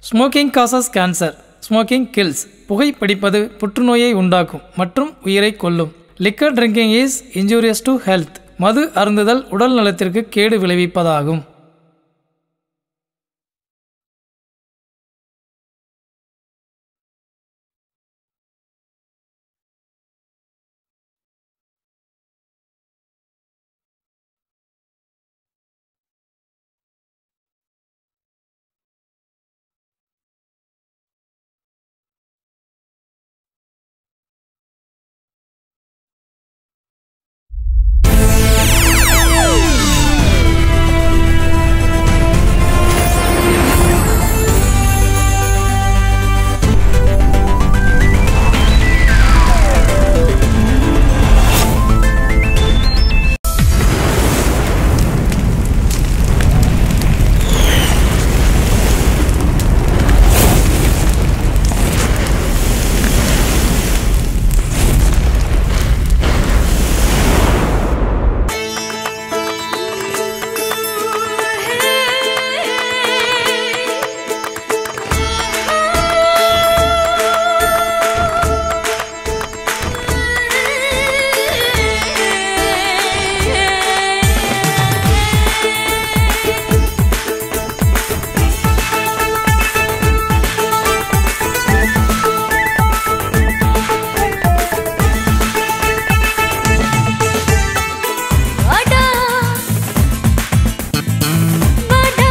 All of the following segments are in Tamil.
Smoking causes cancer smoking kills புகைப்பிடிப்பது புற்றுநோயை உண்டாக்கும் மற்றும் உயிரை கொல்லும் liquor drinking is injurious to health மது அருந்துதல் உடல் நலத்திற்கு கேடு விளைவிப்பதாகும் வாடா வாடா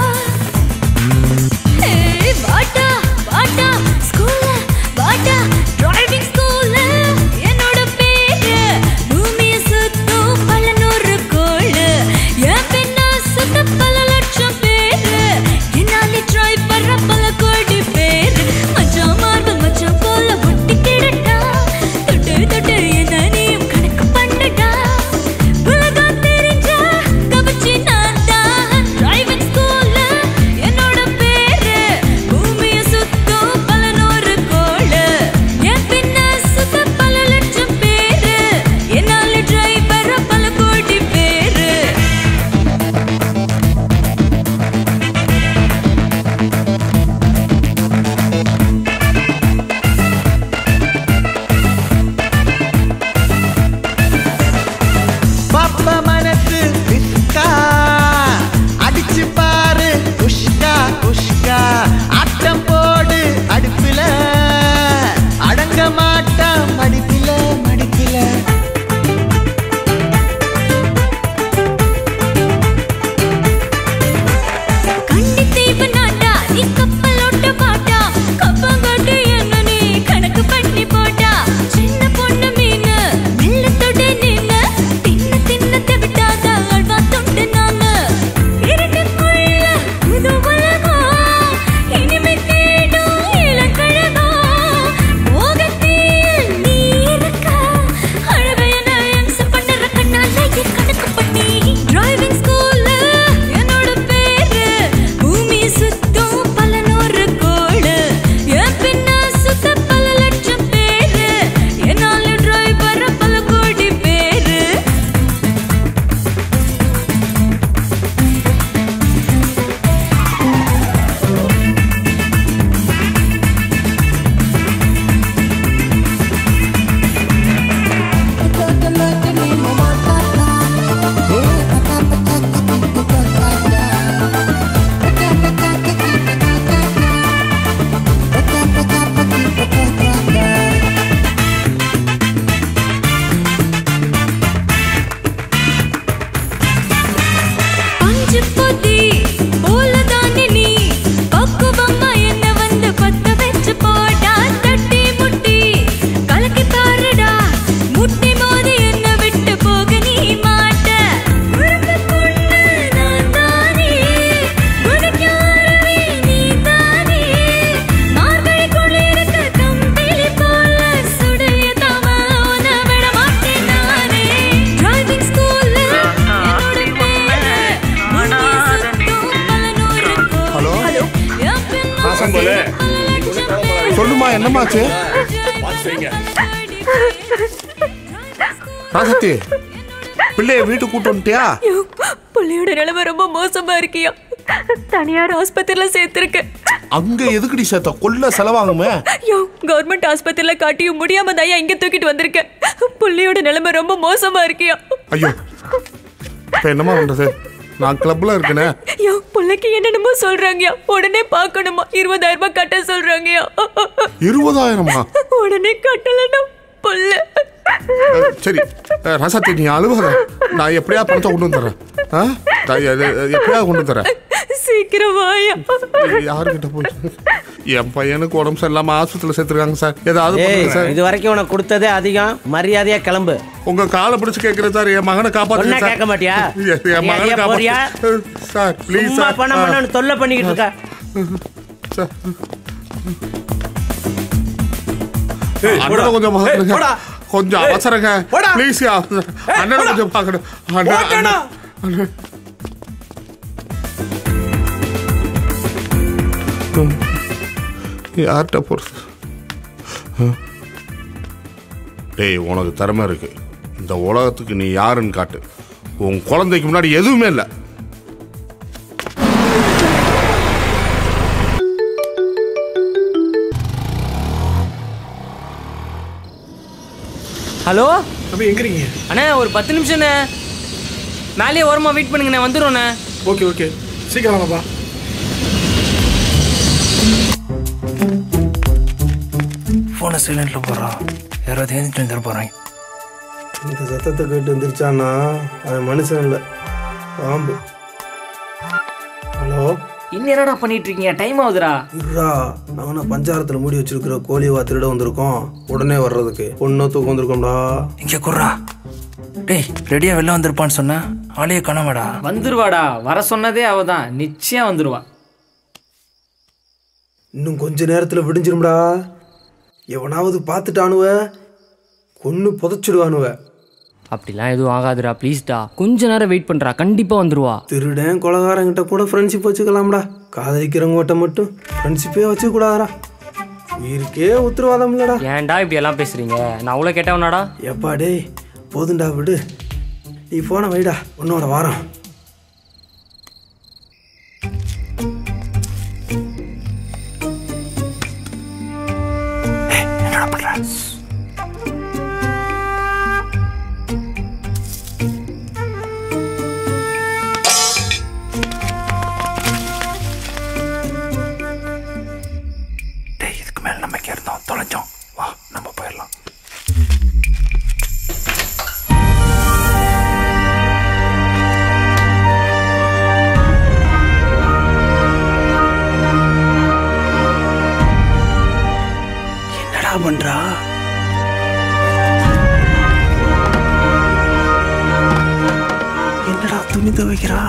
ஹே வாடா வாடா ஸ்கூல்ல வாடா டிரைவிங் ஸ்கூல்ல என்னோட பேரு பூமிய சுத்தும் பல நூறு கோளு என் பின்ன சுத்த பல லட்சம் பேரு என்னாலே ட்ரை பண்ற பல கோடி பேரு மச்சான் மார்பல் மச்சான் போல ஒட்டி கிடட்டா தொட்டு தொட்டு என்ன நீயும் கணக்கு பண்ணடா உலகம் தெரிஞ்ச கவச்சி நான் தான் டிரைவிங் ஸ்கூல்ல என்னோட பேரு பூமிய சுத்தும் பல நூறு கோளு என் பின்ன சுத்த பல லட்சம் பேரு என்னால டிரைவர் பல கோடி பேரு பாப்ப மனசு பிஸ்கா அடிச்சு பாரு குஷ்கா குஷ்கா ஆட்டம் போடு அடுப்புல அடங்க மாட்டான் மடிப்பில மடிப்பில கண்ணி தீவு நாட்டா நீ கப்பலோட்ட மாட்டா கப்பங்கட்டு என்ன நீ கணக்கு பண்ணி போட்டா சின்ன பொண்ணு மீனு மெல்லத்தோட நின்னு தின்ன தின்ன தெவிட்டாத அல்வா தொண்டு நானு இருட்டுக்குள்ள புது உலகம் இனிமே தேடும் இளங்கழகம் மோகத்தில் நீ இருக்க அழகைய நான் பண்ணுற கண்ணால என் கணக்கு பண்ணி டிரைவிங் ஸ்கூல்ல என்னோட பேரு பூமி சுத்தும் பல நூறு கோளு என் பின்ன சுத்த பல லட்சம் பேரு என்னால டிரைவர் பல கோடி பேரு பஞ்சு பொதி போலதானே நீ பக்குவமா என்ன வந்து பத்த வச்சு போடா தட்டி முட்டி கலக்கி பாருடா முட்டி மோதி என்ன விட்டு போக நீ மாட்ட உனக்கு பொண்ணு நான் தானே உனக்கு அருவி நீ தானே மார்கழி குளிருக்கு கம்பிளி போல சுடைய தவ உன விட மாட்டேன் நானே டிரைவிங் ஸ்கூல்ல என்னோட பேரு ஹலோ ஹலோ ராசங்கோலு. சொல்லுமா என்னமாச்சு ராசத்தி பிள்ளைய வீட்டுக்கு கூட்டு வந்துட்டியா பிள்ளையோட நிலைமை ரொம்ப மோசமா இருக்கியா தனியார் ஆஸ்பத்திரியில சேர்த்திருக்கேன் அங்க எதுக்குடி சேர்த்த கொல்ல செலவாகுமே யோ கவர்மெண்ட் ஆஸ்பத்திரியில காட்டியும் முடியாம தான் இங்க தூக்கிட்டு வந்திருக்கேன் புள்ளியோட நிலைமை ரொம்ப மோசமா இருக்கியா ஐயோ இப்ப என்னமா பண்றது நான் கிளப்ல இருக்கேனே யோ புள்ளைக்கு என்னென்னமோ சொல்றாங்கயா உடனே பார்க்கணுமா இருபதாயிரம் ரூபாய் கட்ட சொல்றாங்கயா இருபதாயிரமா உடனே கட்டலன்னா புள்ள அஹ், சரி அஹ், ரசத்தி நீ அழுவாத நான் எப்படியா பணத்தை கொண்டு வந்துடுறேன் ஆ? நான் எ- எ- எப்படியா கொண்டு தரேன் சீக்கிரம் வாயா யாருக்கிட்ட போய் என் பையனுக்கு உடம்பு சரியில்லாம ஆஸ்பத்திரியில் சேர்த்துருக்காங்க சார் ஏதாவது ஏய் பண்ணுங்க சார் இது வரைக்கும் உனக்கு கொடுத்ததே அதிகம் மரியாதையா கிளம்பு உங்க காலை பிடிச்சு கேட்கிறேன் சார் என் மகனை காப்பாத்துங்க சொன்னா சார் கேட்க மாட்டியா? என் என் மகனை ஏன் போறியா? காப்பாத்து சார் ப்ளீஸ் சும்மா சார் பணம் பண்ணு தொல்லை பண்ணிக்கிட்டு இருக்க சார் அண்ணனை கொஞ்சம் பாக்குறேங்க கொஞ்சம் அவசரங்க ப்ளீஸ் அண்ணனை கொஞ்சம் பார்க்கணும் அண்ணன் அண்ணன் அண்ணன். ம். யார்கிட்ட போறது ம். டேய் உனக்கு திறமை இருக்கு இந்த உலகத்துக்கு நீ யாருன்னு காட்டு உன் குழந்தைக்கு முன்னாடி எதுவுமே இல்லை ஹலோ தம்பி எங்க இருக்கீங்க அண்ணே ஒரு பத்து நிமிஷம்ண்ணே மேலேயே ஓரமாக வெயிட் பண்ணுங்கண்ணே வந்துடும்ண்ணே ஓகே ஓகே சீக்கிரம் வாங்கப்பா ஃபோனை சைலண்டில் போடுறான் யாராவது எழுந்துட்டு வந்துட போகிறாங்க இந்த சத்தத்தை கேட்டு எந்திரிச்சானா அவன் மனுஷன் இல்லை பாம்பு ஹலோ இன்னும் என்னடா பண்ணிட்டு இருக்கீங்க டைம் ஆகுதுடா இருடா நானும் பஞ்சாரத்தில் மூடி வச்சிருக்கிற கோழிவா திருட வந்திருக்கோம் உடனே வர்றதுக்கு பொண்ணோ தூக்கம் வந்திருக்கோம்டா இங்கே குர்றா டேய் ரெடியாக வெளில வந்திருப்பான்னு சொன்னேன் ஆளையே காணாமடா வந்துருவாடா வர சொன்னதே அவ தான் நிச்சயம் வந்துருவா இன்னும் கொஞ்ச நேரத்தில் விடிஞ்சிரும்டா எவனாவது பார்த்துட்டானுவ கொன்று புதைச்சிடுவானுவ அப்படிலாம் எதுவும் ஆகாதுடா ப்ளீஸ்டா கொஞ்ச நேரம் வெயிட் பண்ணுறா கண்டிப்பாக வந்துருவா திருடன் கொலகாரங்கிட்ட கூட ஃப்ரெண்ட்ஷிப் வச்சுக்கலாம்டா காதலிக்கிறவங்ககிட்ட மட்டும் ஃப்ரெண்ட்ஷிப்பே வச்சுக்கூடாதா உயிருக்கே உத்தரவாதம் இல்லடா ஏன்டா இப்படி எல்லாம் பேசுறீங்க நான் அவ்வளோ கேட்டவனாடா எப்பா டேய் போதுண்டா விடு நீ போன வைடா உன்னோட வாரம் என்னடா பண்ணுற டேய் இதுக்கு மேலே நம்ம இங்கே இருந்தோம் தொலைஞ்சோம் வா நம்ம போயிடலாம் என்னடா பண்றா என்னடா துணி துவைக்கிறா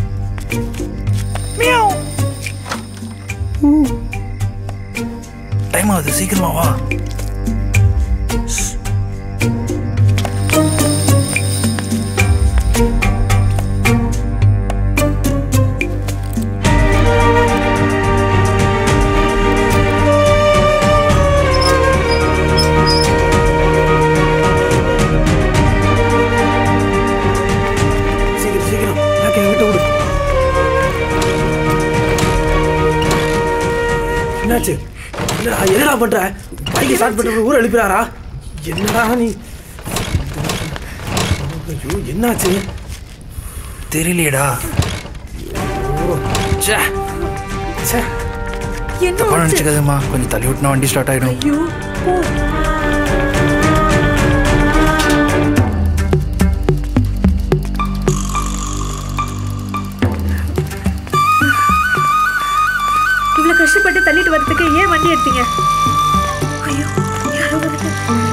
டைம் ஆகுது சீக்கிரமா வா சீக்கிரம் சீக்கிரம் எனக்கு என்கிட்ட விடு என்னாச்சு என்னடா என்னடா பண்ற பைக்கை ஸ்டார்ட் பண்ணிட்டு ஊரை எழுப்பிறாரா என்னடா நீ ஐயோ என்னாச்சு தெரியலையேடா ச்சே ச்சே என்ன தப்பா ஆச்சு? நினச்சிக்காதம்மா கொஞ்சம் தள்ளி விட்டுனா வண்டி ஸ்டார்ட் ஆகிடும் ஐயோ போ இவ்வளவு கஷ்டப்பட்டு தள்ளிட்டு வரதுக்கு ஏன் வண்டி எடுத்தீங்க ஐயோ யாரோ வந்துட்டு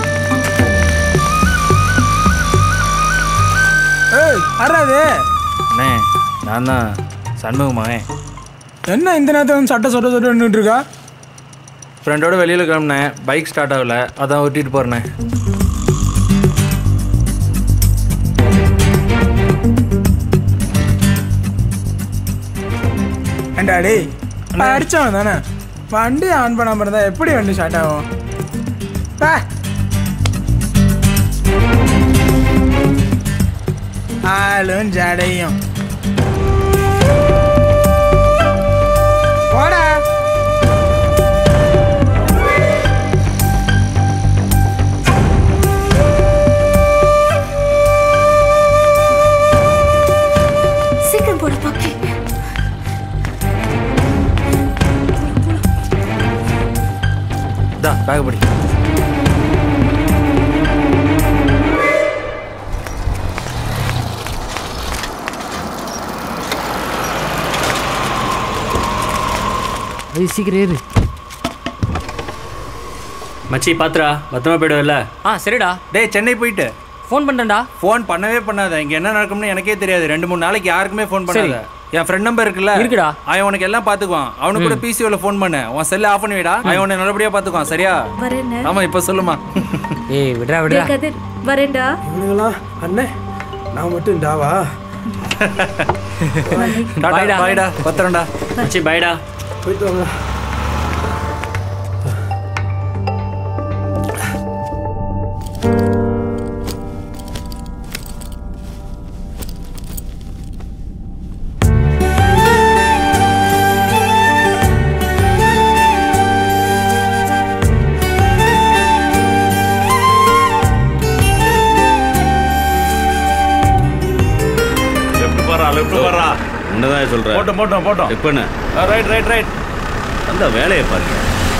ஏய் அறாது அண்ணே நான் தான் சண்முகமாவே என்ன இந்த நேரத்தில் வந்து சட்டை சொட்ட சொட்ட நின்றுட்டு இருக்கா ஃப்ரெண்டோட வெளியில் கிளம்புனேன் பைக் ஸ்டார்ட் ஆகல அதான் ஓட்டிட்டு போகிறேண்ணே ஏண்டா டேய் அடிச்சவன் தானே வண்டி ஆன் பண்ணாம இருந்தா எப்படி வண்டி ஸ்டார்ட் ஆகும் பா. ஆளும் ஜடையும் பேக் படி அது சீக்கிரம் ஏறு மச்சி பாத்ரா பத்திரமா போயிடுவல்ல ஆ சரிடா டேய் சென்னை போயிட்டு ஃபோன் பண்ணுறேன்டா ஃபோன் பண்ணவே பண்ணாத இங்க என்ன நடக்கும்னு எனக்கே தெரியாது ரெண்டு மூணு நாளைக்கு யாருக்குமே ஃபோன் பண்ணாத என் ஃப்ரெண்ட் நம்பர் இருக்குல்ல இருக்குடா. அவன் உனக்கு எல்லாம் பாத்துக்குவான் அவனுக்கு கூட பிசிஓல ஃபோன் பண்ணு உன் செல்ல ஆஃப் பண்ணி விடா அவன் உன்னை நல்லபடியா பாத்துக்குவான் சரியா வரேன்னு ஆமா இப்ப சொல்லுமா ஏய் விடுறா விடுறா கதிர் வரேன்டா இவனுங்களாம் அண்ணே நான் மட்டும் டாவா டாடா Bye டா. பாய்டா பத்திரம்டா மச்சி பாய்டா போயிட்டு வாங்க லெஃப்ட் வரா லெஃப்ட் வரா உன்னதான் சொல்றேன் போட்டோம் போட்டோம் போட்டோம் செக் பண்ணு ரைட் ரைட் ரைட் அந்த வேலையை பாருங்க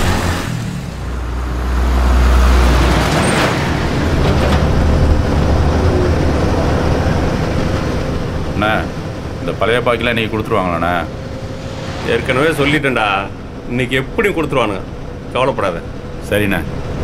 அண்ணா இந்த பழைய பாக்கிலாம் நீ கொடுத்துருவாங்களாண்ணா ஏற்கனவே சொல்லிட்டேன்டா இன்னைக்கு எப்படி கொடுத்துருவானுங்க கவலைப்படாத சரிண்ணா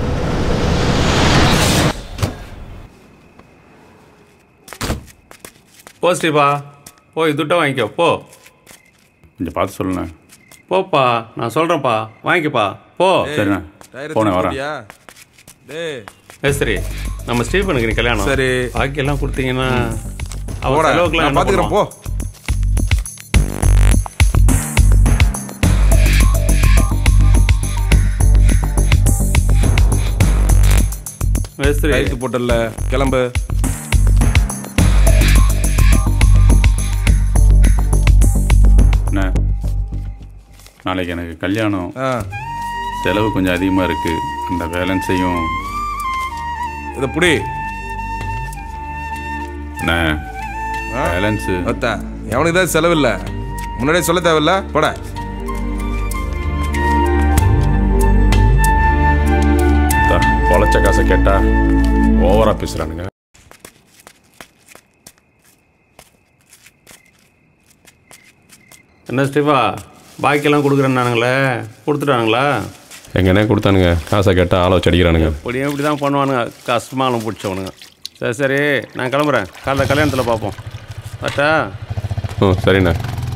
போ ஸ்ரீபா போய் துட்டை வாங்கிக்கோ போ கொஞ்சம் பார்த்து சொல்லுண்ணா போப்பா நான் சொல்கிறேன்ப்பா வாங்கிக்கப்பா போ சரிண்ணா போனேன் வரேன் மேஸ்திரி நம்ம ஸ்டீஃபனுக்கு நீ கல்யாணம் சரி. பாக்கியெல்லாம் கொடுத்தீங்கன்னா அவன் போடா, செலவுக்குலாம் நான் என்ன பாத்துக்கிறேன் போ பண்ணுவான்? மேஸ்திரி கைத்து போட்டல கிளம்பு அண்ணா நாளைக்கு எனக்கு கல்யாணம் ஆ செலவு கொஞ்சம் அதிகமாக இருக்குது அந்த பேலன்ஸையும் இதை புடி அண்ணா பேலன்ஸு அத்தான் எவனுக்கு தான் செலவில்லை முன்னாடியே சொல்ல தேவையில்ல போட பொழைச்ச காசை கேட்டால் ஓவராக பேசுகிறானுங்க என்ன ஸ்டீஃபா பாக்கியெல்லாம் கொடுக்குறேன்னானுங்களே கொடுத்துட்டானுங்களா எங்கன்னே கொடுத்தானுங்க காசை கேட்டால் ஆளை வச்சு அடிக்கிறானுங்க இப்படியும் இப்படி தான் பண்ணுவானுங்க கஷ்டமான பிடிச்சவனுங்க சரி சரி நான் கிளம்புறேன் காலைல கல்யாணத்தில் பார்ப்போம் அட்டா ம் சரிண்ணே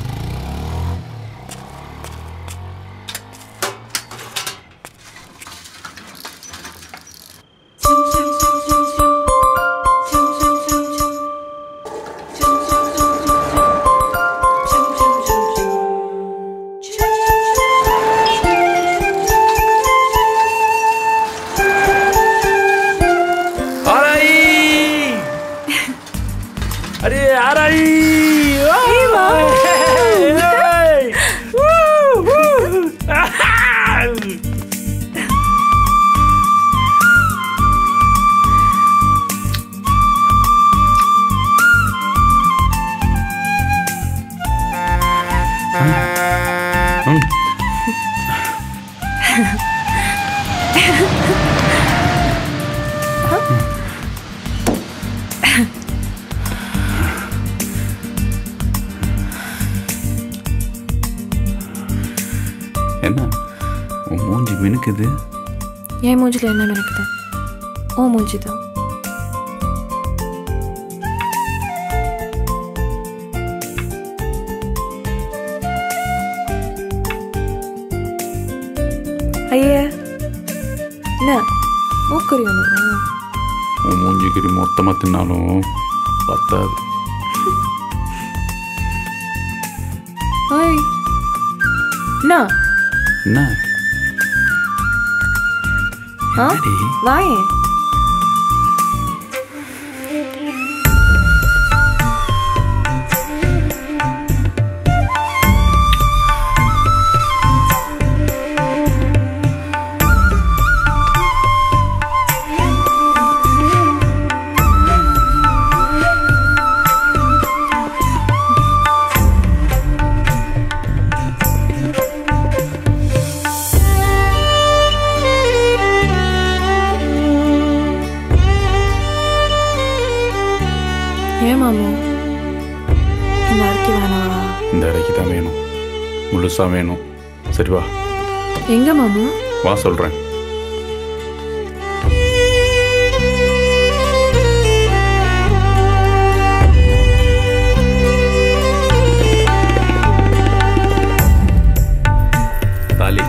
ஆராய் அடே ஆராய் என்ன உன் மூஞ்சி மினுக்குது என் மூஞ்சில என்ன நினைக்குது ஓ மூஞ்சி தான் ஐயா என்ன மூக்கறி ஒன்று உன் மூஞ்சி கிரி மொத்தமாக தின்னாலும் பத்தாது ஐய் என்ன என்ன ஆ வாயே முழுசா வேணும் சரி வா எங்க மாமா வா சொல்கிறேன் தாலி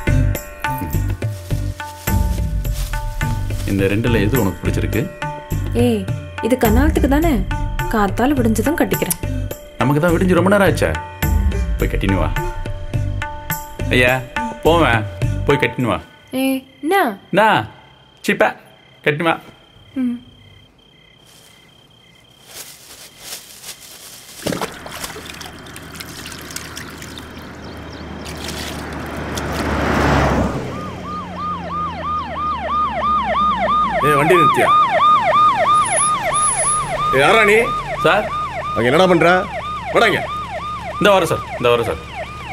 இந்த ரெண்டுல எது உனக்கு பிடிச்சிருக்கு ஏய் இது கண்ணாலத்துக்கு தானே காத்தால விடிஞ்சதும் கட்டிக்கிறேன் நமக்கு தான் விடிஞ்சு ரொம்ப நேரம் ஆச்சே போய் கட்டினு வா ஐயா போவேன் போய் கட்டினு வா ஏய் என்ன நா சிப்பா கட்டினு வா ம் ஏ வண்டி நிறுத்தியா ஏ யாரா நீ சார் அங்க என்னடா பண்ற வடாங்க இந்த வரேன் சார் இந்த வரேன் சார்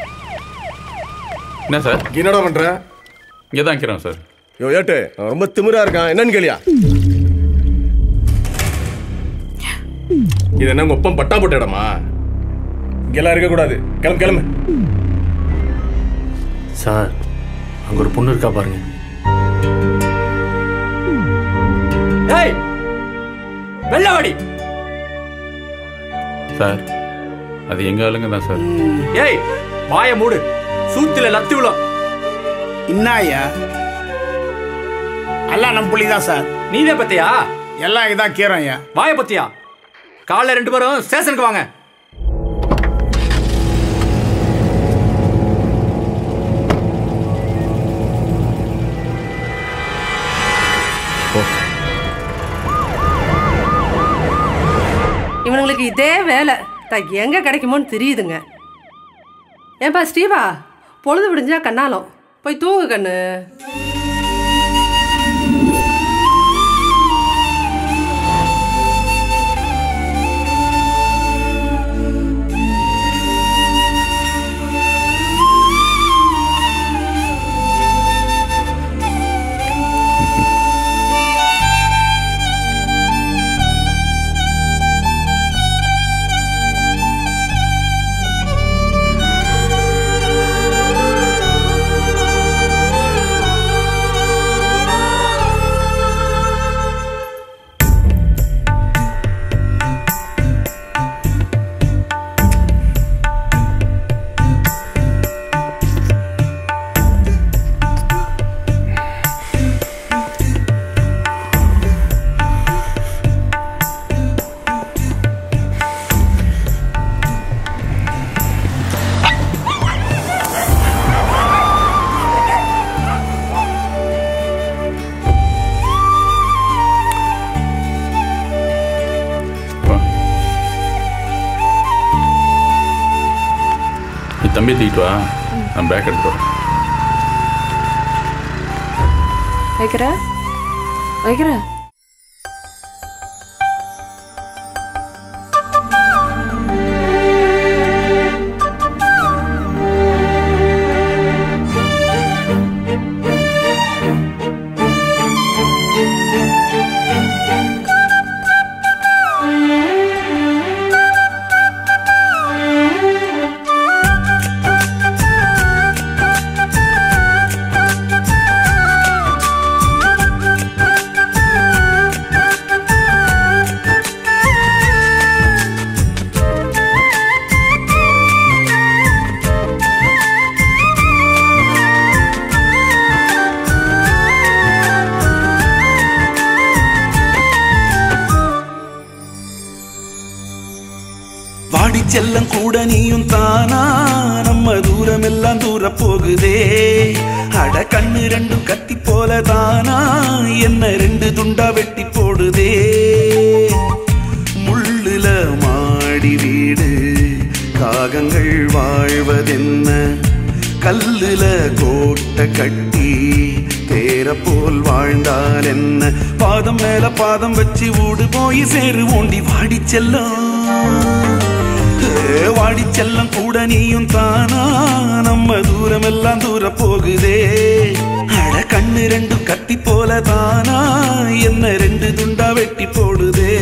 என்ன சார் என்னடா பண்ற இங்கே தான் இருக்கிறேன் சார் யோ ஏட்டு அவன் ரொம்ப திமிரா இருக்கான் என்னன்னு கேளியா இது என்ன உங்க ஒப்பம் பட்டா போட்ட இடமா இங்கெல்லாம் இருக்க கூடாது கிளம்பு கிளம்பு சார் அங்க ஒரு பொண்ணு இருக்கா பாருங்க ஏய் வெள்ளவாடி சார் அது எங்க ஆளுங்க தான் சார் ஏய் வாய மூடு சூத்தில லத்தி விழும் இன்னாயா எல்லாம் நம்ம புள்ளி தான் சார் நீதே பத்தியா எல்லாம் இதான் கீரம் ஐயா வாய பத்தியா காலைல ரெண்டு பேரும் ஸ்டேஷனுக்கு வாங்க இவனுங்களுக்கு இதே வேலை த எங்க கிடைக்குமோன்னு தெரியுதுங்க ஏன்பா ஸ்டீவா பொழுது விடிஞ்சா கண்ணாலும் போய் தூங்கு கண்ணு நீ தம்பி தூக்கிட்டு வா நான் பேக் எடுத்து வரேன் வைக்கிற வைக்கிற வாடி செல்லம் கூட நீயும் தானா நம்ம தூரம் எல்லாம் தூர போகுதே அட கண்ணு ரெண்டும் கத்தி போல தானா என்ன ரெண்டு துண்டா வெட்டி போடுதே முள்ளுல மாடி வீடு காகங்கள் வாழ்வதென்ன கல்லுல கோட்டை கட்டி தேர போல் வாழ்ந்தால் என்ன பாதம் மேல பாதம் வச்சு ஊடு போய் சேரு ஓண்டி வாடி செல்லம் ஏ, வாடி செல்லம் கூட நீயும் தானா நம்ம தூரம் எல்லாம் தூர போகுதே அட கண்ணு ரெண்டும் கத்தி போல தானா என்ன ரெண்டு துண்டா வெட்டி போடுதே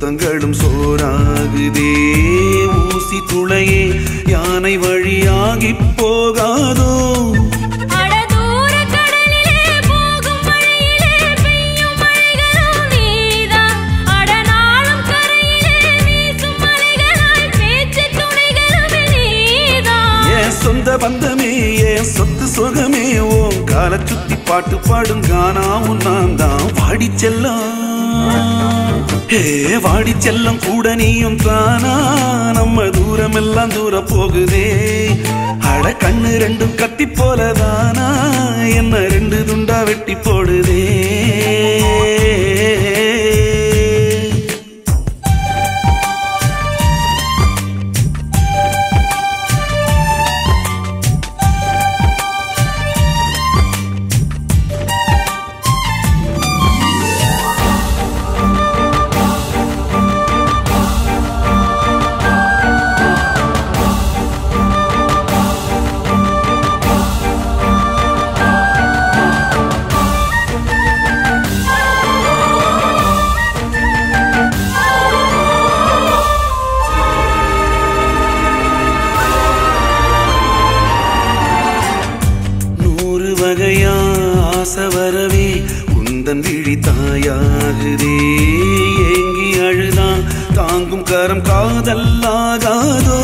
பூதங்களும் சோறாகுதே ஊசி துளையே யானை வழியாகி போகாதோ அட தூர கடலிலே போகும் வழியிலே பெய்யும் மழைகளும் நீதான் அட நாளும் கரையிலே வீசும் மலைகளாய் பேச்சு துணைகளும் நீதான் என் சொந்த பந்தமே என் சொத்து சுகமே ஓம் கால சுத்தி பாட்டு பாடும் கானாவும் நான் தான் வாடி செல்லம் ஹே வாடி செல்லம் கூட நீயும் தானா நம்ம தூரம் எல்லாம் தூர போகுதே அட கண்ணு ரெண்டும் கத்தி போலதானா என்ன ரெண்டு துண்டா வெட்டி போடுதே நூறு வகையா ஆசை வரவே உந்தன் விழி தாயாகுதே ஏங்கி அழுதான் தாங்கும் கரம் காதல்லாகாதோ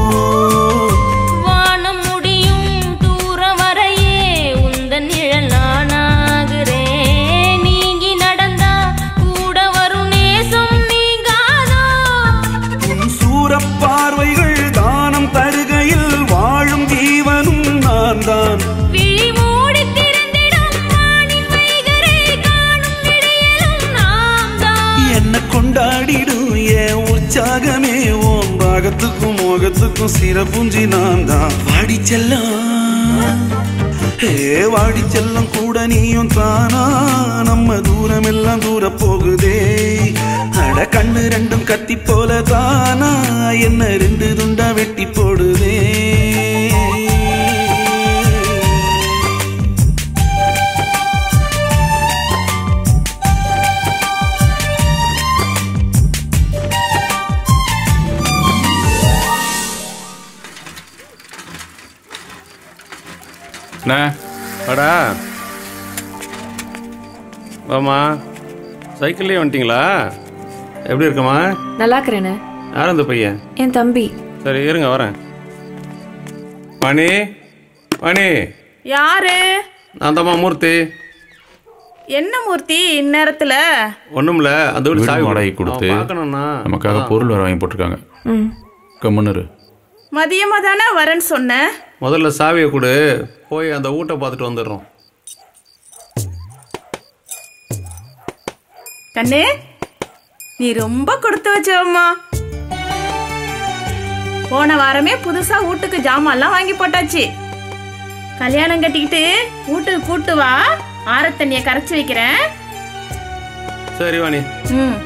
வானம் முடியும் தூரம் வரையே உந்தன் நிழல் நானாகிறேன் நீங்கி நடந்தா கூட வரும் நேசம் நீங்காதோ உன் சூரப் பார்வைகள் தானம் தருகையில் வாழும் ஜீவனும் நான் தான் விழி மூடி திறந்திடும் வானின் வைகரை காணும் விடியலும் நாம் தான் என்ன கொண்டாடிடும் என் உற்சாகமே ஓம் ராகத்துக்கும் மோகத்துக்கும் சிறப்புஞ்சி நான் தான் வாடி செல்லம் ஹே வாடி செல்லம் கூட நீயும் தானா நம்ம தூரம் எல்லாம் தூர போகுதே அட கண்ணு ரெண்டும் கத்தி போல தானா என்ன ரெண்டு துண்டா வெட்டி போடுதே அண்ணா வாடா வாம்மா சைக்கிள்லேயே வந்துட்டீங்களா எப்படி இருக்கம்மா நல்லா இருக்கிறேனே யார் அந்த பையன் என் தம்பி சரி இருங்க வரேன் மணி மணி யாரு நான் தாம்மா மூர்த்தி என்ன மூர்த்தி இந்நேரத்துல ஒன்றும்ல அந்த வீடு வீடு சாவி வாடகை கொடுத்து பார்க்கணும்ண்ணா நமக்காக பொருள் வேற வாங்கி போட்டிருக்காங்க ம் கம்முன்னு மதியமா தானே வரேன்னு சொன்னேன் முதல்ல சாவியை கொடு போய் அந்த வீட்டை பார்த்துட்டு வந்துடுறோம் கண்ணே நீ ரொம்ப கொடுத்து வச்சவம்மா போன வாரமே புதுசா வீட்டுக்கு ஜாமான்லாம் வாங்கி போட்டாச்சு கல்யாணம் கட்டிக்கிட்டு வீட்டுக்கு கூட்டு வா ஆரத்தண்ணிய கரைச்சி வைக்கிறேன் சரி வாணி ம்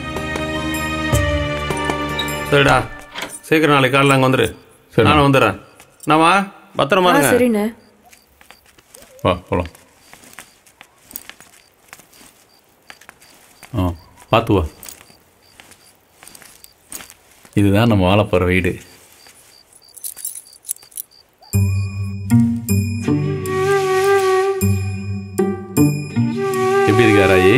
சரிடா சீக்கிரம் நாளைக்கு காலையில் அங்கே வந்துடு நானும் வந்துடுறேன் நாமா பத்திரமா ஆ இருங்க சரிண்ணே வா போலாம் ஆ பார்த்து வா இதுதான் நம்ம வாழ போகிற வீடு எப்படி இருக்கா ராயி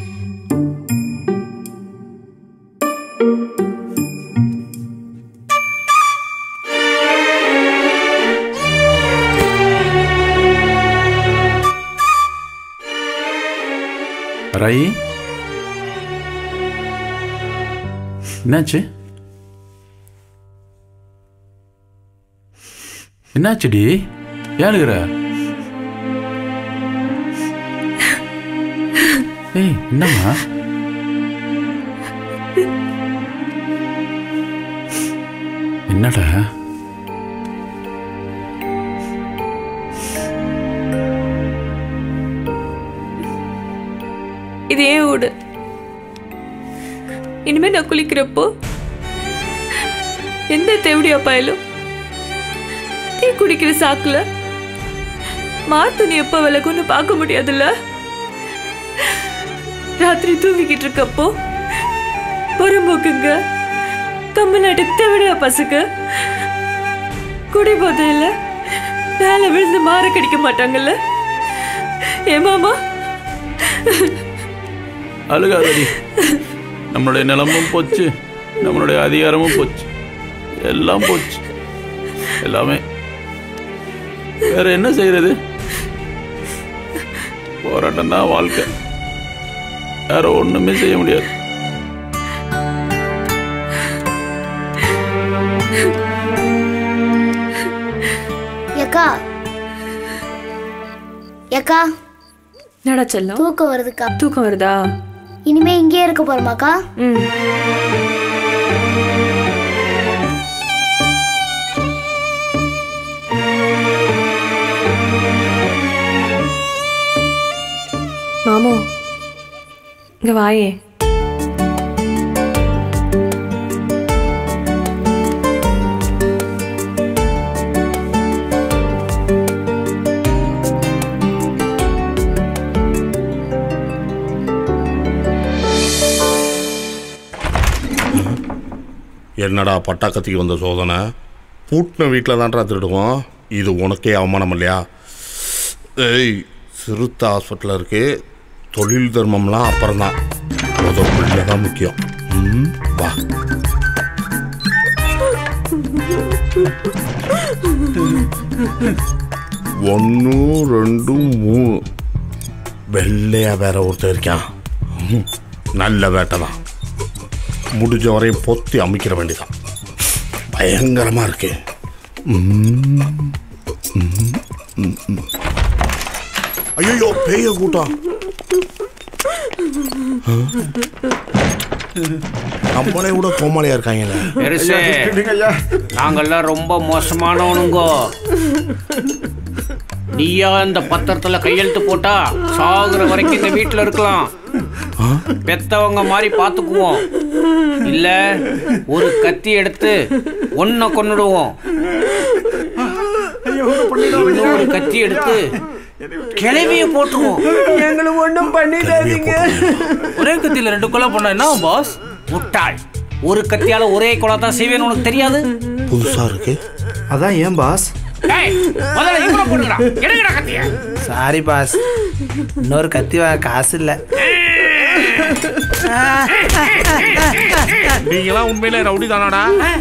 ராயி என்னாச்சு என்னாச்சுடி ஏழுகிற ஏய் என்னம்மா என்னடா இது ஏன் வீடு இனிமே நான் குளிக்கிறப்போ எந்த தேவடியா பாயலும் டீ குடிக்கிற சாக்குல மாத்துணி எப்ப விலகும்னு பார்க்க முடியாதுல்ல ராத்திரி தூங்கிக்கிட்டு இருக்கப்போ புறம்போக்குங்க தமிழ்நாட்டுக்கு தேவையா பசுக்கு குடி போதையில மேல விழுந்து மாற கடிக்க மாட்டாங்கல்ல ஏமாமா அழுகாதடி நம்மளுடைய நிலமும் போச்சு நம்மளுடைய அதிகாரமும் போச்சு எல்லாம் போச்சு எல்லாமே வேற என்ன செய்யறது போராட்டம் தான் வாழ்க்கை வேற ஒண்ணுமே செய்ய முடியாது ஏக்கா ஏக்கா என்னடா செல்லம் தூக்கம் வருதுக்கா தூக்கம் வருதா இனிமே இங்கேயே இருக்க போறோமாக்கா ம் மாமு இங்க வாயே என்னடா பட்டாக்கத்திக்கு வந்த சோதனை பூட்டின வீட்டில் தான்டா திருடுவோம் இது உனக்கே அவமானம் இல்லையா ஏய் சிறுத்தை ஹாஸ்பிட்டலில் இருக்கு தொழில் தர்மம்லாம் அப்புறம்தான் முதல் பிள்ளை தான் முக்கியம் ம், வா ஒன்று ரெண்டு மூணு வெள்ளையா வேற ஒருத்தர் இருக்கான் ம், நல்ல வேட்டை தான் முடிஞ்ச வரையும் பொத்தி அமைக்கிற வேண்டியதான் பயங்கரமா இருக்கு ஐயோ பேய கூட்டம் நம்மளே விட கோமாளியா இருக்காங்கல்ல பெருசு நாங்கெல்லாம் ரொம்ப மோசமானவனுங்கோ நீயா இந்த பத்திரத்துல கையெழுத்து போட்டா சாகுற வரைக்கும் இந்த வீட்டுல இருக்கலாம் பெத்தவங்க மாதிரி பாத்துக்குவோம் இல்ல ஒரு கத்தி எடுத்து ஒன்ன கொன்னுடுவோம் இன்னொரு கத்தி எடுத்து கிளவிய போட்டுருவோம் எங்களை ஒண்ணும் பண்ணிடாதீங்க ஒரே கத்தியில ரெண்டு கொலை பண்ண என்ன பாஸ் முட்டாள் ஒரு கத்தியால ஒரே கொலை தான் செய்வேன்னு உனக்கு தெரியாது புதுசா இருக்கு அதான் ஏன் பாஸ் டேய், முதல்ல இவனை போட்டுக்கடா எடுங்கடா கத்திய சாரி பாஸ் இன்னொரு கத்தி வாங்க காசு இல்ல நீங்களாம் உண்மையிலே ரவுடி தானாடா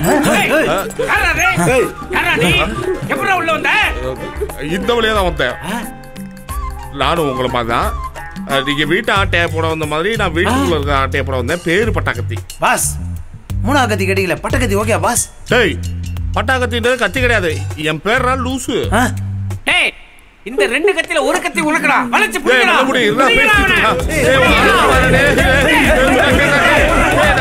எப்படா உள்ள வந்த இந்த வழியா தான் வந்தேன் நானும் உங்களை மாதிரி தான் அஹ், நீங்க வீட்டு ஆட்டையை போட வந்த மாதிரி நான் வீட்டுக்குள்ள இருக்க ஆட்டையை போட வந்தேன் பேரு பட்டாக்கத்தி பாஸ் மூணாவது கத்தி கேட்டீங்களே பட்டக்கத்தி ஓகே பாஸ் டேய் பட்டாக்கத்தின்றது கத்தி கிடையாது என் பேர்ரா லூசு டேய் இந்த ரெண்டு கத்தியில ஒரு கத்தி உனக்குடா வளைச்சு டேய், புடிங்கடா நல்ல முடி, இருந்தா புடிங்கடா பேசிட்டு இருக்கா. அவனை. டேய், உன் ஆளு பாரு, டேய், டேய், டேய்,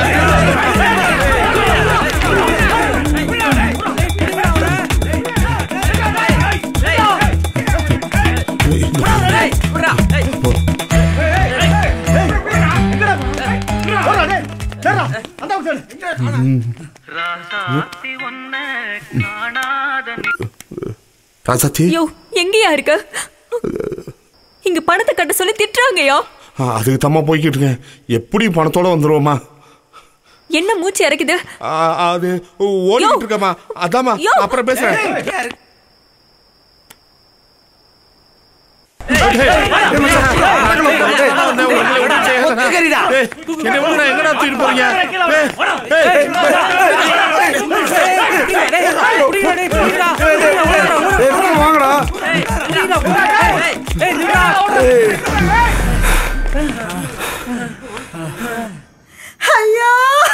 ராசாத்தி யோ எங்கேயா இருக்க இங்க பணத்தை கட்ட சொல்லி திட்டுறாங்கயா ஆ, அதுக்கு தம்மா போய்கிட்டு இருக்கேன் எப்படி பணத்தோட வந்துருவோமா என்ன மூச்சு இறக்குது ஆ, அது ஓடிக்கிட்டு இருக்கமா அதாம்மா அப்புறம் பேசுறேன் என்னை விடுடா, எங்கடா தூக்கிட்டு போறீங்க ஏய், ஏய், வாங்கடா ஐயோ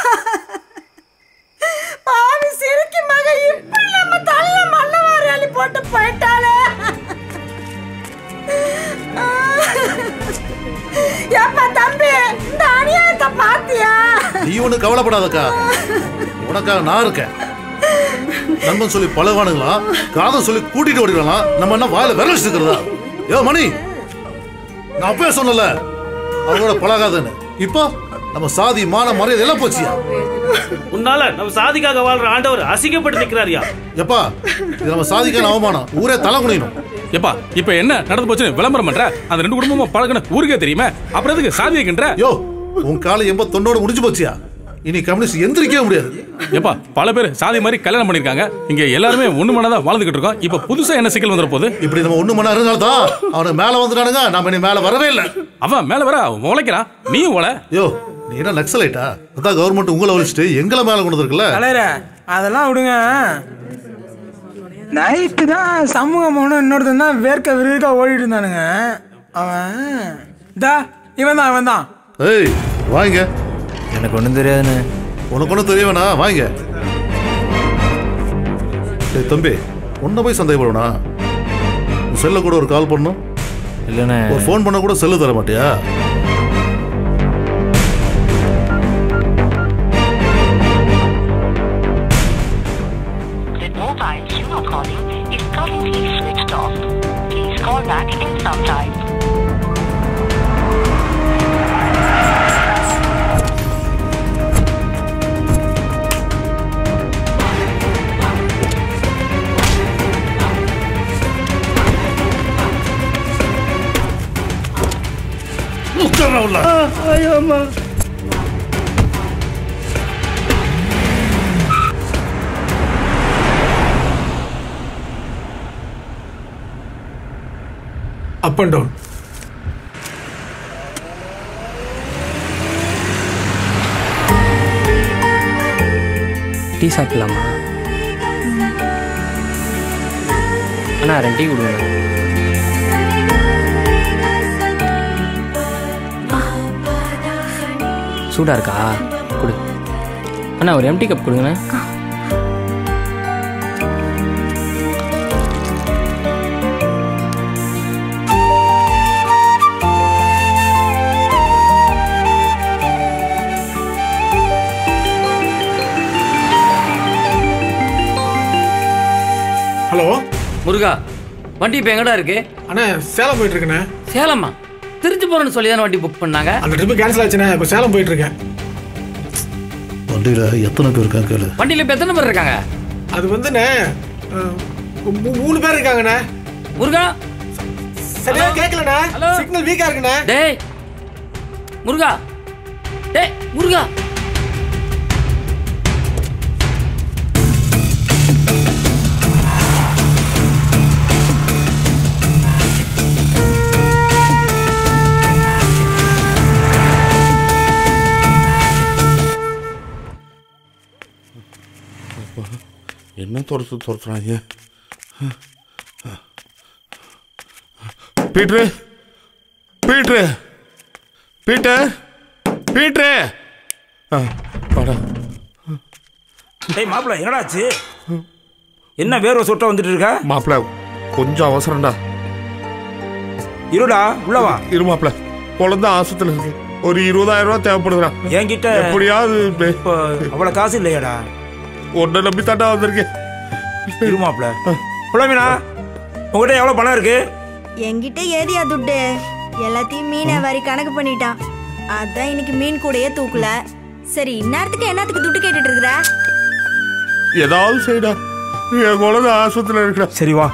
பாவி சிரிக்கி மக இப்படி நம்ம தள்ள மண்ணவாரி அள்ளி போட்டு போயிட்டாளே ஏப்பா தம்பி இந்த அநியாயத்தை பாத்தியா நீ ஒன்றும் கவலைப்படாதக்கா உனக்காக நான் இருக்கேன் நண்பன் சொல்லி பழகானுங்களா காதல் சொல்லி கூட்டிட்டு ஓடிடலாம் நம்ம என்ன வாயில விரல் வச்சுக்கிறதா யோ மணி நான் அப்பவே சொன்னல அவங்களோட பழகாதன்னு இப்போ நம்ம சாதி மான மரியாதை எல்லாம் போச்சியா உன்னால நம்ம சாதிக்காக வாழ்ற ஆண்டவர் அசிங்கப்பட்டு நிக்கிறாரியா எப்பா இது நம்ம சாதிக்கான அவமானம் ஊரே தலை குனியணும் எப்பா இப்ப என்ன நடந்து போச்சுன்னு விளம்பரம் பண்ற அந்த ரெண்டு குடும்பமும் பழகின ஊருக்கே தெரியுமா அப்புறம் எதுக்கு சாதி வைக்கின்ற யோ உன் காலம் எண்பத்தொன்னோட முடிஞ்சு போச்சியா இனி கம்யூனிஸ்ட் எந்திரிக்கவே முடியாது ஏப்பா பல பேர் சாதி மாதிரி கல்யாணம் பண்ணிருக்காங்க இங்க எல்லாருமே ஒண்ணு மனதா வாழ்ந்துகிட்டு இருக்கோம் இப்ப புதுசா என்ன சிக்கல் வந்துற போகுது இப்படி நம்ம ஒண்ணு மணி நேரம் தான் அவனுக்கு மேல வந்துட்டானுங்க நம்ம இனி மேல வரவே இல்லை அவன் மேல வர அவன் உழைக்கிறான் நீயும் உழ யோ நீ என்ன நக்சலைட்டா அதான் கவர்மெண்ட் உங்களை ஒழிச்சிட்டு எங்களை மேல கொண்டு இருக்குல்ல தலைவர அதெல்லாம் விடுங்க நைட்டு தான் சமூகம் ஒன்று இன்னொருத்தன் தான் வேர்க்க விருக்க ஓடிட்டு இருந்தானுங்க அவன் தா இவன் தான் இவன் தான் ஏய் வாங்க எனக்கு ஒன்றும் தெரியாதுண்ணே உனக்கு ஒன்றும் தெரிய வேணாம் வாங்க டேய் தம்பி உன்னை போய் சந்தேகப்படுவனா உன் செல்ல கூட ஒரு கால் பண்ணணும் இல்லைண்ணே ஒரு ஃபோன் பண்ண கூட செல்லு தர மாட்டியா The mobile you are calling is currently switched off. Please call back in some time. ஐயோ அம்மா அப் அண்ட் டவுன் டீ சாப்பிடலாமா அண்ணா ரெண்டு டீ கொடுங்க சூடா இருக்கா கொடு அண்ணா ஒரு எம்டி கப் கொடுங்கண்ணா ஹலோ முருகா வண்டி இப்போ எங்கடா இருக்கு அண்ணா சேலம் போயிட்டு இருக்கேண்ணே சேலமா திருச்சி போறேன்னு சொல்லி தானே வண்டி புக் பண்ணாங்க அந்த ட்ரிப்பு கேன்சல் ஆச்சுண்ணே இப்போ சேலம் போயிட்டு இருக்கேன் வண்டியில எத்தனை பேர் இருக்காங்க கேளு வண்டியில இப்போ எத்தனை பேர் இருக்காங்க அது வந்துண்ணே அஹ், மூ- மூணு பேர் இருக்காங்கண்ணே முருகா சரியா கேட்கலண்ணே சிக்னல் வீக்கா இருக்குண்ணே டேய் முருகா டேய் முருகா என்ன துரத்து துரத்துறாங்க பீட்ரு பீட்ரு பீட்டர் பீட்ரு ஆ, வாடா டேய் மாப்பிள்ள என்னடாச்சு என்ன வேர்வை சொட்ட வந்துட்டு இருக்க மாப்பிள்ள கொஞ்சம் அவசரம்டா இருடா உள்ள வா இரு மாப்பிள்ள குழந்தை ஆஸ்பத்திரியில் இருக்கு ஒரு இருபதாயிரம் ரூபாய் தேவைப்படுதுடா என்கிட்ட எப்படியாவது இப்போ அவ்வளவு காசு இல்லையாடா ஒன்றை நம்பி தாண்டா வந்திருக்கேன் இரு மாப்பிள்ள புலமீனா உங்ககிட்ட எவ்வளவு பணம் இருக்கு என்கிட்ட ஏதியா துட்டு எல்லாத்தையும் மீனை வரி கணக்கு பண்ணிட்டான் அதான் இன்னைக்கு மீன் கூடயே தூக்கல சரி இந்நேரத்துக்கு என்னத்துக்கு துட்டு கேட்டுட்டு இருக்கிற ஏதாவது செய்டா என் குழந்தை ஆஸ்பத்திரியில் இருக்கிறா சரி வா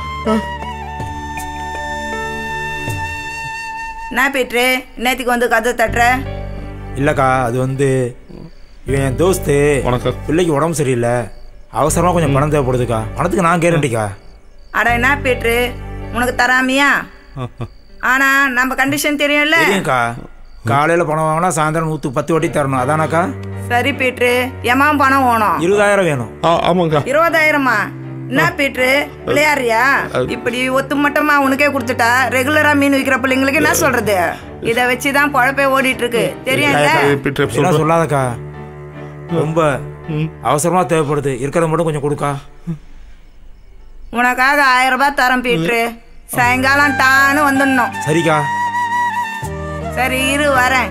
என்ன பேட்ரு நேற்றுக்கு வந்து கதை தட்டுற இல்லக்கா அது வந்து இவன் என் தோஸ்து வணக்கம் பிள்ளைக்கு உடம்பு சரியில்லை அவசரமா கொஞ்சம் பணம் தேவைப்படுதுக்கா பணத்துக்கு நான் கேரண்டிக்கா அட என்ன பேட்ரு உனக்கு தராமியா ஆனா நம்ம கண்டிஷன் தெரியும்ல தெரியும்க்கா காலையில பணம் வாங்கினா சாயந்தரம் நூத்து பத்து வட்டி தரணும் அதானக்கா சரி பேட்ரு எமாம் பணம் வேணும் இருபதாயிரம் வேணும் ஆமாங்கக்கா இருபதாயிரமா என்ன பேட்ரு விளையாடுறியா இப்படி ஒத்து மட்டமா உனக்கே கொடுத்துட்டா ரெகுலரா மீன் விற்கிற பிள்ளைங்களுக்கு என்ன சொல்றது இதை வச்சுதான் பொழப்பே ஓடிட்டு இருக்கு தெரியும்ல என்ன சொல்லாதக்கா ரொம்ப அவசரமா தேவைப்படுது இருக்கிறத மட்டும் கொஞ்சம் கொடுக்கா உனக்காக ஆயிரம் ரூபாய் தரேன் பீட்ரு சாயங்காலம் டான்னு வந்துடணும் சரிக்கா சரி இரு வரேன்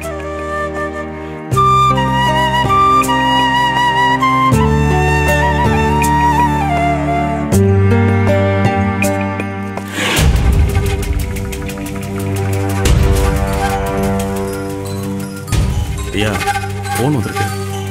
ஐயா ஃபோன் வந்திருக்கு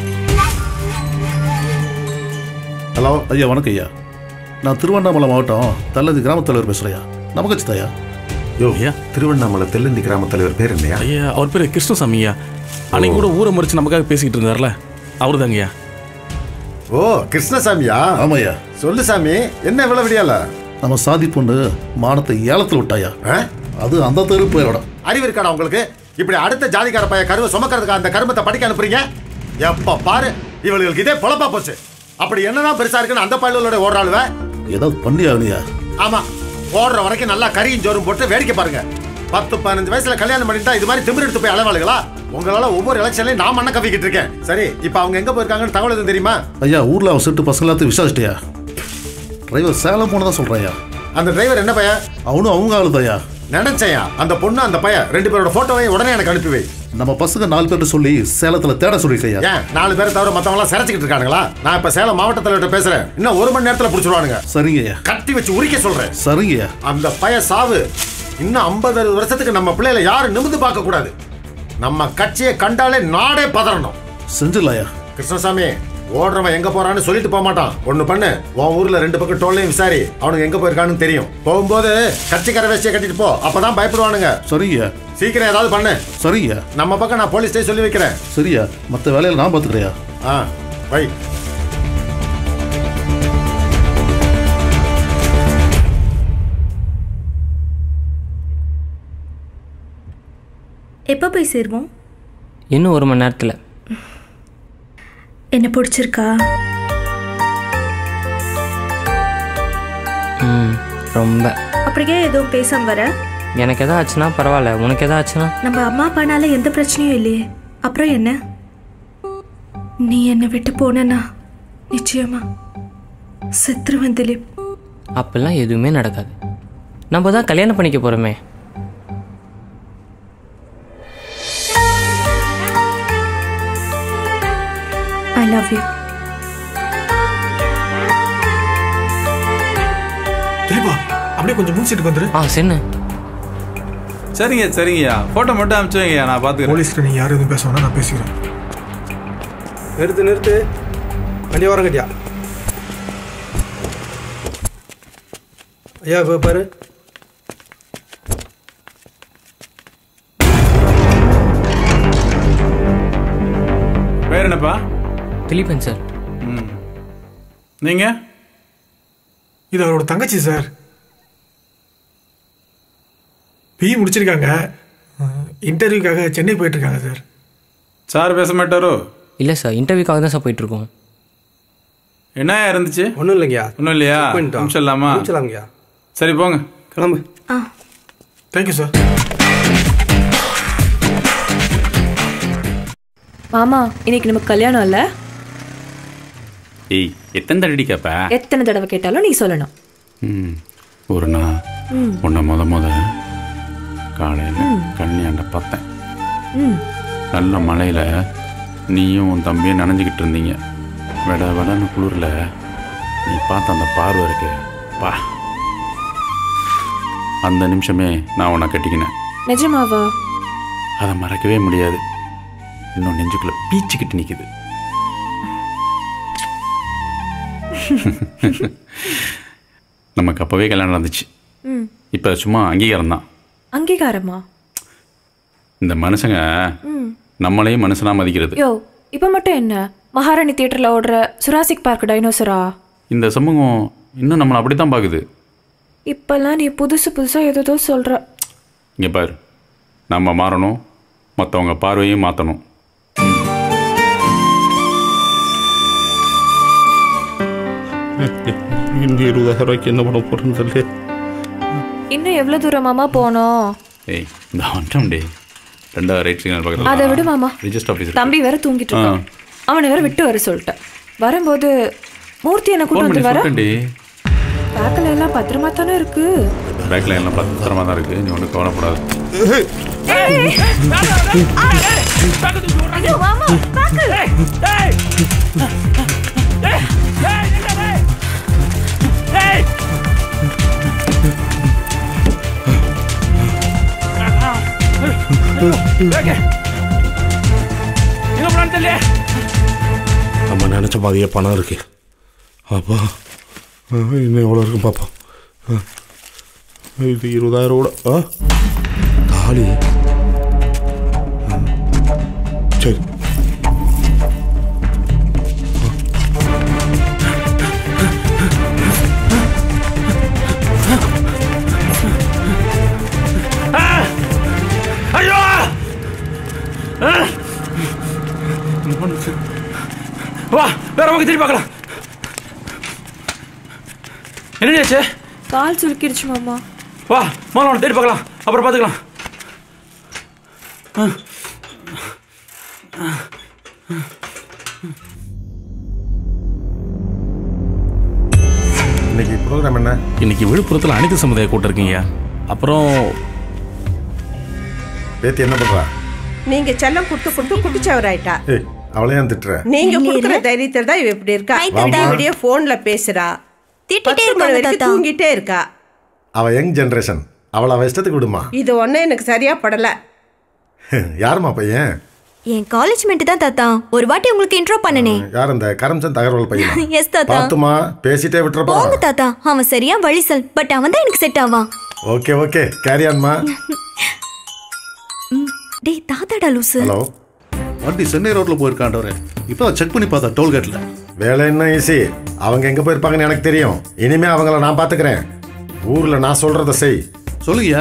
ஹலோ ஐயா வணக்கம் ஐயா நான் திருவண்ணாமலை மாவட்டம் தள்ளதி கிராம தலைவர் பேசுறையா நமக்கு தாயா யோ திருவண்ணாமலை தெல்லந்தி கிராம தலைவர் பேர் என்னையா ஐயா அவர் பேர் கிருஷ்ணசாமி ஐயா அன்னைக்கு கூட ஊரை மறிச்சு நமக்காக பேசிக்கிட்டு இருந்தார்ல அவர் தாங்கய்யா ஓ கிருஷ்ணசாமியா ஆமாய்யா சொல்லு சாமி என்ன இவ்வளவு விடியால நம்ம சாதி பொண்ணு மானத்தை ஏலத்தில் விட்டாயா அது அந்த தெரு போயோட அறிவு இருக்காடா உங்களுக்கு இப்படி அடுத்த ஜாதிக்கார பைய கருவை சுமக்கிறதுக்கு அந்த கருமத்தை படிக்க அனுப்புறீங்க எப்ப பாரு இவளுக்கு இதே பொழப்பா போச்சு அப்படி என்னதான் பெருசா இருக்குன்னு அந்த பயலோட ஓடுறாளுவ ஏதாவது பண்ணி ஆகலையா ஆமா ஓடுற வரைக்கும் நல்லா கறியும் ஜோறும் போட்டு வேடிக்கை பாருங்க பத்து பதினஞ்சு வயசுல கல்யாணம் பண்ணிட்டா இது மாதிரி திமிர் எடுத்து போய் அளவாளுகளா உங்களால ஒவ்வொரு எலெக்ஷன்லயும் நான் மண்ண கவிக்கிட்டு இருக்கேன் சரி இப்ப அவங்க எங்க போயிருக்காங்கன்னு தகவல் எதுவும் தெரியுமா ஐயா ஊர்ல அவன் செட்டு பசங்க எல்லாத்தையும் விசாரிச்சிட்டியா டிரைவர் சேலம் போனதான் சொல்றாயா அந்த டிரைவர் என்ன பையன் அவனும் அவங்க ஆளுதாயா நினைச்சையா அந்த பொண்ணு அந்த பையன் ரெண்டு பேரோட போட்டோவையும் உடனே எனக்கு அனுப்பி வை நம்ம பசங்க நாலு பேர்ட்ட சொல்லி சேலத்துல தேட சொல்லிருக்கையா ஏன் நாலு பேரை தவிர மத்தவங்க எல்லாம் சிறைச்சிக்கிட்டு இருக்கானுங்களா நான் இப்ப சேலம் மாவட்ட தலைவர்கிட்ட பேசுறேன் இன்னும் ஒரு மணி நேரத்துல புடிச்சிருவானுங்க சரிங்கய்யா கட்டி வச்சு உரிக்க சொல்றேன் சரிங்கய்யா அந்த பைய சாவு இன்னும் ஐம்பது அறுபது வருஷத்துக்கு நம்ம பிள்ளைகளை யாரும் நிமிந்து பார்க்க கூடாது நம்ம கட்சியை கண்டாலே நாடே பதறணும் செஞ்சிடலாயா கிருஷ்ணசாமி ஓடுறவன் எங்க போறான்னு சொல்லிட்டு போக மாட்டான் ஒண்ணு பண்ணு உன் ஊர்ல ரெண்டு பக்கம் டோல்லையும் விசாரி அவனுக்கு எங்க போயிருக்கான்னு தெரியும் போகும்போது கட்சிக்கார வேஷ்டியை கட்டிட்டு போ அப்பதான் பயப்படுவானுங்க சரிங்கய்யா சீக்கிரம் ஏதாவது பண்ணு சரிங்கய்யா நம்ம பக்கம் நான் போலீஸ்டே சொல்லி வைக்கிறேன் சரியா மத்த வேலையில நான் பாத்துக்கிறையா ஆ வை எப்போ போய் சேருவோம் இன்னும் ஒரு மணி நேரத்தில் என்ன பிடிச்சிருக்கா ம் ரொம்ப அப்படியே எதுவும் பேசாம வர எனக்கு எதா ஆச்சுன்னா பரவாயில்ல உனக்கு எதா ஆச்சுன்னா நம்ம அம்மா அப்பானால எந்த பிரச்சனையும் இல்லையே அப்புறம் என்ன நீ என்னை விட்டு போனனா நிச்சயமா செத்துருவன் திலீப் அப்பெல்லாம் எதுவுமே நடக்காது நம்ம தான் கல்யாணம் பண்ணிக்க போகிறோமே ஐ லவ் யூ திலீபா அப்படியே கொஞ்சம் முன் சீட்டுக்கு வந்துரு ஆ சென்னு சரிங்க சரிங்கய்யா ஃபோட்டோ மட்டும் அனுப்பிச்சு வைங்கய்யா நான் பார்த்துக்கிறேன் போலீஸ்கிட்ட நீ யாரும் எதுவும் பேச வேணா நான் பேசிக்கிறேன் நிறுத்து நிறுத்து வண்டி ஓரம் கட்டியா ஐயா இப்போ பாரு பேர் என்னப்பா திலீபன் சார் ம் நீங்க இது அவரோட தங்கச்சி சார் பிஇ முடிச்சிருக்காங்க இன்டர்வியூக்காக சென்னை போயிட்டு இருக்காங்க சார் சார் பேச மாட்டாரோ இல்லை சார் இன்டர்வியூக்காக தான் சார் போயிட்டுருக்கோம் என்ன இருந்துச்சு ஒன்றும் இல்லைங்கய்யா ஒன்றும் இல்லையா Check பண்ணிட்டோம். அனுப்பிச்சிடலாமா அனுப்பிச்சிடலாங்கய்யா. சரி போங்க கிளம்பு தேங்க்யூ சார் மாமா இன்னைக்கு நமக்கு கல்யாணம் இல்ல ஏய் எத்தனை தடடி கேப்ப எத்தனை தடவை கேட்டாலும் நீ சொல்லணும் ம் ஒரு நாள் ம். உன்னை முத முத காலையில் ம். கல்யாண்ட பார்த்தேன் ம் நல்ல மழையில் நீயும் உன் தம்பியும் நனைஞ்சிக்கிட்டு இருந்தீங்க வெட வெடன்னு குளிரில் நீ பார்த்த அந்த பார்வை இருக்கு பா அந்த நிமிஷமே நான் உன்னை கட்டிக்கினேன் நிஜமாவா அதை மறக்கவே முடியாது இன்னும் நெஞ்சுக்குள்ள பீச்சிக்கிட்டு நிற்குது நமக்கு அப்போவே கல்யாணம் நடந்துச்சு ம் இப்போ சும்மா அங்கீகாரம் தான் அங்கீகாரமா இந்த மனுஷங்க ம் நம்மளையும் மனுஷனா மதிக்கிறது யோ இப்போ மட்டும் என்ன மகாராணி தியேட்டர்ல ஓடுற சுராசிக் பார்க் டைனோசரா இந்த சமூகம் இன்னும் நம்மளை அப்படி தான் பார்க்குது இப்பெல்லாம் நீ புதுசு புதுசா ஏதோ சொல்ற இங்கே பாரு நம்ம மாறணும் மற்றவங்க பார்வையும் மாற்றணும் இன்னும் இருபதாயிரம் ரூபாய்க்கு என்ன பண்ண போறேன்னு சொல்லி இன்னும் எவ்வளவு தூரம் மாமா போனோம் ஏய் இந்த வந்துட்டோம் டே ரெண்டாவது ரைட் சிக்னல் அதை விடு மாமா ரிஜிஸ்டர் ஆஃபீஸ் தம்பி வேற தூங்கிட்டு இருக்கான் அவனை வேற விட்டு வர சொல்லிட்டேன் வரும்போது மூர்த்தி என்ன கூட்டு ஃபோன் பண்ணி வந்து வர சொல்லிட்டேன்டி பேக்கில் எல்லாம் பத்திரமா தானே இருக்கு பேக்கில் எல்லாம் பத்திரமா தான் இருக்குது நீ ஒன்றும் கவலைப்படாது ஐயோ மாமா நம்ம நினச்ச மாதிரியே பணம் இருக்கு அப்பா ஆ, இன்னும் எவ்வளோ இருக்கும் பார்ப்போம் ஆ. இது இருபதாயிரம் கூட ஆ தாலி ஆ. சரி பக்கம் திரும்பி பார்க்கலாம் என்னடியாச்சு கால் சுருக்கிடுச்சு மாமா வா முதல்ல அவனை தேடி பார்க்கலாம் அப்புறம் பார்த்துக்கலாம் ஆ. இன்னைக்கு ப்ரோக்ராம் என்ன இன்னைக்கு விழுப்புரத்தில் அனைத்து சமுதாய கூட்டம் இருக்குங்க அப்புறம் பேத்தி என்ன பண்றா நீங்க செல்லம் கொடுத்து கொடுத்து குட்டிச்சவராயிட்டா ஏய் அவளே ஏன் திட்டுற நீங்க கொடுக்குற தைரியத்தில் தான் இவ இப்படி இருக்கா தாத்தா. விடிய போன்ல பேசுறா திட்டிட்டே பத்து மணி இருக்காங்க வரைக்கும் தாத்தா. தூங்கிட்டே இருக்கா அவ யங் ஜெனரேஷன் அவளை அவ இஷ்டத்துக்கு விடுமா இது ஒன்னும் எனக்கு சரியா படல யாரும்மா பையன் என் காலேஜ் மேட் தான் தாத்தா ஒரு வாட்டி உங்களுக்கு இன்ட்ரோ பண்ணனே யார் அந்த கரம்சந்த் தகவல் பையன் எஸ் தாத்தா பார்த்துமா பேசிட்டே விட்டுறப்பா போங்க தாத்தா அவன் சரியா வழி சொல் பட் அவன் தான் எனக்கு செட் ஆவான் ஓகே ஓகே கேரி ஆன்மா டேய் தாத்தாடா லூசு ஹலோ வண்டி சென்னை ரோட்ல போயிருக்காண்டவரே இப்போ செக் பண்ணி பார்த்தா டோல்கேட்ல வேலை என்ன ஈஸி அவங்க எங்க போயிருப்பாங்கன்னு எனக்கு தெரியும் இனிமே அவங்கள நான் பாத்துக்கிறேன் ஊர்ல நான் சொல்றத செய் சொல்லுங்க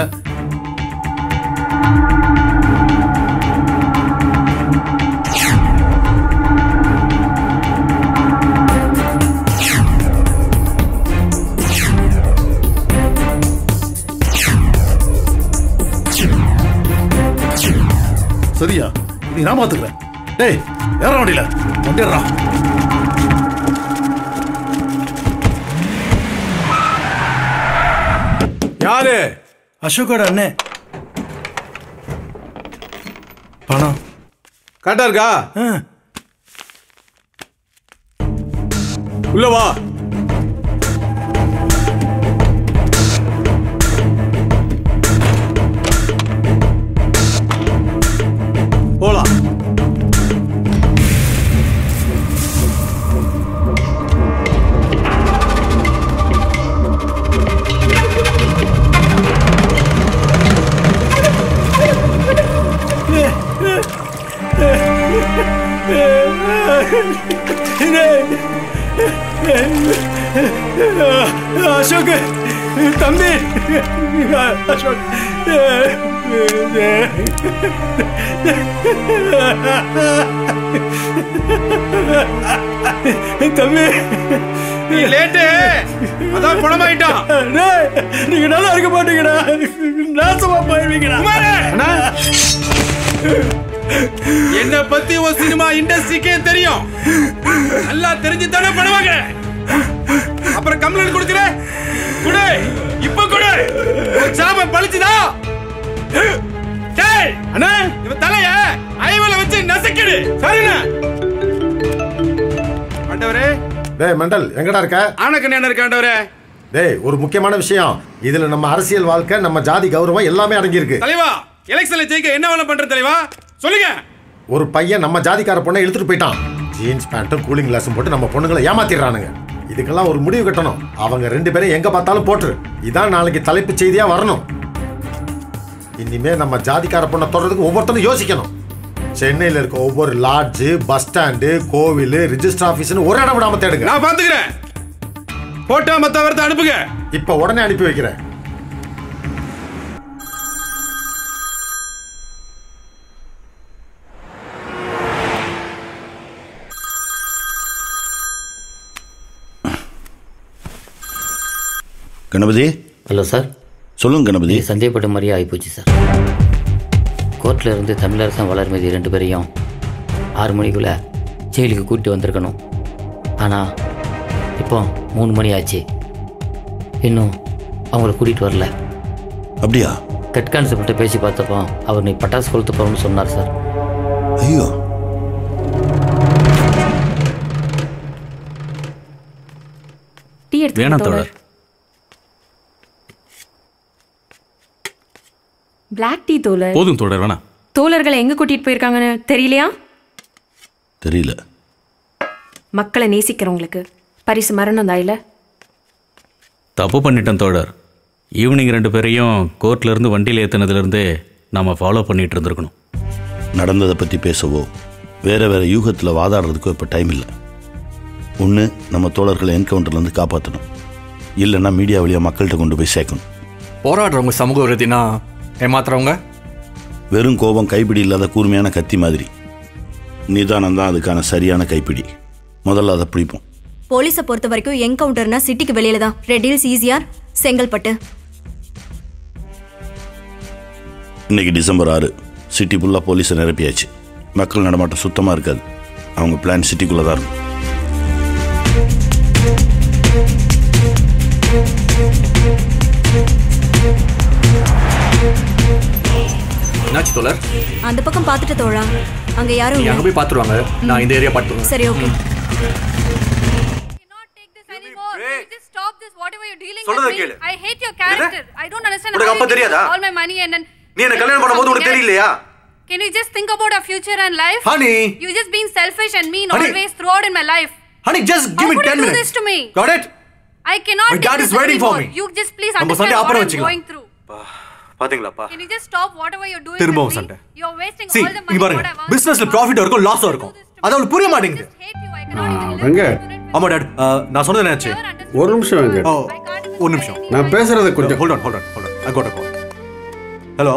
சரியா நீ நான் பாத்துக்கிறேன் டேய் ஏற வண்டியில வண்டிடுறா யாரு அசோகோட அண்ணன் பணம் கரெக்டா இருக்கா உள்ள வா போலாம் அசோக் தம்பி அசோக் தம்பி நீ லேட்டு அதான் குணமாயிட்டான் டேய், நீங்க நல்லா இருக்க மாட்டீங்கடா நாசமா போயிருவீங்கடா என்ன பத்தி ஒரு சினிமா இண்டஸ்ட்ரிக்கே தெரியும் நல்லா தெரிஞ்சு தானே பண்ணுவாங்க அப்புறம் கம்ப்ளைண்ட் கொடுக்குற குடு இப்ப குடு உன் சாபம் பழிச்சுதா டேய் அண்ணா இவன் தலைய ஐவல வச்சு நசுக்கிடு சரிண்ணா ஆண்டவரே டேய் மண்டல் எங்கடா இருக்க ஆனக்கு என்ன இருக்க ஆண்டவரே டேய் ஒரு முக்கியமான விஷயம் இதுல நம்ம அரசியல் வாழ்க்கை நம்ம ஜாதி கௌரவம் எல்லாமே அடங்கி இருக்கு தலைவா எலெக்ஷன்ல ஜெயிக்க என்ன வேலை பண்ற தலைவா சொல்லுங்க ஒரு பையன் நம்ம ஜாதிக்கார பொண்ணை இழுத்துட்டு போயிட்டான் ஜீன்ஸ் பேண்ட்டும் கூலிங் கிளாஸும் போட்டு நம்ம பொண்ணுங்களை ஏமாத்திடுறானுங்க இதுக்கெல்லாம் ஒரு முடிவு கட்டணும் அவங்க ரெண்டு பேரும் எங்க பார்த்தாலும் போட்டுரு இதான் நாளைக்கு தலைப்பு செய்தியா வரணும் இனிமே நம்ம ஜாதிக்கார பொண்ணை தொடர்றதுக்கு ஒவ்வொருத்தரும் யோசிக்கணும் சென்னையில் இருக்க ஒவ்வொரு லாட்ஜு பஸ் ஸ்டாண்டு கோவில் ரிஜிஸ்டர் ஆஃபீஸ்னு ஒரு இடம் விடாம தேடுங்க நான் பாத்துக்கிறேன் போட்டா மத்த வரத்தை அனுப்புங்க இப்ப உடனே அனுப்பி வைக்கிறேன் கணபதி ஹலோ சார் சொல்லுங்க கணபதி சந்தேகப்பட்ட மாதிரியே ஆகிப்போச்சு சார் கோர்ட்டில் இருந்து தமிழரசன் வளர்மதி ரெண்டு பேரையும் ஆறு மணிக்குள்ளே ஜெயிலுக்கு கூட்டி வந்திருக்கணும் ஆனால் இப்போ மூணு மணி ஆச்சு இன்னும் அவங்கள கூட்டிகிட்டு வரல அப்படியா ஹெட் கான்ஸ்டபிள்கிட்ட பேசி பார்த்தப்போ அவர் நீ பட்டாசு கொளுத்து போகிறோம்னு சொன்னார் சார் ஐயோ டீ எடுத்து வேணாம் தோழர் பிளாக் டீ தோழர் போதும் தோழர் வேணாம் தோழர்களை எங்க கூட்டிட்டு போயிருக்காங்கன்னு தெரியலையா தெரியல மக்களை நேசிக்கிறவங்களுக்கு பரிசு மரணம் தாயில தப்பு பண்ணிட்டேன் தோழர் ஈவினிங் ரெண்டு பேரையும் கோர்ட்ல இருந்து வண்டியில் ஏற்றினதுலேருந்தே நாம ஃபாலோ பண்ணிட்டு இருந்திருக்கணும் நடந்ததை பற்றி பேசவோ வேற வேற யூகத்தில் வாதாடுறதுக்கோ இப்போ டைம் இல்லை ஒன்று நம்ம தோழர்களை என்கவுண்டர்லேருந்து காப்பாற்றணும் இல்லைன்னா மீடியா வழியாக மக்கள்கிட்ட கொண்டு போய் சேர்க்கணும் போராடுறவங்க சமூக விரோதினா ஏமாத்துறவங்க வெறும் கோபம் கைப்பிடி இல்லாத கூர்மையான கத்தி மாதிரி நிதானம் தான் அதுக்கான சரியான கைப்பிடி முதல்ல அதை பிடிப்போம் போலீஸை பொறுத்த வரைக்கும் என்கவுண்டர்னா சிட்டிக்கு வெளியில தான் ரெட் ஹில்ஸ் ஈஸியார் செங்கல்பட்டு இன்னைக்கு டிசம்பர் ஆறு சிட்டி ஃபுல்லாக போலீஸை நிரப்பியாச்சு மக்கள் நடமாட்டம் சுத்தமாக இருக்காது அவங்க பிளான் சிட்டிக்குள்ளே தான் இருக்கும் என்னாச்சு தோழர் அந்த பக்கம் பார்த்துட்டு தோழா அங்க யாரும் நீங்க அங்க இல்ல போய் பாத்துருவாங்க நான் இந்த ஏரியா பாத்துருவேன் சரி ஓகே சொல்றத கேளு I hate your character. I don't understand உனக்கு how அப்ப you give தெரியாதா? all my money and then நீ என்ன கல்யாணம் பண்ணும்போது உனக்கு தெரியலையா Can you just think about our future and life? Honey. You just being selfish and mean Honey. always throughout in my life. Honey, just give How me could 10 you do minutes. this to me? Got it? I cannot My take dad this is waiting for anymore. me. You just please நம்ம understand சண்டை what அப்புறம் I'm வச்சுக்கலாம். going through. பாத்தீங்களாப்பா Can you just stop whatever you're doing திரும்பவும் with me? சண்டை You're wasting see all the இங்க money பாருங்க what I want. பிசினஸ்ல ப்ராஃபிட் இருக்கும் லாஸும் இருக்கும் அது அவளுக்கு புரிய மாட்டேங்குது வெங்கட் ஆமா டாட் நான் சொன்னது என்னாச்சு ஒரு நிமிஷம் வெங்கட் ஓ ஒரு நிமிஷம் நான் பேசுறது கொஞ்சம் hold on hold on hold on I got a call hello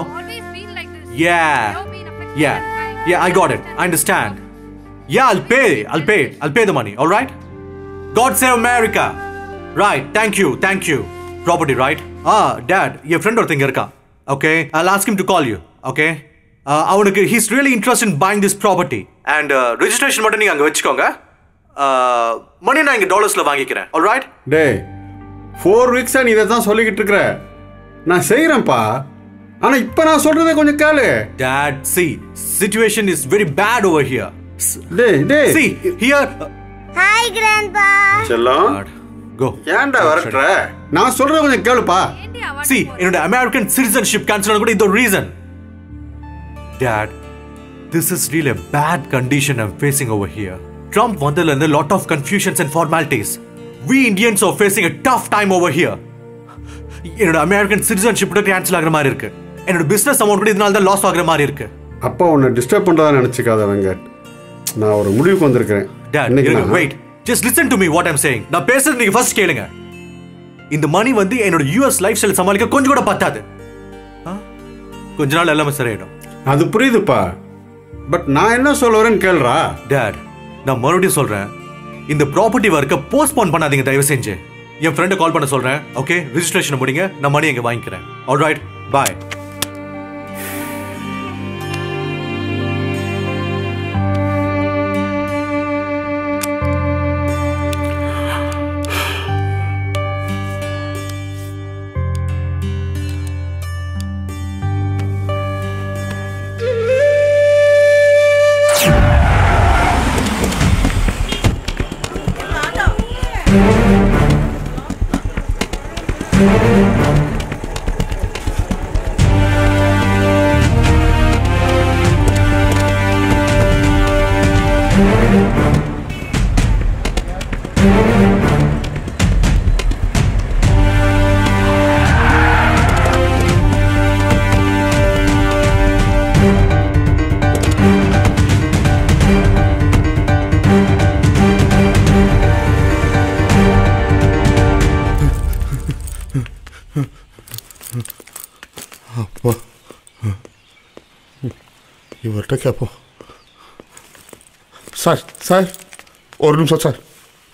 yeah yeah yeah I got it I understand yeah I'll pay I'll pay it I'll pay the money all right God save America right thank you thank you property right ah dad என் ஃப்ரெண்ட் ஒருத்தங்க இருக்கான் okay I'll ask him to call you okay Uh, அவனுக்கு he's really interest in buying this property and registration மட்டும் நீங்கள் அங்கே வச்சுக்கோங்க மணி நான் இங்கே டாலர்ஸில் வாங்கிக்கிறேன் ஆல் ரைட் டேய் ஃபோர் வீக்ஸாக நீ இதை தான் சொல்லிக்கிட்டு இருக்கிற நான் செய்கிறேன்ப்பா ஆனால் இப்போ நான் சொல்கிறத கொஞ்சம் கேளு Dad, see, situation is very bad over here. டேய் டேய் See, here. ஹாய் கிராண்ட்பா செல்லம் Go. ஏன்டா வரட்டுற நான் சொல்கிறத கொஞ்சம் கேளுப்பா See, என்னோட அமெரிக்கன் சிட்டிசன்ஷிப் கேன்சல் கூட இந்த reason Dad, this is really a bad condition I'm facing over here. Trump வந்ததுல lot of confusions and formalities. We Indians are facing a tough time over here. என்னோட அமெரிக்கன் சிட்டிசன்ஷிப் கூட கேன்சல் ஆகுற மாதிரி இருக்கு என்னோட பிசினஸ் அமௌண்ட் கூட இதனால தான் லாஸ் ஆகுற மாதிரி இருக்கு அப்பா உன்னை டிஸ்டர்ப் பண்ணுறதா நினச்சிக்காத வெங்கட் நான் ஒரு முடிவுக்கு வந்திருக்கிறேன் Dad, இன்னைக்கு இருங்க, நான் wait. Just listen to me what I'm saying. நான் பேசுறது நீங்க ஃபர்ஸ்ட் கேளுங்க. இந்த மணி வந்து என்னோட யூஎஸ் லைஃப் ஸ்டைல் சமாளிக்க கொஞ்சம் கூட பத்தாது. ஆ? கொஞ்ச நாள் எல்லாமே சரியாயிடும். அது புரியுதுப்பா பட் நான் என்ன சொல்ல வரேன்னு கேளுடா Dad, நான் மறுபடியும் சொல்றேன். இந்த ப்ராப்பர்ட்டி ஒர்க்கை போஸ்ட்போன் பண்ணாதீங்க தயவு செஞ்சு. என் ஃப்ரெண்டை கால் பண்ண சொல்றேன். ஓகே, ரெஜிஸ்ட்ரேஷன் முடிங்க. நான் மணி எங்க வாங்கிக்கிறேன். Alright, bye. அப்பா இவர்கிட்ட கேட்போம் சார் சார் ஒரு நிமிஷம் சார்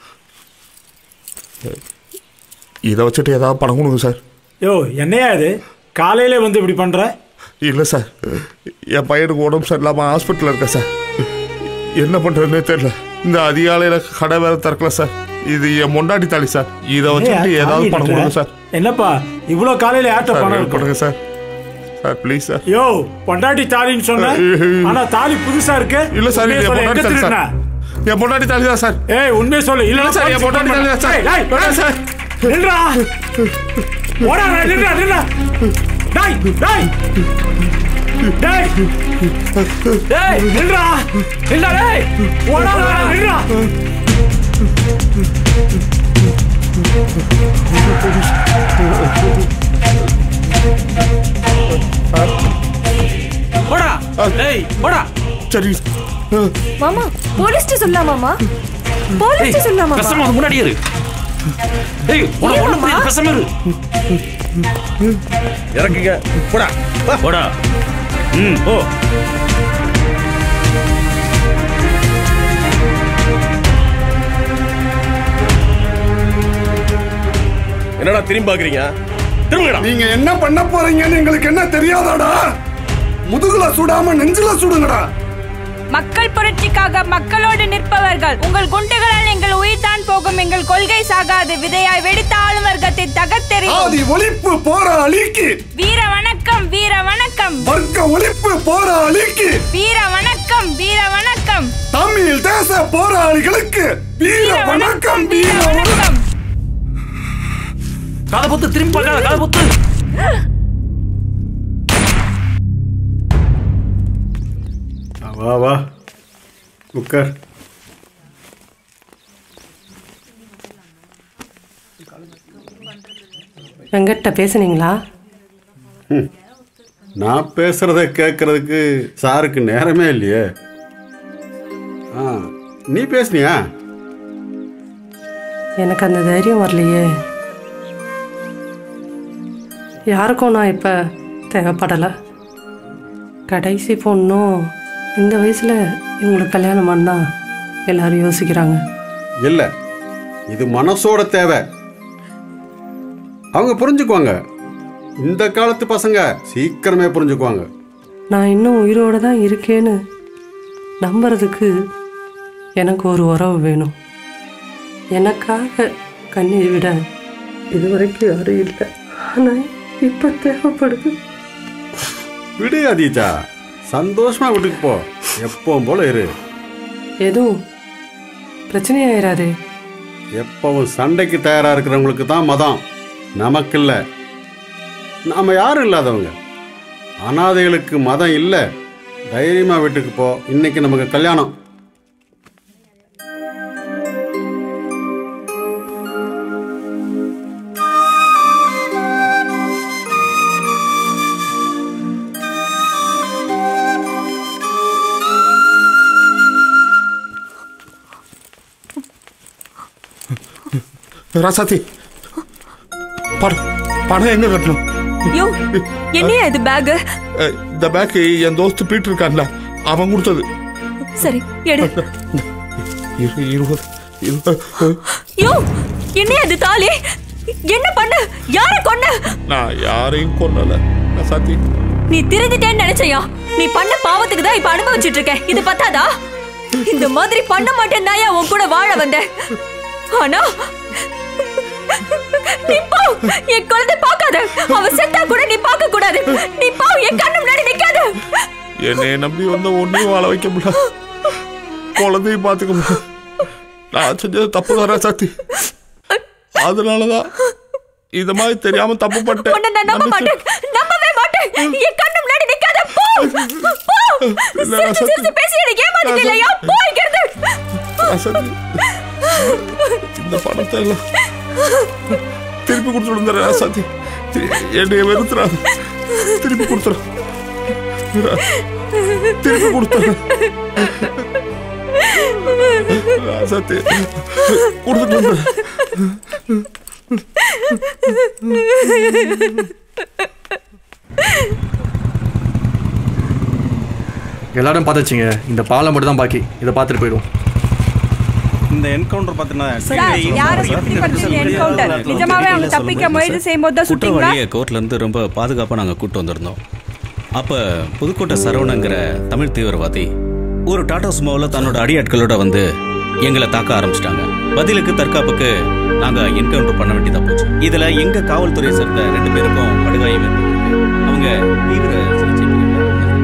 இதை வச்சுட்டு ஏதாவது பணம் கொடுங்க சார் யோ என்னையா இது காலையில வந்து இப்படி பண்ற இல்லை சார் என் பையனுக்கு உடம்பு சரியில்லாமல் ஹாஸ்பிட்டலில் இருக்கேன் சார் என்ன பண்ணுறதுனே தெரியல இந்த அதிகாலையில் கடை வேற திறக்கல சார் இது என் முண்டாட்டி தாலி சார் இதை வச்சுட்டு ஏய், ஏதாவது தாலி பணம் கட்டுற? கொடுங்க சார் என்னப்பா இவ்வளோ காலையில யார்கிட்ட சார், பணம் help இருக்கும் பண்ணுங்க சார் சார் ப்ளீஸ் சார் யோ பொண்டாட்டி தாலின்னு சொன்ன ஆனா தாலி புதுசா இருக்கு இல்ல சார் உண்மையை இது சொல்லு, என் எங்க பொண்டாட்டி தாலி திருடின? சார் என் பொண்டாட்டி தாலி தான் சார் ஏய் உண்மையை சொல்லு இல்ல இல்ல சார், என் பொண்டாட்டி தாலி தான் சார். வேணாம் சார். நில்றா ஓடா நில்றா நில்றா டேய் டேய் டேய் டேய் நில்றா நில்றா டேய் ஓடா நில்றா போடா டேய் போடா சரி மாமா போலீஸ்ட்டு சொல்லலாமாமா போலீஸ்ட்டு சொல்லலாமா பேசாம அது முன்னாடி இரு டேய் உனக்கு ஒண்ணு புரியுது பேசாம இரு இறங்குங்க போடா போடா ம் ஓ என்னடா திரும்பி பாக்குறீங்க திரும்புங்கடா நீங்க என்ன பண்ண போறீங்கன்னு எங்களுக்கு என்ன தெரியாதாடா முதுகுல சுடாம நெஞ்சில சுடுங்கடா மக்கள் புரட்சிக்காக மக்களோடு நிற்பவர்கள் உங்கள் குண்டுகளால் எங்கள் உயிர் தான் போகும் எங்கள் கொள்கை சாகாது விதையாய் வெடித்த ஆளும் வர்க்கத்தை ஆதி தகர்த்தெறியும் ஒழிப்பு போராளிக்கு வீர வணக்கம் வீர வணக்கம் வர்க்க ஒழிப்பு போராளிக்கு வீர வணக்கம் வீர வணக்கம் தமிழ் தேச போராளிகளுக்கு வீர வணக்கம் வீர வணக்கம் காதை பொத்து திரும்பி பார்க்காத காதை பொத்து வா வா உட்கார் வெங்கட்ட பேசுனீங்களா ம். நான் பேசுறத கேட்கறதுக்கு சாருக்கு நேரமே இல்லையே ஆ நீ பேசுனியா எனக்கு அந்த தைரியம் வரலையே யாருக்கும் நான் இப்போ தேவைப்படலை கடைசி பொண்ணும் இந்த வயசில் இவங்களுக்கு கல்யாணம் பண்ணா எல்லாரும் யோசிக்கிறாங்க இல்லை இது மனசோட தேவை அவங்க புரிஞ்சுக்குவாங்க இந்த காலத்து பசங்க சீக்கிரமே புரிஞ்சுக்குவாங்க நான் இன்னும் உயிரோடு தான் இருக்கேன்னு நம்புறதுக்கு எனக்கு ஒரு உறவு வேணும் எனக்காக கண்ணீர் விட இதுவரைக்கும் யாரும் இல்லை ஆனால் இப்போ தேவைப்படுது விடு அதீச்சா சந்தோஷமா வீட்டுக்கு போ எப்பவும் போல இரு எதுவும் பிரச்சனையாயிராதே எப்பவும் சண்டைக்கு தயாரா இருக்கிறவங்களுக்கு தான் மதம் நமக்கு இல்ல நாம யாரும் இல்லாதவங்க அனாதைகளுக்கு மதம் இல்ல தைரியமா வீட்டுக்கு போ இன்னைக்கு நமக்கு கல்யாணம் ராசாத்தி பணம் பணம் எங்க கட்டணும் யோ என்னையா இது பேக் அஹ், இந்த பேக் என் தோஸ்து பீட்டு இருக்கான்ல அவன் கொடுத்தது சரி எடு இரு- இருபது இருபது யோ என்னையா இது தாலி என்ன பண்ண யார கொன்ன நான் யாரையும் கொல்லல ராசாத்தி நீ திருந்துட்டேன்னு நினைச்சையா நீ பண்ண பாவத்துக்கு தான் இப்ப அனுபவிச்சுட்டு இருக்க இது பத்தாதா இந்த மாதிரி பண்ண மாட்டேன் தாயா உன் கூட வாழ வந்தேன் ஆனா நீ போ என் குழந்தை பார்க்காத அவ செத்தா கூட நீ பார்க்க கூடாது நீ போ என் கண்ணு முன்னாடி நிக்காத என்னைய நம்பி வந்த ஒன்னையும் வாழ வைக்க முடியல குழந்தையும் பார்த்துக்க முடியல நான் செஞ்சது தப்பு தான் ராசாத்தி அதனாலதான் இந்த மாதிரி தெரியாம தப்பு பண்ணிட்டேன் உன்னை நான் நம்ப மாட்டேன் நம்பவே மாட்டேன் என் கண்ணு முன்னாடி நிக்காத போ போ இல்ல, சிரிச்சு ராசாத்தி. சிரிச்சு பேசி எனக்கு ஏமாத்திட்டு இல்லையா போ இங்கிருந்து ராசாத்தி இந்த பணத்தை எல்லாம் திருப்பி கொடுத்துட்டு ராசாத்தி என்னைய வெறுத்துறாது திருப்பி கொடுத்துரு திருப்பி கொடுத்துரு ராசாத்தி கொடுத்துட்டு வந்துரு எல்லாரும் பார்த்துச்சிங்க இந்த பாலம் மட்டும் தான் பாக்கி இதை பார்த்துட்டு போயிடும் இந்த என்கவுண்டர் பார்த்தீங்கன்னா சார் யாரை சுத்தி படுத்து என்கவுண்டர் நிஜமாவே அவங்க தப்பிக்க முயற்சி செய்யும்போது தான் சுட்டீங்களா குற்றவாளியை கோர்ட்ல இருந்து ரொம்ப பாதுகாப்பாக நாங்கள் கூட்டு வந்திருந்தோம் அப்போ புதுக்கோட்டை சரவணங்கிற தமிழ் தீவிரவாதி ஒரு டாடா சுமோவில் தன்னோட அடியாட்களோட வந்து எங்களை தாக்க ஆரம்பிச்சிட்டாங்க பதிலுக்கு தற்காப்புக்கு நாங்கள் என்கவுண்டர் பண்ண வேண்டியதாக போச்சு இதில் எங்கள் காவல்துறையை சேர்ந்த ரெண்டு பேருக்கும் படுகாயம் ஏற்பட்டிருக்கு அவங்க தீவிர சிகிச்சை பிரிவுல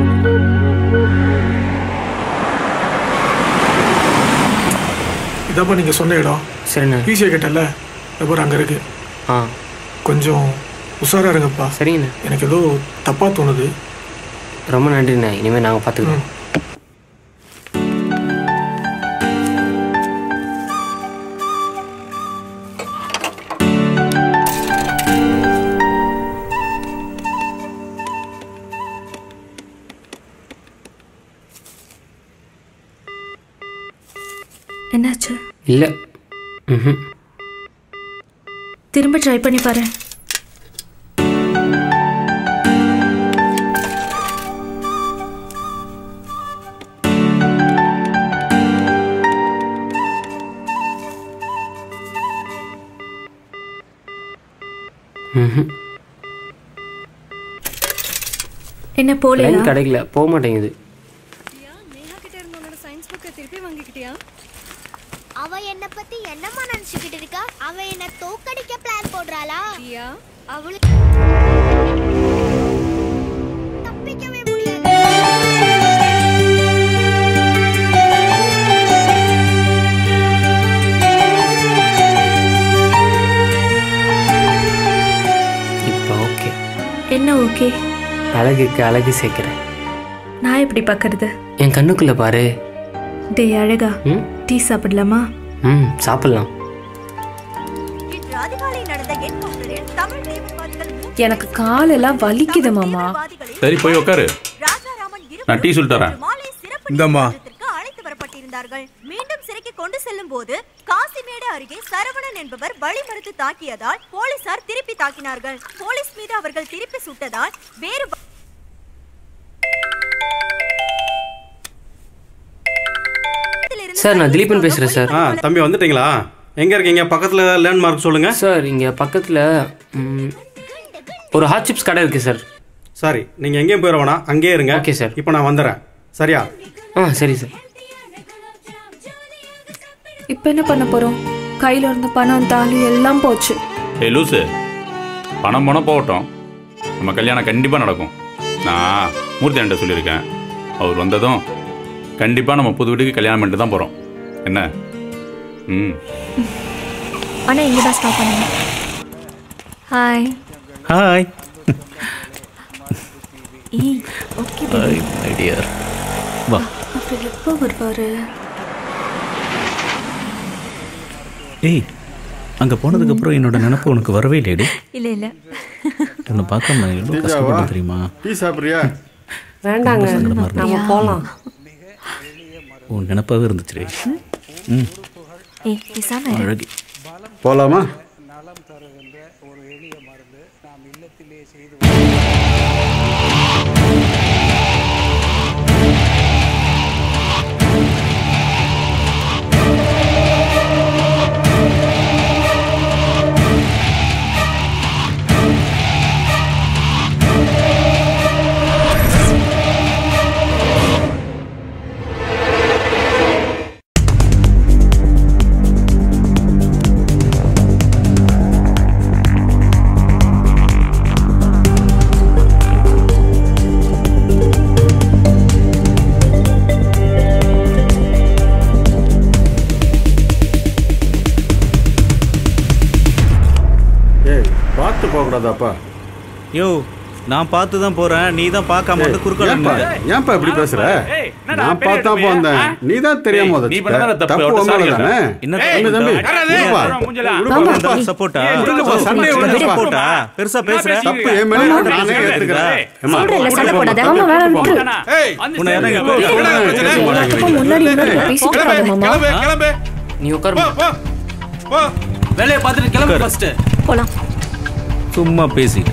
இதாப்பா நீங்க சொன்ன இடம் சரிண்ணே ஈஸியாக கேட்டல அப்புறம் அங்கே இருக்கு ஆ கொஞ்சம் உஷாரா இருங்கப்பா சரிங்கண்ணே எனக்கு ஏதோ தப்பா தோணுது ரொம்ப நன்றிண்ணே இனிமேல் நாங்கள் பார்த்துக்கிறோம் என்னாச்சு இல்லை ம் திரும்ப ட்ரை பண்ணி பாரு என்ன போலையா லைன் கிடைக்கல போக மாட்டேங்குது அவ என்ன பத்தி என்னமா நினைச்சுக்கிட்டு இருக்கா அவ என்ன தோக்கடிக்க பிளான் போடுறாளா அவளுக்கு தப்பிக்கவே முடியாது இப்போ ஓகே என்ன ஓகே அழகுக்கு அழகு சேர்க்கிறேன் நான் எப்படி பார்க்கறது என் கண்ணுக்குள்ள பாரு டேய் அழகா ம் டீ சாப்பிடலாமா ம் சாப்பிடலாம் இன்று அதிகாலை நடந்த என்கவுண்டரில் தமிழ் தீவிரவாதிகள் எனக்கு காலெல்லாம் வலிக்குது மாமா சரி போய் உட்காரு நான் டீ சொல்லிட்டு தரேன் இந்தம்மா அழைத்து வரப்பட்டிருந்தார்கள் மீண்டும் சிறைக்கு கொண்டு செல்லும் போது காசிமேடு அருகே சரவணன் என்பவர் வழிமறுத்து தாக்கியதால் போலீசார் திருப்பி தாக்கினார்கள் போலீஸ் மீது அவர்கள் திருப்பி சுட்டதால் வேறு ப- சார் நான் திலீபன் பேசுகிறேன் சார் ஆ தம்பி வந்துட்டீங்களா எங்கே இருக்கீங்க பக்கத்தில் லேண்ட்மார்க் சொல்லுங்க சார் இங்கே பக்கத்தில் ஒரு ஹாட் சிப்ஸ் கடை இருக்குது சார் சரி நீங்கள் எங்கேயும் போயிட வேணாம் அங்கேயே இருங்க ஓகே சார் இப்போ நான் வந்துடுறேன் சரியா ஆ சரி சார் இப்போ என்ன பண்ண போறோம் கையில இருந்த பணம் தாலி எல்லாம் போச்சு ஏய் லூசு பணம் பணம் போகட்டும் நம்ம கல்யாணம் கண்டிப்பாக நடக்கும் நான் மூர்த்தி என்கிட்ட சொல்லியிருக்கேன் அவர் வந்ததும் கண்டிப்பாக நம்ம புது வீட்டுக்கு கல்யாணம் பண்ணிட்டு தான் போகிறோம் என்ன ம் ஆனா இங்க தான் ஸ்டாப் பண்ணுங்க ஹாய் ஹாய் ஏய் ஓகே ஹாய் மை டியர் வா அப்புறம் எப்போ வருவாரு ஏய் அங்கே போனதுக்கப்புறம் என்னோட நினப்பு உனக்கு வரவே இல்லையடி இல்ல இல்ல உன்னை பார்க்காம எவ்வளோ கஷ்டப்பட்டு தெரியுமா டீ சாப்பிட்றியா வேண்டாங்க ரொம்ப சங்கடமா இருக்கு. நம்ம போலாம் உன் நினப்பாகவே இருந்துச்சு ம் ஏய் பேசாம இரு. அழகி போலாமா ஏய் பார்த்து போகக்கூடாதாப்பா யோ நான் பார்த்து தான் போகிறேன் நீ தான் பார்க்காம வந்து குறுக்கால ஏன்பா நின்னுட்ட. ஏன்பா இப்படி பேசுற ஏய், என்னடா நான் பெரிய பார்த்தா தம்பியா? போந்தேன் ஆ? நீ தான் தெரியாம ஏய், உதச்சிட்ட. நீ பண்ணதானே தப்பு, தப்பு அவர்ட்ட உன் மேல sorry தானே கேட்டேன். என்ன ஏய், தம்பி, தம்பி, யாராவது? விடுப்பா. ஏய், மூஞ்சலா. விடுப்பா. ஆமா. விடுப்பா. சப்போர்ட்டா ஏய், விடுப்பா, சண்டையை விடுப்பா. சப்போர்ட்டா பெருசா பேசுற தப்பு என் மேல இருக்கு, நானே ஏத்துக்கிறேன். ஏம்மா, சொல்றேன்ல, சண்டை விட்டு போடாத. போம்மா, ஆமா, வேணாம், விட்டு விட்டுரு. போம்மா. ஏய், உன்னை யாரும் இங்க கிளம்பு, கூப்பிட்டு கிளம்பு, பேச கிளம்பு, மாட்டேங்கிறீங்க. முன்னாடி முன்னாடி பேசிட்டு கிளம்பு, இருக்காத மாமா கிளம்பு, கிளம்பு. நீ உட்காரு போ, போ, போ. வேலையை பார்த்துட்டு கிளம்பு ஃபர்ஸ்ட் போலாம் சும்மா பேசி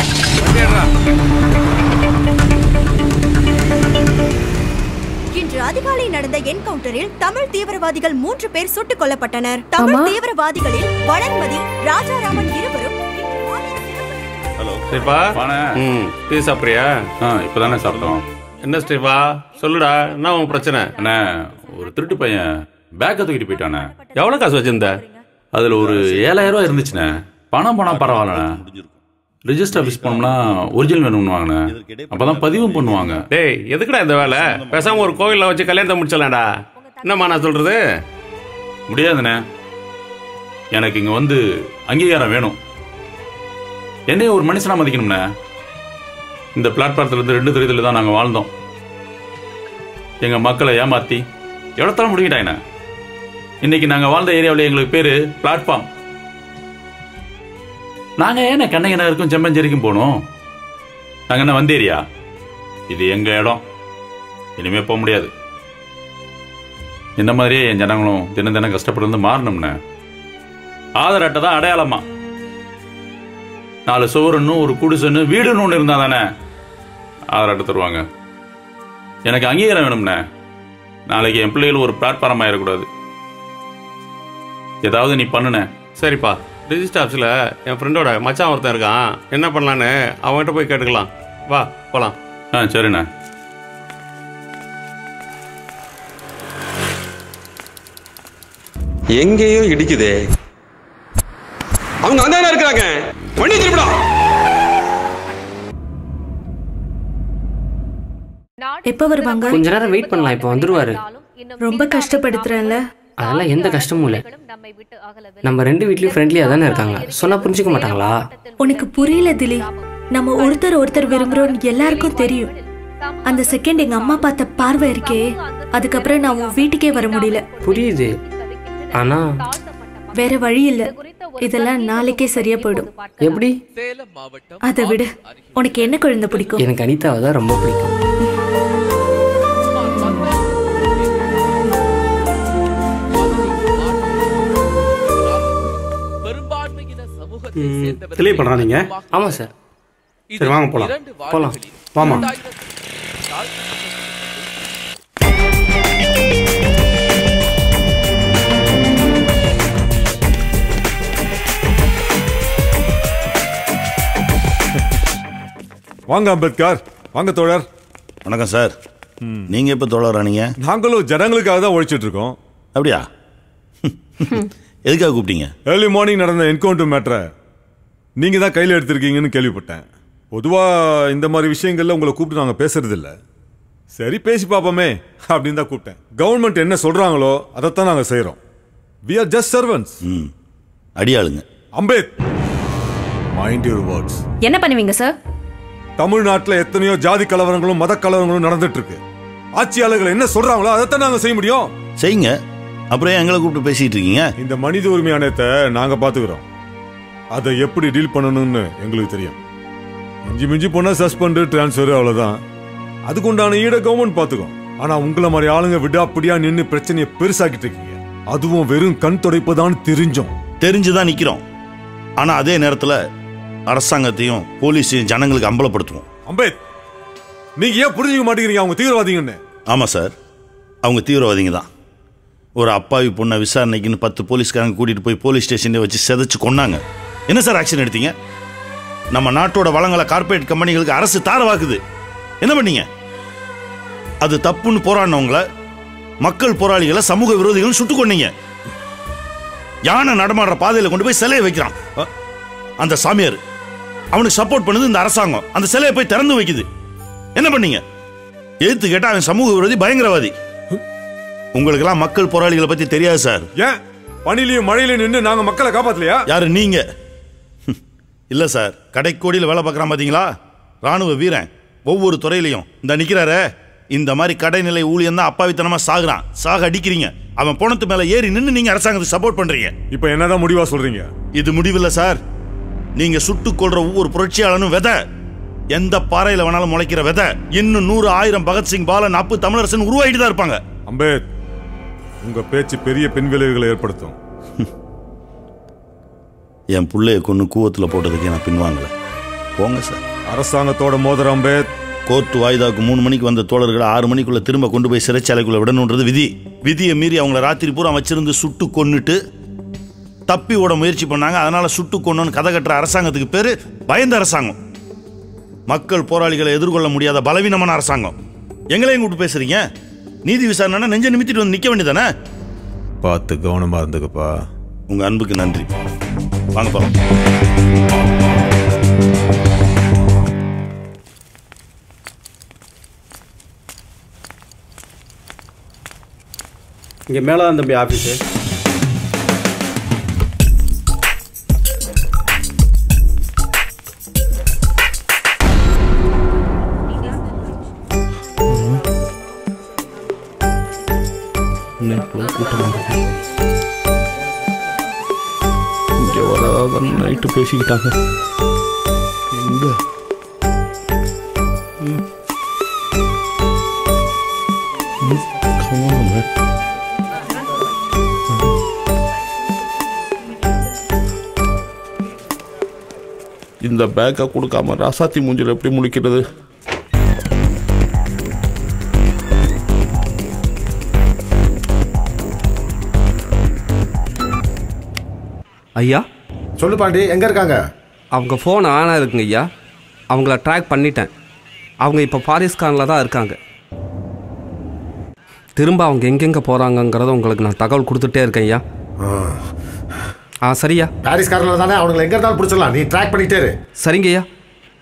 இன்று அதிகாலை நடந்த என்கவுண்டரில் தமிழ் தீவிரவாதிகள் மூன்று பேர் சுட்டுக் கொல்லப்பட்டனர் தமிழ் ஆமா. தீவிரவாதிகளில் வளர்மதி ராஜாராமன் இருவரும் ஹலோ ஸ்ரீபா ம் டீ சாப்பிட்றியா ஆ இப்போ தானே சாப்பிட்டோம் என்ன ஸ்ரீபா சொல்லுடா என்ன உன் பிரச்சனை அண்ணா ஒரு திருட்டு பையன் பேக்கை தூக்கிட்டு போயிட்டானே எவ்வளோ காசு வச்சிருந்த அதில் ஒரு ஏழாயிரம் ரூபா இருந்துச்சுண்ணே பணம் பணம் பரவாயில்லண்ணே ரிஜிஸ்டர் ஆஃபீஸ் போனோம்னா ஒரிஜினல் வேணும்னு வாங்கினேன் அப்போ தான் பதிவும் பண்ணுவாங்க டேய் எதுக்குடா இந்த வேலை பேசாமல் ஒரு கோவிலில் வச்சு கல்யாணத்தை முடிச்சலாம்டா என்னம்மா நான் சொல்கிறது முடியாதுண்ணே எனக்கு இங்கே வந்து அங்கீகாரம் வேணும் என்னைய ஒரு மனுஷனா மதிக்கணும்ண்ணே இந்த பிளாட்ஃபாரத்துல இருந்து ரெண்டு தெரியல தான் நாங்கள் வாழ்ந்தோம் எங்கள் மக்களை ஏமாத்தி எவ்வளோத்தாலும் முடிக்கிட்டாங்க இன்னைக்கு நாங்கள் வாழ்ந்த ஏரியாவில் எங்களுக்கு பேர் பிளாட்ஃபார்ம் நாங்கள் ஏன்னா கண்ணகி நகருக்கும் செம்மஞ்சேரிக்கும் போகணும் நாங்கள் என்ன வந்தேரியா இது எங்கள் இடம் இனிமே போக முடியாது இந்த மாதிரியே என் ஜனங்களும் தினம் தினம் கஷ்டப்படுறது மாறணும்ண்ணே ஆதார் அட்டை தான் அடையாளமா நாலு சுவருன்னு ஒரு குடிசைன்னு வீடுன்னு ஒன்று இருந்தா தானே ஆதார் அட்டை தருவாங்க எனக்கு அங்கீகாரம் வேணும்ண்ணே நாளைக்கு என் பிள்ளைகள் ஒரு பிளாட்ஃபார்ம் ஆயிடக்கூடாது ஏதாவது நீ பண்ணுனே சரிப்பா ரிஜிஸ்டர் ஆஃபீஸில் என் ஃப்ரெண்டோட மச்சான் ஒருத்தன் இருக்கான் என்ன பண்ணலான்னு அவன்கிட்ட போய் கேட்டுக்கலாம் வா போகலாம் ஆ சரிண்ணா எங்கேயோ இடிக்குதே அவங்க அந்தானே இருக்கிறாங்க வண்டி திருப்பிடா எப்போ வருவாங்க கொஞ்ச நேரம் வெயிட் பண்ணலாம் இப்போ வந்துருவாரு ரொம்ப கஷ்டப்படுத்துறேன்ல அதெல்லாம் எந்த கஷ்டமும் இல்லை நம்ம ரெண்டு வீட்லயும் ஃப்ரெண்ட்லியாக தானே இருக்காங்க சொன்னா புரிஞ்சுக்க மாட்டாங்களா உனக்கு புரியல திலி நம்ம ஒருத்தர் ஒருத்தர் விரும்புறோம்னு எல்லாருக்கும் தெரியும் அந்த செகண்ட் எங்க அம்மா பார்த்த பார்வை இருக்கே அதுக்கப்புறம் நான் உன் வீட்டுக்கே வர முடியல புரியுது ஆனா வேற வழி இல்ல இதெல்லாம் நாளைக்கே சரியா போயிடும் எப்படி அதை விடு உனக்கு என்ன குழந்தை பிடிக்கும் எனக்கு அனிதாவை தான் ரொம்ப பிடிக்கும் தெளிவு பண்ணுறா நீங்க ஆமாம் சார் சரி வாங்க போலாம் போலாம் வாமா வாங்க அம்பேத்கர் வாங்க தோழர் வணக்கம் சார் நீங்க எப்போ தோழரானீங்க நாங்களும் ஜனங்களுக்காக தான் உழைச்சிட்டு இருக்கோம் அப்படியா எதுக்காக கூப்பிட்டீங்க ஏர்லி மார்னிங் நடந்த என்கவுண்டர் மேட்டரை நீங்க தான் கையில் எடுத்திருக்கீங்கன்னு கேள்விப்பட்டேன் பொதுவா இந்த மாதிரி விஷயங்கள்ல உங்களை கூப்பிட்டு நாங்க பேசுறது இல்ல சரி பேசி பார்ப்போமே அப்படின்னு தான் கூப்பிட்டேன் கவர்மெண்ட் என்ன சொல்றாங்களோ அதைத்தான் நாங்க செய்றோம் வி ஆர் ஜஸ்ட் சர்வன்ஸ் அடியாளுங்க அம்பேத் மைண்ட் யுவர் வேர்ட்ஸ் என்ன பண்ணுவீங்க சார் தமிழ்நாட்டில் எத்தனையோ ஜாதி கலவரங்களும் மத கலவரங்களும் நடந்துட்டு இருக்கு ஆட்சியாளர்கள் என்ன சொல்றாங்களோ அதைத்தான் நாங்க செய்ய முடியும் செய்யுங்க அப்புறம் ஏன் எங்களை கூப்பிட்டு பேசிட்டு இருக்கீங்க இந்த மனித உரிமை ஆணையத்தை நாங்க பாத்துக்கிறோம் அதை எப்படி டீல் பண்ணணும்னு எங்களுக்கு தெரியும் மிஞ்சி மிஞ்சி போனா சஸ்பெண்ட் டிரான்ஸ்ஃபர் அவ்வளவுதான் அதுக்கு உண்டான ஈட கவர்மெண்ட் பாத்துக்கும் ஆனா உங்களை மாதிரி ஆளுங்க விடாப்பிடியா நின்னு பிரச்சனையை பெருசாக்கிட்டு இருக்கீங்க அதுவும் வெறும் கண் துடைப்பதான் தெரிஞ்சோம் தெரிஞ்சுதான் நிக்கிறோம் ஆனா அதே நேரத்துல அரசாங்கத்தையும் போலீஸையும் ஜனங்களுக்கு அம்பலப்படுத்துவோம் அம்பேத் நீங்க ஏன் புரிஞ்சுக்க மாட்டேங்கிறீங்க அவங்க தீவிரவாதிங்கன்னு ஆமா சார் அவங்க தீவிரவாதிங்க தான் ஒரு அப்பாவி பொண்ணை விசாரணைக்குன்னு பத்து போலீஸ்காரங்க கூட்டிட்டு போய் போலீஸ் ஸ்டேஷன்ல வச்சு செதைச்சு கொன்னாங்க என்ன சார் ஆக்ஷன் எடுத்தீங்க நம்ம நாட்டோட வளங்களை கார்ப்பரேட் கம்பெனிகளுக்கு அரசு தாரவாக்குது என்ன பண்ணீங்க அது தப்புன்னு போராடினவங்கள மக்கள் போராளிகளை சமூக விரோதிகள் சுட்டு கொன்னீங்க யானை நடமாடுற பாதையில கொண்டு போய் சிலையை வைக்கிறான் அ- அந்த சாமியார் அவனுக்கு சப்போர்ட் பண்ணுது இந்த அரசாங்கம் அந்த சிலையை போய் திறந்து வைக்குது என்ன பண்ணீங்க எதிர்த்து கேட்டா அவன் சமூக விரோதி பயங்கரவாதி உங்களுக்கெல்லாம் மக்கள் போராளிகளை பத்தி தெரியாது சார் ஏன் பனிலையும் மழையிலையும் நின்று நாங்க மக்களை காப்பாத்தலையா யாரு நீங்க இல்ல சார் கடைக்கோடியில் வேலை பார்க்குறான் பாத்தீங்களா ராணுவ வீரன் ஒவ்வொரு துறையிலையும் இந்த நிக்கிறாரே இந்த மாதிரி கடைநிலை ஊழியன் தான் அப்பாவித்தனமா சாகுறான் சாக அடிக்கிறீங்க அவன் பணத்து மேல ஏறி நின்னு நீங்க அரசாங்கத்துக்கு சப்போர்ட் பண்றீங்க இப்போ என்னதான் முடிவா சொல்றீங்க இது முடிவில்லை சார் நீங்க சுட்டுக் கொள்ற ஒவ்வொரு புரட்சியாளனும் விதை எந்த பாறையில வேணாலும் முளைக்கிற விதை இன்னும் நூறு ஆயிரம் பகத்சிங் பாலன் அப்பு தமிழரசன் உருவாயிட்டு தான் இருப்பாங்க அம்பேத் உங்க பேச்சு பெரிய பின் விளைவுகளை ஏற்படுத்தும் என் புள்ளைய கொண்டு கூவத்தில் போட்டதுக்கு நான் பின்வாங்கல போங்க சார் அரசாங்கத்தோட மோதிர அம்பேத் கோர்ட் வாய்தாக்கு மூணு மணிக்கு வந்த தோழர்களை ஆறு மணிக்குள்ள திரும்ப கொண்டு போய் சிறைச்சாலைக்குள்ள விடணுன்றது விதி விதியை மீறி அவங்கள ராத்திரி பூரா வச்சிருந்து சுட்டு கொன்னுட்டு தப்பி ஓட முயற்சி பண்ணாங்க அதனால சுட்டு கொன்னோன்னு கதை கட்டுற அரசாங்கத்துக்கு பேரு பயந்த அரசாங்கம் மக்கள் போராளிகளை எதிர்கொள்ள முடியாத பலவீனமான அரசாங்கம் எங்களையும் கூப்பிட்டு பேசுறீங்க நீதி விசாரணை நெஞ்ச நிமித்திட்டு வந்து நிக்க வேண்டியதானே பார்த்து கவனமா இருந்துக்கப்பா உங்க அன்புக்கு நன்றி வாங்க போலாம் இங்கே மேலே தான் தம்பி ஆஃபீஸு இங்கே வராத நைட்டு பேசிக்கிட்டாங்க எங்க ம். ம், come on, man. இந்த பேக்கை கொடுக்காம ராசாத்தி மூஞ்சில் எப்படி முடிக்கிறது ஐயா சொல்லு பாண்டி எங்க இருக்காங்க அவங்க ஃபோன் ஆனாக இருக்குங்க ஐயா அவங்கள ட்ராக் பண்ணிட்டேன் அவங்க இப்போ பாரிஸ்கானில் தான் இருக்காங்க திரும்ப அவங்க எங்கெங்கே போகிறாங்கங்கிறத உங்களுக்கு நான் தகவல் கொடுத்துட்டே இருக்கேன் ஐயா ஆ சரியா பாரிஸ்காரில் தானே அவனுங்களை எங்கே இருந்தாலும் பிடிச்சிடலாம் நீ ட்ராக் பண்ணிட்டே இரு சரிங்க ஐயா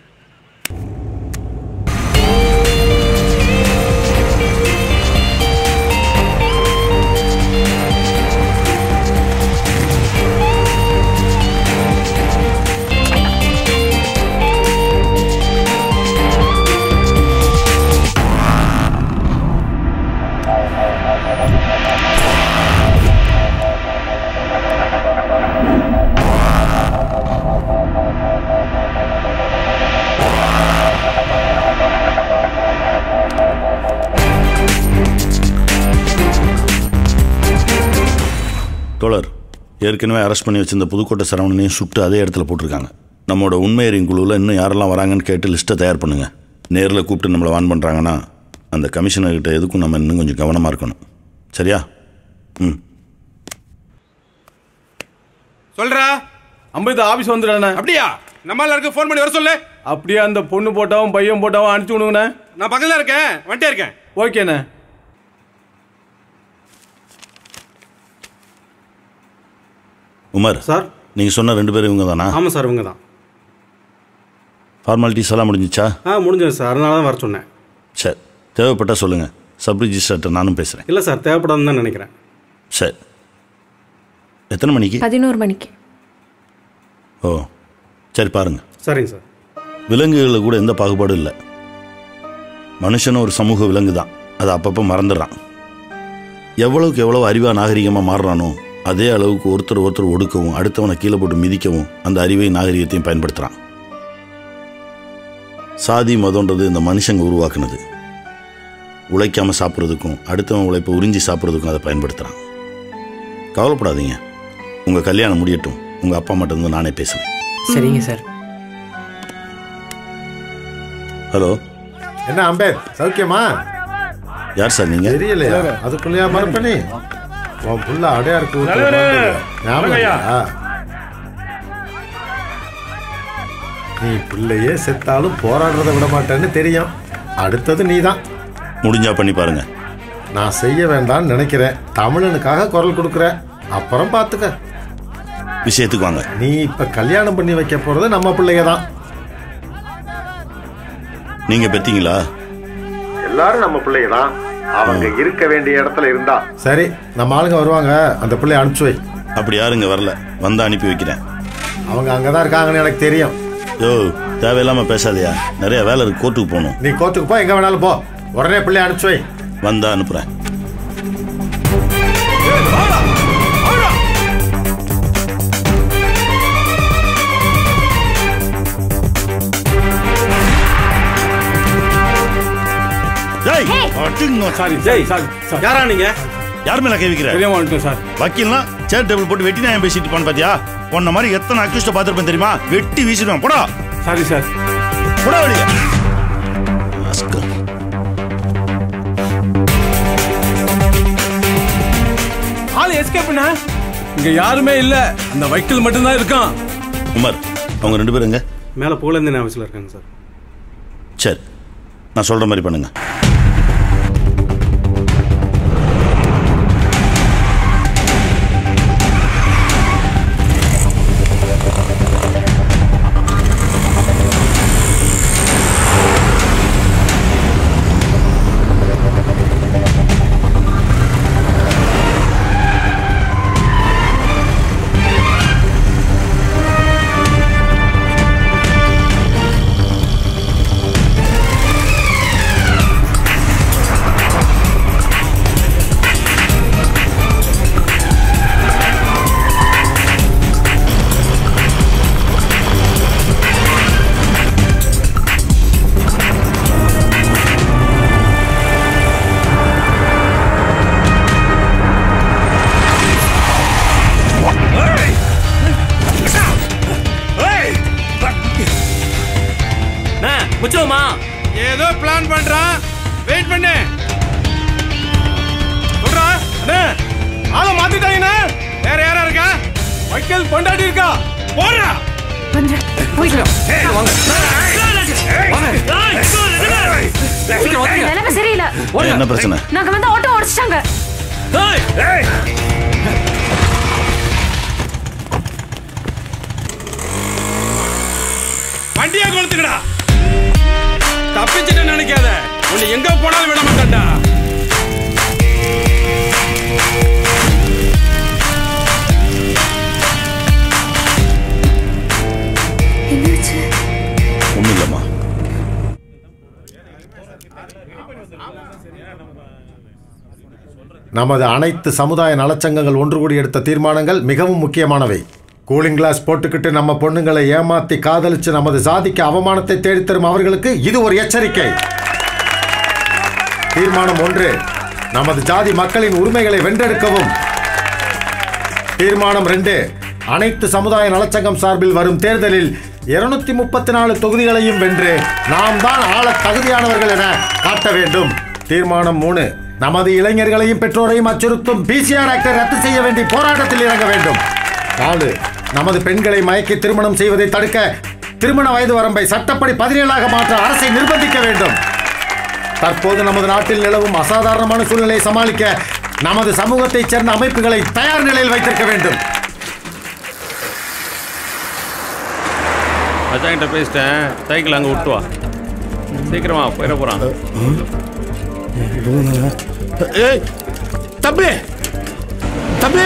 தோழர் ஏற்கனவே அரெஸ்ட் பண்ணி வச்சிருந்த புதுக்கோட்டை சரவணனையும் சுட்டு அதே இடத்துல போட்டிருக்காங்க நம்மளோட உண்மையறியும் குழுவில் இன்னும் யாரெல்லாம் வராங்கன்னு கேட்டு லிஸ்ட்டை தயார் பண்ணுங்க நேரில் கூப்பிட்டு நம்மளை வான் பண்ணுறாங்கன்னா அந்த கமிஷனர்கிட்ட எதுக்கும் நம்ம இன்னும் கொஞ்சம் கவனமாக இருக்கணும் சரியா ம் சொல்றா அம்பது ஆபீஸ் வந்துடுறேண்ணே அப்படியா நம்ம எல்லாருக்கும் ஃபோன் பண்ணி வர சொல்லு அப்படியே அந்த பொண்ணு போட்டாவும் பையன் போட்டாவும் அனுப்பிச்சு விடுங்கண்ணே நான் பக்கத்துல இருக்கேன் வந்துட்டே இருக்கேன் ஓகேண்ணே உமர் சார் நீங்கள் சொன்ன ரெண்டு பேரும் இவங்க தானா ஆமாம் சார் இவங்க தான் ஃபார்மாலிட்டிஸ் எல்லாம் முடிஞ்சிச்சா ஆ முடிஞ்சது சார் அதனால தான் வர சொன்னேன் சரி தேவைப்பட்டால் சொல்லுங்கள் சப் ரிஜிஸ்டர்கிட்ட நானும் பேசுகிறேன் இல்லை சார் தேவைப்படாதுன்னு தான் நினைக்கிறேன் சரி எத்தனை மணிக்கு பதினோரு மணிக்கு ஓ சரி பாருங்க சரிங்க சார் விலங்குகளில் கூட எந்த பாகுபாடும் இல்லை மனுஷனும் ஒரு சமூக விலங்கு தான் அதை அப்பப்போ மறந்துடுறான் எவ்வளவுக்கு எவ்வளவு அறிவா நாகரிகமாக மாறுறானோ அதே அளவுக்கு ஒருத்தர் ஒருத்தர் ஒடுக்கவும் அடுத்தவனை கீழே போட்டு மிதிக்கவும் அந்த அறிவை நாகரிகத்தையும் பயன்படுத்துகிறான் சாதி மதம்ன்றது இந்த மனுஷங்க உருவாக்குனது உழைக்காம சாப்பிட்றதுக்கும் அடுத்தவன் உழைப்பை உறிஞ்சி சாப்பிட்றதுக்கும் அதை பயன்படுத்துகிறான் கவலைப்படாதீங்க உங்கள் கல்யாணம் முடியட்டும் உங்கள் அப்பா மட்டும் வந்து நானே பேசுகிறேன் சரிங்க சார் ஹலோ என்ன அம்பேத் சௌக்கியமா யார் சார் நீங்கள் தெரியலையா அதுக்குள்ளேயா மறப்பனி உன் புள்ள அடையாருக்கு ஊத்துற தலைவரே! மாதிரி. ஞாபகம் வணக்கம்யா. இல்லையா? நீ பிள்ளையே செத்தாலும் போராடுறத விட மாட்டேன்னு தெரியும் அடுத்தது நீதான் முடிஞ்சா பண்ணி பாருங்க நான் செய்ய வேண்டாம்னு நினைக்கிறேன் தமிழனுக்காக குரல் கொடுக்குற அப்புறம் பார்த்துக்க விஷயத்துக்கு வாங்க நீ இப்ப கல்யாணம் பண்ணி வைக்க போறது நம்ம பிள்ளைங்க தான் நீங்கள் பெத்தீங்களா எல்லாரும் நம்ம பிள்ளைங்க தான் அவங்க இருக்க வேண்டிய இடத்துல இருந்தா சரி நம்ம ஆளுங்க வருவாங்க அந்த பிள்ளைய அனுப்பிச்சு வை அப்படி யாருங்க வரல வந்தா அனுப்பி வைக்கிறேன் அவங்க அங்கதான் இருக்காங்கன்னு எனக்கு தெரியும் யோ தேவையில்லாம பேசாதயா நிறைய வேலை இருக்கு கோர்ட்டுக்கு போகணும் நீ கோர்ட்டுக்கு போ எங்க வேணாலும் போ உடனே பிள்ளைய அனுப்பிச்சு வை வந்தா அனுப்புறேன் சாரி ஜெய் சாரி யாரா நீங்க யார் மேல கை வைக்கிற தெரியாம வந்துட்டோம் சார் வக்கீல்னா சேர் டேபிள் போட்டு வெட்டி நான் பேசிட்டு போன பாத்தியா உன்ன மாதிரி எத்தனை அக்யூஸ்ட பார்த்திருப்பேன் தெரியுமா வெட்டி வீசிடுவேன் போடா சாரி சார் போடா வெளிய ஆள் எஸ்கேப் பண்ண இங்க யாருமே இல்ல அந்த வைக்கல் மட்டும்தான் இருக்கான் உமர் அவங்க ரெண்டு பேரும் எங்க மேலே புகழேந்தின் ஆஃபீஸில் இருக்காங்க சார் சரி நான் சொல்ற மாதிரி பண்ணுங்க முச்சுவமா ஏதோ பிளான் பண்றான் வெயிட் பண்ணு சொல்றா அண்ணே ஆள மாத்திட்டாங்கண்ணே வேற யாரா இருக்கா வைக்கல் பொண்டாட்டி இருக்கா போடுறா கொஞ்சம் போயிட்டு நிலைமை சரியில்லை என்ன பிரச்சனை நாங்க வந்து ஆட்டோ உடைச்சிட்டாங்க வண்டியை கொளுத்துக்கடா தப்பிச்சுட்டு நினைக்காத உன்னை எங்க போனாலும் விட மாட்டேன்டா என்னாச்சு ஒன்றும் இல்லைம்மா நமது அனைத்து சமுதாய நலச்சங்கங்கள் ஒன்று கூடி எடுத்த தீர்மானங்கள் மிகவும் முக்கியமானவை கூலிங் கிளாஸ் போட்டுக்கிட்டு நம்ம பொண்ணுங்களை ஏமாத்தி காதலிச்சு நமது சாதிக்கு அவமானத்தை தேடித்தரும் அவர்களுக்கு இது ஒரு எச்சரிக்கை தீர்மானம் ஒன்று நமது ஜாதி மக்களின் உரிமைகளை வென்றெடுக்கவும் தீர்மானம் ரெண்டு அனைத்து சமுதாய நலச்சங்கம் சார்பில் வரும் தேர்தலில் இருநூத்தி முப்பத்தி நாலு தொகுதிகளையும் வென்று நாம் தான் ஆள தகுதியானவர்கள் என காட்ட வேண்டும் தீர்மானம் மூணு நமது இளைஞர்களையும் பெற்றோரையும் அச்சுறுத்தும் பிசிஆர் ஆக்டை ரத்து செய்ய வேண்டி போராட்டத்தில் இறங்க வேண்டும் நாலு நமது பெண்களை மயக்கி திருமணம் செய்வதை தடுக்க திருமண வயது வரம்பை சட்டப்படி பதினேழாக மாற்ற அரசை நிர்பந்திக்க வேண்டும் தற்போது நமது நாட்டில் நிலவும் அசாதாரணமான சூழ்நிலையை சமாளிக்க நமது சமூகத்தைச் சேர்ந்த அமைப்புகளை தயார் நிலையில் வைத்திருக்க வேண்டும் மச்சாங்கிட்ட பேசிட்டேன் சைக்கிள் அங்கே விட்டு வா சீக்கிரமா போயிட போகிறான் ஏய் தம்பி தம்பி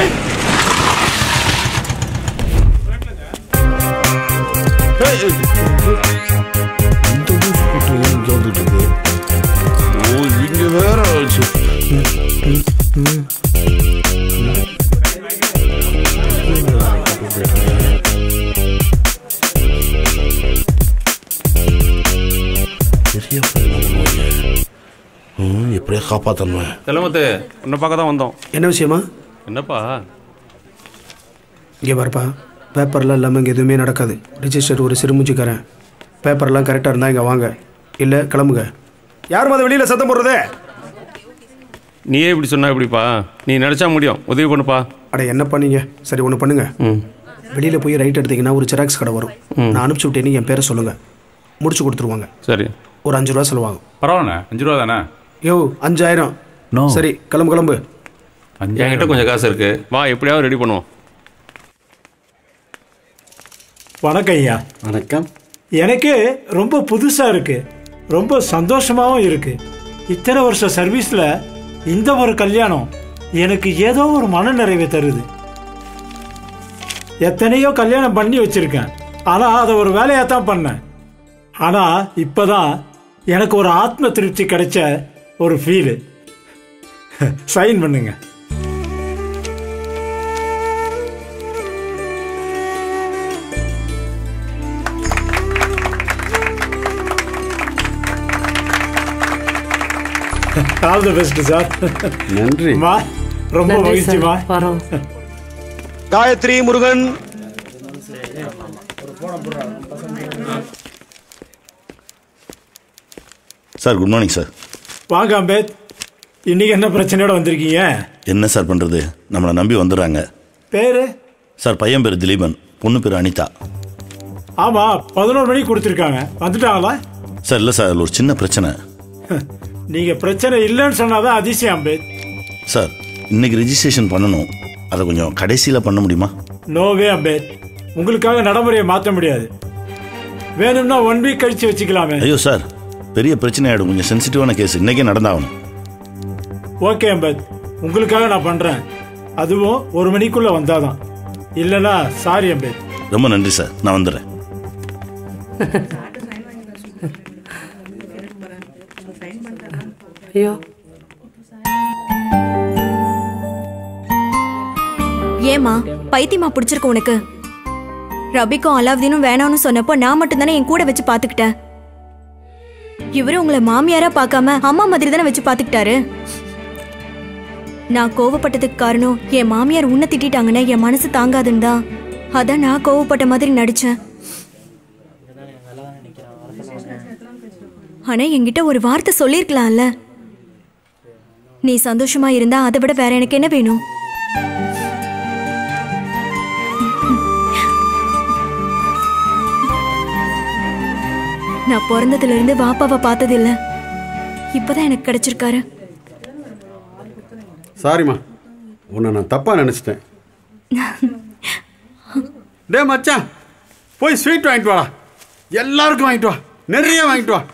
ஏய், ஏய். இந்த ஊர் கூட்டம் ஏன் இங்க வந்துட்டு இருக்கு? ஓ இங்க வேற ஆச்சு. பெரிய ம், எப்படியா காப்பாத்தணும் செல்லமுத்து உன்னை பார்க்க தான் வந்தோம் என்ன விஷயமா என்னப்பா இங்கே வரப்பா பேப்பர்லாம் இல்லாமல் இங்கே எதுவுமே நடக்காது ரிஜிஸ்டர் ஒரு சிறுமூச்சிக்காரன் பேப்பர்லாம் கரெக்டாக இருந்தால் இங்கே வாங்க இல்லை கிளம்புங்க யாரும் அதை வெளியில் சத்தம் போடுறதே நீயே இப்படி சொன்னா எப்படிப்பா நீ நினைச்சா முடியும் உதவி பண்ணுப்பா அட என்ன பண்ணீங்க சரி ஒன்று பண்ணுங்க ம் வெளியில் போய் ரைட் எடுத்தீங்கன்னா ஒரு ஜெராக்ஸ் கடை வரும் ம். நான் அனுப்பிச்சி விட்டேன்னு என் பேரை சொல்லுங்கள் முடிச்சு கொடுத்துருவாங்க சரி ஒரு அஞ்சு ரூபா சொல்லுவாங்க பரவாயில்ல அஞ்சு ரூபா தானே யோ அஞ்சாயிரம் No. சரி கிளம்பு கிளம்பு என்கிட்ட கொஞ்சம் காசு இருக்கு வா எப்படியாவது ரெடி பண்ணுவோம் வணக்கம் ஐயா வணக்கம் எனக்கு ரொம்ப புதுசாக இருக்கு ரொம்ப சந்தோஷமாகவும் இருக்கு இத்தனை வருஷம் சர்வீஸில் இந்த ஒரு கல்யாணம் எனக்கு ஏதோ ஒரு மனநிறைவை தருது எத்தனையோ கல்யாணம் பண்ணி வச்சிருக்கேன் ஆனால் அதை ஒரு வேலையாக தான் பண்ணேன் ஆனால் இப்போதான் எனக்கு ஒரு ஆத்ம திருப்தி கிடைச்ச ஒரு ஃபீலு சைன் பண்ணுங்க ஆல் தி பெஸ்ட் சார் நன்றி மா ரொம்ப நன்றி சார். மகிழ்ச்சிமா வரோம் Gayathri Murugan sir good morning sir வாங்க அம்பேத் இன்னைக்கு என்ன பிரச்சனையோட வந்திருக்கீங்க என்ன சார் பண்ணுறது நம்மளை நம்பி வந்துடுறாங்க பேரு சார் பையன் பேர் திலீபன் பொண்ணு பேர் அனிதா ஆமா பதினோரு மணிக்கு கொடுத்துருக்காங்க வந்துட்டாங்களா சார் இல்லை சார் அதில் ஒரு சின்ன பிரச்சனை நீங்க பிரச்சனை இல்லைன்னு சொன்னாதான் அதிசயம் அம்பேத் சார் இன்னைக்கு ரெஜிஸ்ட்ரேஷன் பண்ணணும் அதை கொஞ்சம் கடைசியில் பண்ண முடியுமா நோவே அம்பேத் உங்களுக்காக நடைமுறையை மாற்ற முடியாது வேணும்னா ஒன் வீக் கழிச்சு வச்சுக்கலாமே ஐயோ சார் பெரிய பிரச்சனை ஆகிடும் கொஞ்சம் சென்சிட்டிவான கேஸ் இன்னைக்கே நடந்தாகணும் ஓகே அம்பேத் உங்களுக்காக நான் பண்றேன் அதுவும் ஒரு மணிக்குள்ள வந்தாதான் இல்லைன்னா சாரி அம்பேத் ரொம்ப நன்றி சார் நான் வந்துடுறேன் ஐயோ ஏமா பைத்தியமா பிடிச்சிருக்கு உனக்கு ரபிக்கும் அலாவுதீனும் வேணாம்னு சொன்னப்போ நான் மட்டும் தானே என் கூட வச்சு பாத்துக்கிட்டேன் இவரு உங்களை மாமியாரா பார்க்காம அம்மா மாதிரி தானே வச்சு பாத்துக்கிட்டாரு நான் கோவப்பட்டதுக்கு காரணம் என் மாமியார் உன்னை திட்டிட்டாங்கன்னு என் மனசு தாங்காதுன்னு தான் அதான் நான் கோவப்பட்ட மாதிரி நடிச்சேன் ஆனா என்கிட்ட ஒரு வார்த்தை சொல்லியிருக்கலாம்ல நீ சந்தோஷமா இருந்தா அதை விட வேற எனக்கு என்ன வேணும் நான் பிறந்ததுல இருந்து வாப்பாவை பார்த்ததில்ல இப்பதான் எனக்கு கிடைச்சிருக்காரு சாரிம்மா உன்னை நான் தப்பாக நினச்சிட்டேன் டே மச்சான் போய் ஸ்வீட் வாங்கிட்டு வாடா எல்லாருக்கும் வாங்கிட்டு வா நிறைய வாங்கிட்டு வா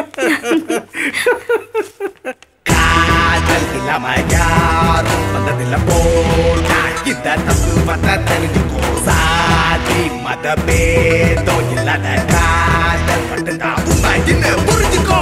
காதல் இல்லாம யாரும் வந்ததில்ல போடா இந்த தத்துவத்தை தெரிஞ்சுக்கோ சாதி மத பேதம் இல்லாத காதல் மட்டும்தான் உண்மைன்னு புரிஞ்சுக்கோ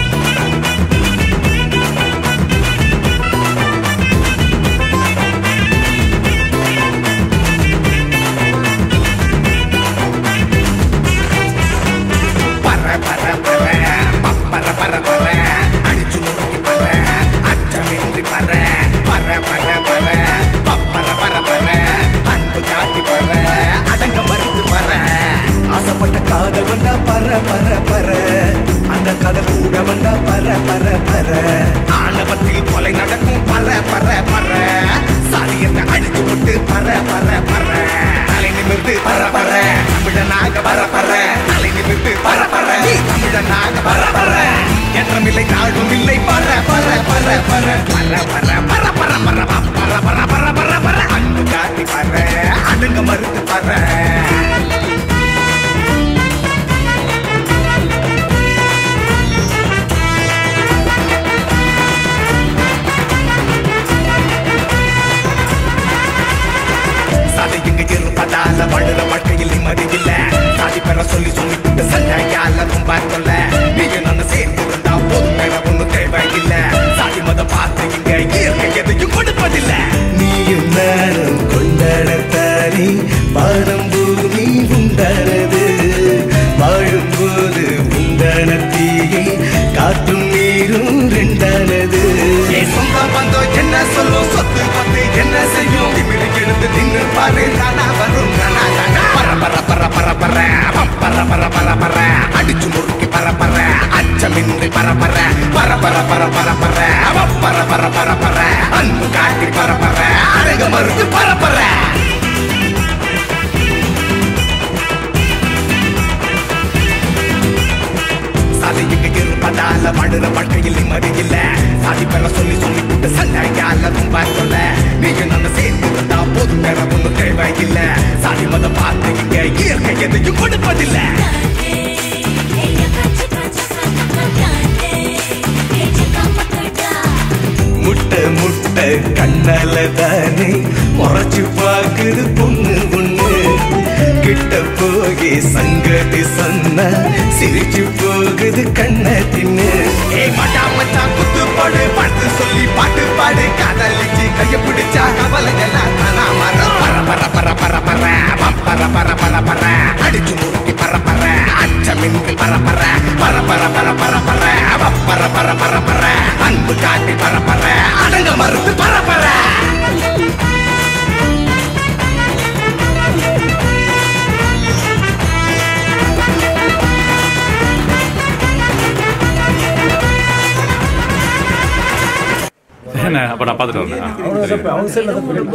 பர பர பர பப்பர பர பர அடிச்சு நோக்கி பர அச்சமின்றி பர பர பர பர பப்பர பர பர அன்பு காட்டி பர அடங்க மறுத்து பர ஆசைப்பட்ட காதல் வந்தா பர பர பர அந்த கதை கூட வந்தா பர பர பர ஆணவத்தில் கொலை நடக்கும் பர பர பர சாதியத்தை அழிச்சு விட்டு பர பர பர தலை நிமிர்ந்து பர பர தமிழனாக பர பர தலை நிமிர்ந்து பர பர நீ தமிழனாக பர பர என்றமில்லை தாழ்வும் இல்லை பர பர பர பர பர பர பர பர பர பர பர பர பர பர அன்பு காட்டி பர அணுங்க மறுத்து பர சாதி இங்க இருப்பதால வழுற வாழ்க்கையில் நிம்மதி இல்ல சாதி பெற சொல்லி சொல்லி விட்டு சண்டையால ரொம்ப சொல்ல நீங்க நான் சேர்ந்து இருந்தா போதும் வேற ஒண்ணும் தேவையில்ல சாதி மதம் பார்த்து இங்க இயற்கை எதையும் கொடுப்பதில்ல நீயும் நானும் கொண்டாடத்தானே பாரம் பூமி உண்டானது வாழும்போது உண்டான தீயை காற்றும் நீரும் ரெண்டானது என் சொந்த பந்தம் என்ன சொல்லும் சொத்து பத்து என்ன செய்யும் திமிரு எழுந்து நின்று பாரு தானா வரும் தானா தானா பர பர பர பர பர பர பர பர பர அடிச்சு முறுக்கி பர பர அச்சமின்றி பர பர பர பர பர பர பர பர பர பர பர அன்பு காட்டி பர பர அழக மறுத்து பர பர சாதி இங்க இருப்பதால வாழுற வாழ்க்கையில் நிம்மதி இல்ல சாதி பெற சொல்லி சொல்லி விட்டு சண்டையால ரொம்ப சொல்ல நீங்க நம்ம சேர்ந்து இருந்தா போதும் வேற ஒண்ணும் தேவையில்ல சாதி மதம் பார்த்து இங்க இயற்கை எதையும் கொடுப்பதில்லை முட்டை முட்டை கண்ணால தானே முறைச்சு பாக்குது பொண்ணு பொண்ணு கிட்ட போகி சங்கதி சொன்ன சிரிச்சு போகுது கண்ண தின்னு ஏ மட்டா மச்சா குத்து பாடு பாட்டு சொல்லி பாட்டு பாடு காதலிச்சு கைய பிடிச்சா கவலை எல்லாம் தானா மர பர பர பர பர பர பர பர பர பர அடிச்சு முறுக்கி பர பர அச்சமின்றி பர பர பர பர பர பர பர பர பர பர பர அன்பு காட்டி பர பர அடங்க மறுத்து பர பர என்ன அப்ப நான் பார்த்துட்டு வரேன்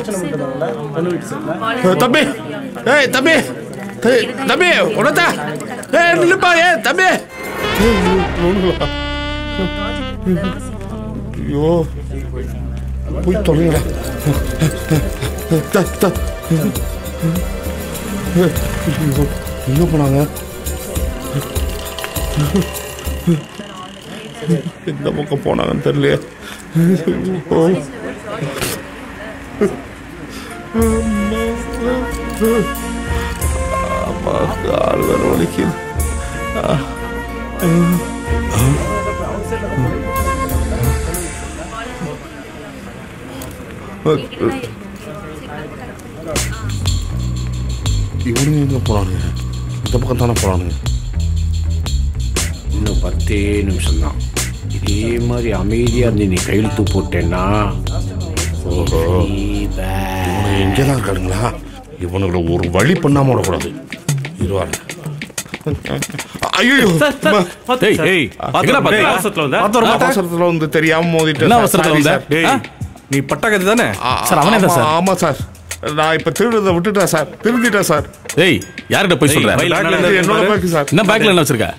தம்பி ஏய் தம்பி ஏய், தம்பி உனத்தா ஏய் நில்லுப்பா ஏய் தம்பி ஐயோ போய் தொலைங்கடா த- த- ஐயோ, எங்க போனாங்க எந்த பக்கம் போனாங்கன்னு தெரியலையே ஐயோ. அம்மா கால் வேற வலிக்குது ஆ. இவனுங்க எங்க போறானுங்க இந்த பக்கம் தானே போறானுங்க இன்னும் பத்தே நிமிஷம் தான் இதே மாதிரி அமைதியா இருந்து நீ கையெழுத்து போட்டேன்னா ஓஹோ இவனுங்க எங்கே தான் இருக்கானுங்களா இவனுங்களை ஒரு வழி பண்ணாம விடக்கூடாது இருவாரு ஐயோ ஏய், ஏய், எங்கடா பாத்தீங்க? அவசரத்துல வந்த? பார்த்து வர மாட்டேன். அவசரத்துல வந்து தெரியாம மோதிட்டேன் என்ன சார். அவசரத்துல Sorry வந்த? சார். ஏய், நீ பட்டாக்கத்தி தானே சார் அவனே தான் சார் ஆமா சார் நான் இப்ப திருடுறத விட்டுட்டேன் சார் திருந்திட்டேன் சார் ஏய் யார்கிட்ட போய் சொல்ற ஏய், பேக்ல என்ன என்னோட இருக்கு பேக் சார்? என்ன பேக்ல என்ன வச்சிருக்க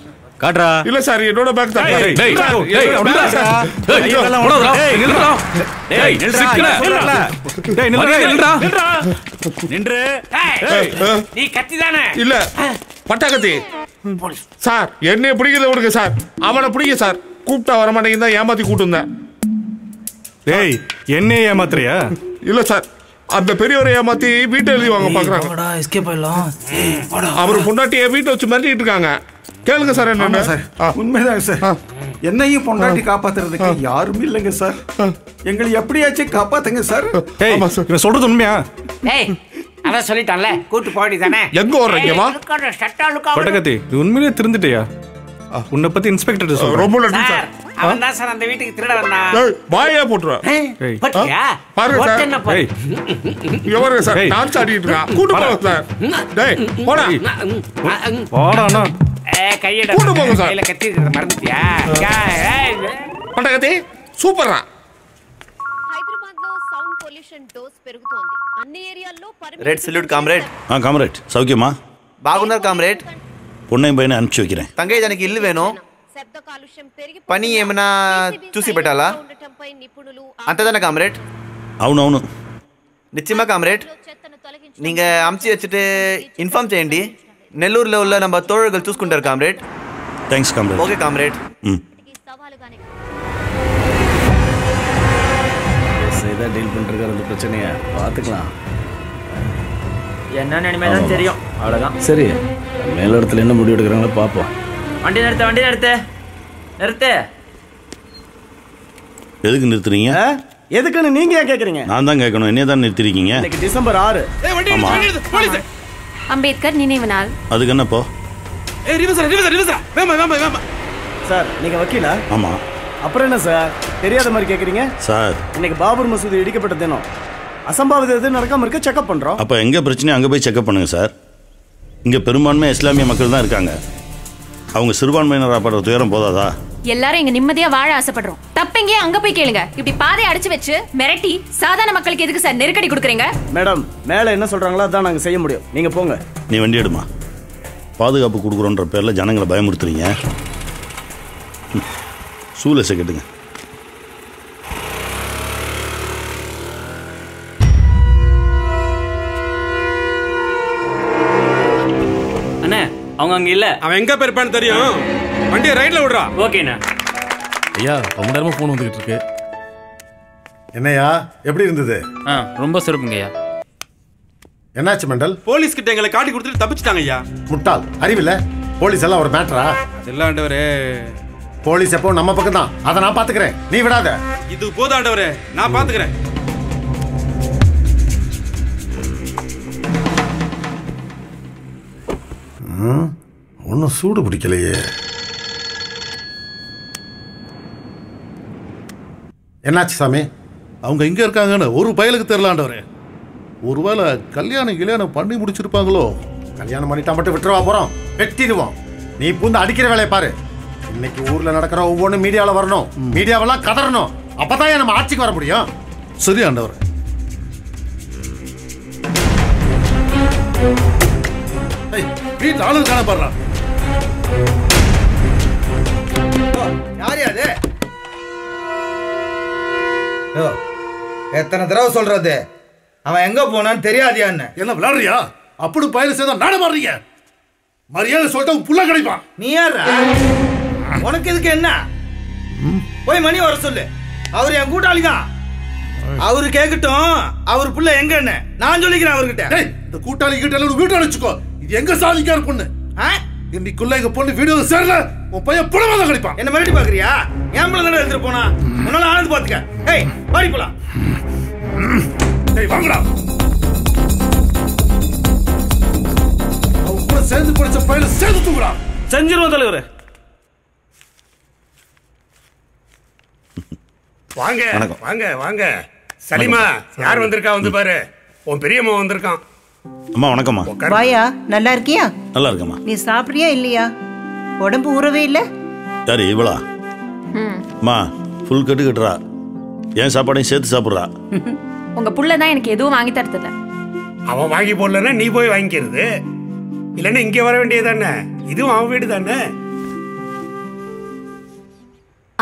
காட்றா இல்ல சார் என்னோட பேக் தான் டேய், டேய், சார், டேய், என்னோட விடுடா. bag sir. டேய், ஐயோ, இதெல்லாம் போடா, உனக்கு. டேய், நில்லுடா. டேய், நில்லுடா, சிக்கல. நில்லுடா. டேய், நில்லுடா, நில்லுடா. நின்று ஏய், நீ கத்தி தானே இல்ல பட்டாக்கத்தி சார் என்னைய பிடிக்கிறத விடுங்க சார் அவனை பிடிக்க சார் கூப்பிட்டா வர மாட்டேங்குது தான் ஏமாத்தி கூட்டு வந்தேன் டேய் என்னைய ஏமாத்துறியா இல்ல சார் அந்த பெரியவரை ஏமாத்தி வீட்டை எழுதி வாங்க பாக்குறாங்க எஸ்கேப் ஆயிடலாம் அவர் பொண்டாட்டிய வீட்டை வச்சு மிரட்டிட்டு இருக்காங்க கேளுங்க சார் என்ன சார் உண்மைதான் சார் என்னையும் பொண்டாட்டி காப்பாத்துறதுக்கு யாரும் இல்லைங்க சார் எங்களை எப்படியாச்சும் காப்பாத்துங்க சார் டேய் இவன் சொல்றது உண்மையா ஏய் அதான் சொல்லிட்டான்ல கூட்டு போடி தானே எங்க வர்றீங்கம்மா? சட்டா லுக்கா பட்டகத்தி இது உண்மையிலேயே திருந்துட்டியா உன்னை பத்தி இன்ஸ்பெக்டர் சொல்றேன் ரொம்ப நன்றி சார் அவன் தான் சார் அந்த வீட்டுக்கு திருட வந்தான் ஏய், வாயா போட்டுருவேன் ஏய். பட்டியா பாருங்க சார். ஒருத்தன் என்ன பாரு. ஏய். இங்க பாருங்க சார் ஏய். டான்ஸ் ஆடிட்டு இருக்கான் கூட்டு போங்க சார் டேய் போடா போடாண்ணா ஏய், கையெடு. கூட்டு போங்க சார். கையில கத்தி இருக்கிறத மறந்துட்டியா ஏய், பட்டாக்கத்தி சூப்பரா హైదరాబాద్ లో సౌండ్ పొల్యూషన్ డోస్ పెరుగుతోంది అన్ని ఏరియాల్లో రెడ్ సల్యూట్ కామ్రేడ్ ஆ காமரேட் சௌக்கியமா బాగున్నారు కామ్రేడ్ பொண்ணையும் பையனை அனுப்பிச்சு வைக்கிறேன் తంగయ్య దానికి ఇల్లు వేను శబ్ద కాలుష్యం పెరిగి పని ఏమైనా చూసి పెట్టాలా ఉండటంపై నిపుణులు అంతేదానా కామ్రేడ్ అవును అవును నిశ్చయమా కామ్రేడ్ நீங்க அமுச்சு வச்சுட்டு இன்ஃபார்ம் చేయండి నెల్లూరులో உள்ள நம்ம தோழர்கள் చూసుకుంటారు comrade thanks comrade okay comrade ம் எஸ்ஐ தான் டீல் பண்ணிருக்காரு அந்த பிரச்சனையை பார்த்துக்கலாம் என்னன்னு இனிமேல் தான் தெரியும் அவ்வளோதான் சரி மேலிடத்துல என்ன முடிவு எடுக்கிறாங்களோ பார்ப்போம் வண்டி நிறுத்து வண்டி நிறுத்து நிறுத்து எதுக்கு நிறுத்துறீங்க எதுக்குன்னு நீங்க ஏன் கேக்குறீங்க நான் தான் கேட்கணும் என்னைய தான் நிறுத்திருக்கீங்க இன்னைக்கு டிசம்பர் ஆறு ஆமா அம்பேத்கர் நினைவு நாள் அதுக்கு என்னப்போ ஏய் ரிவர்ஸ் ரிவர்ஸ் ரிவர்ஸ் வேமா வேமா வேமா சார் நீங்க வக்கீலா ஆமா அப்புறம் என்ன சார் தெரியாத மாதிரி கேக்குறீங்க சார் இன்னைக்கு பாபர் மசூதி இடிக்கப்பட்ட தினம் அசம்பாவிதம் எதுவும் நடக்காம இருக்க செக்அப் பண்றோம் அப்போ எங்கே பிரச்சனையோ அங்கே போய் செக்அப் பண்ணுங்க சார் இங்கே பெரும்பான்மை இஸ்லாமிய மக்கள் தான் இருக்காங்க அவங்க சிறுபான்மையினராக படுற துயரம் போதாதா எல்லாரும் இங்க நிம்மதியா வாழ ஆசைப்படுறோம் தப்பெங்கே அங்க போய் கேளுங்க இப்படி பாதை அடைச்சு வச்சு மிரட்டி சாதாரண மக்களுக்கு எதுக்கு சார் நெருக்கடி கொடுக்குறீங்க மேடம் மேல என்ன சொல்றாங்களோ அதான் நாங்க செய்ய முடியும் நீங்க போங்க நீ வண்டி எடுமா பாதுகாப்பு கொடுக்குறோன்ற பேரில் ஜனங்களை பயமுறுத்துறீங்க ம். சூலசை கட்டுங்க அண்ணே அவங்க அங்க இல்ல அவன் எங்க போயிருப்பான்னு தெரியும் வண்டியை ரைட்ல விடுறா ஓகேண்ணா ஐயா ரொம்ப நேரமா ஃபோன் வந்துகிட்டு இருக்கு என்னையா எப்படி இருந்தது ஆ ரொம்ப சிறப்புங்கய்யா என்னாச்சு மண்டல் போலீஸ் கிட்ட எங்களை காட்டி கொடுத்துட்டு தப்பிச்சிட்டாங்க ஐயா முட்டாள் அறிவில்ல போலீஸ் எல்லாம் ஒரு மேட்டரா அதெல்லாம் ஆண்டவரே போலீஸ் எப்போ நம்ம பக்கம் தான் அதை நான் பாத்துக்கிறேன் நீ விடாத இது போதும் ஆண்டவரே நான் பாத்துக்கிறேன் ஒன்றும் சூடு பிடிக்கலையே என்னாச்சு சாமி அவங்க இங்க இருக்காங்கன்னு ஒரு பயலுக்கு தெரியலாண்டவரே ஒருவேளை கல்யாணம் கல்யாணம் பண்ணி முடிச்சிருப்பாங்களோ கல்யாணம் பண்ணிட்டா மட்டும் விட்டுருவா போறோம் வெட்டிடுவோம் நீ பூந்து அடிக்கிற வேலையை பாரு இன்னைக்கு ஊர்ல நடக்கிற ஒவ்வொன்றும் மீடியாவில் வரணும் மீடியாவெல்லாம் கதறணும் அப்பதான் நம்ம ஆட்சிக்கு வர முடியும் சரி ஆண்டவர் வீட்டு ஆளுங்க காணப்படுறான் யார் அது யோ, எத்தனை தடவை சொல்றது அவன் எங்க போனான்னு தெரியாதியா என்ன என்ன விளையாடுறியா அப்படி பயணம் செய்தா நாட மாறுறீங்க மரியாதை சொல்லிட்டு உன் புள்ள கிடைப்பான் நீ யாரா உனக்கு இதுக்கு என்ன போய் மணி வர சொல்லு அவர் என் கூட்டாளி தான் அவரு கேக்கட்டும் அவர் புள்ள எங்க என்ன நான் சொல்லிக்கிறேன் அவர்கிட்ட டேய் இந்த கூட்டாளி கிட்ட எல்லாம் வீட்டு அழைச்சுக்கோ இது எங்க சாதிக்கார பொண்ணு இன்னைக்குள்ள எங்க பொண்ணு வீடியோ சேரல உன் பையன் புலமாதான் கிடைப்பான் என்ன மிரட்டி பாக்குறியா என் பிள்ளை தானே எடுத்துட்டு போனா உன்னால ஆனது பாத்துக்க ஏய் பாடி போலாம் டேய் வாங்கடா அவன் கூட சேர்ந்து படிச்ச பையல சேர்ந்து தூக்குடா செஞ்சிருவோம் தலைவர் வாங்க வணக்கம். வாங்க வாங்க சலிமா யார் வந்திருக்கா வந்து பாரு உன் பெரியம்மா வந்திருக்கான் அம்மா வணக்கம்மா வாயா நல்லா இருக்கியா நல்லா இருக்கம்மா நீ சாப்பிட்றியா இல்லையா உடம்பு ஊறவே இல்ல யாரு இவளா அம்மா ஃபுல் கட்டு கட்டுறா என் சாப்பாடையும் சேர்த்து சாப்பிட்றா உங்க புள்ள தான் எனக்கு எதுவும் வாங்கி தரதில்ல அவன் வாங்கி போடலன்னா நீ போய் வாங்கிக்கிறது இல்லைன்னா இங்க வர வேண்டியது தானே இதுவும் அவன் வீடு தானே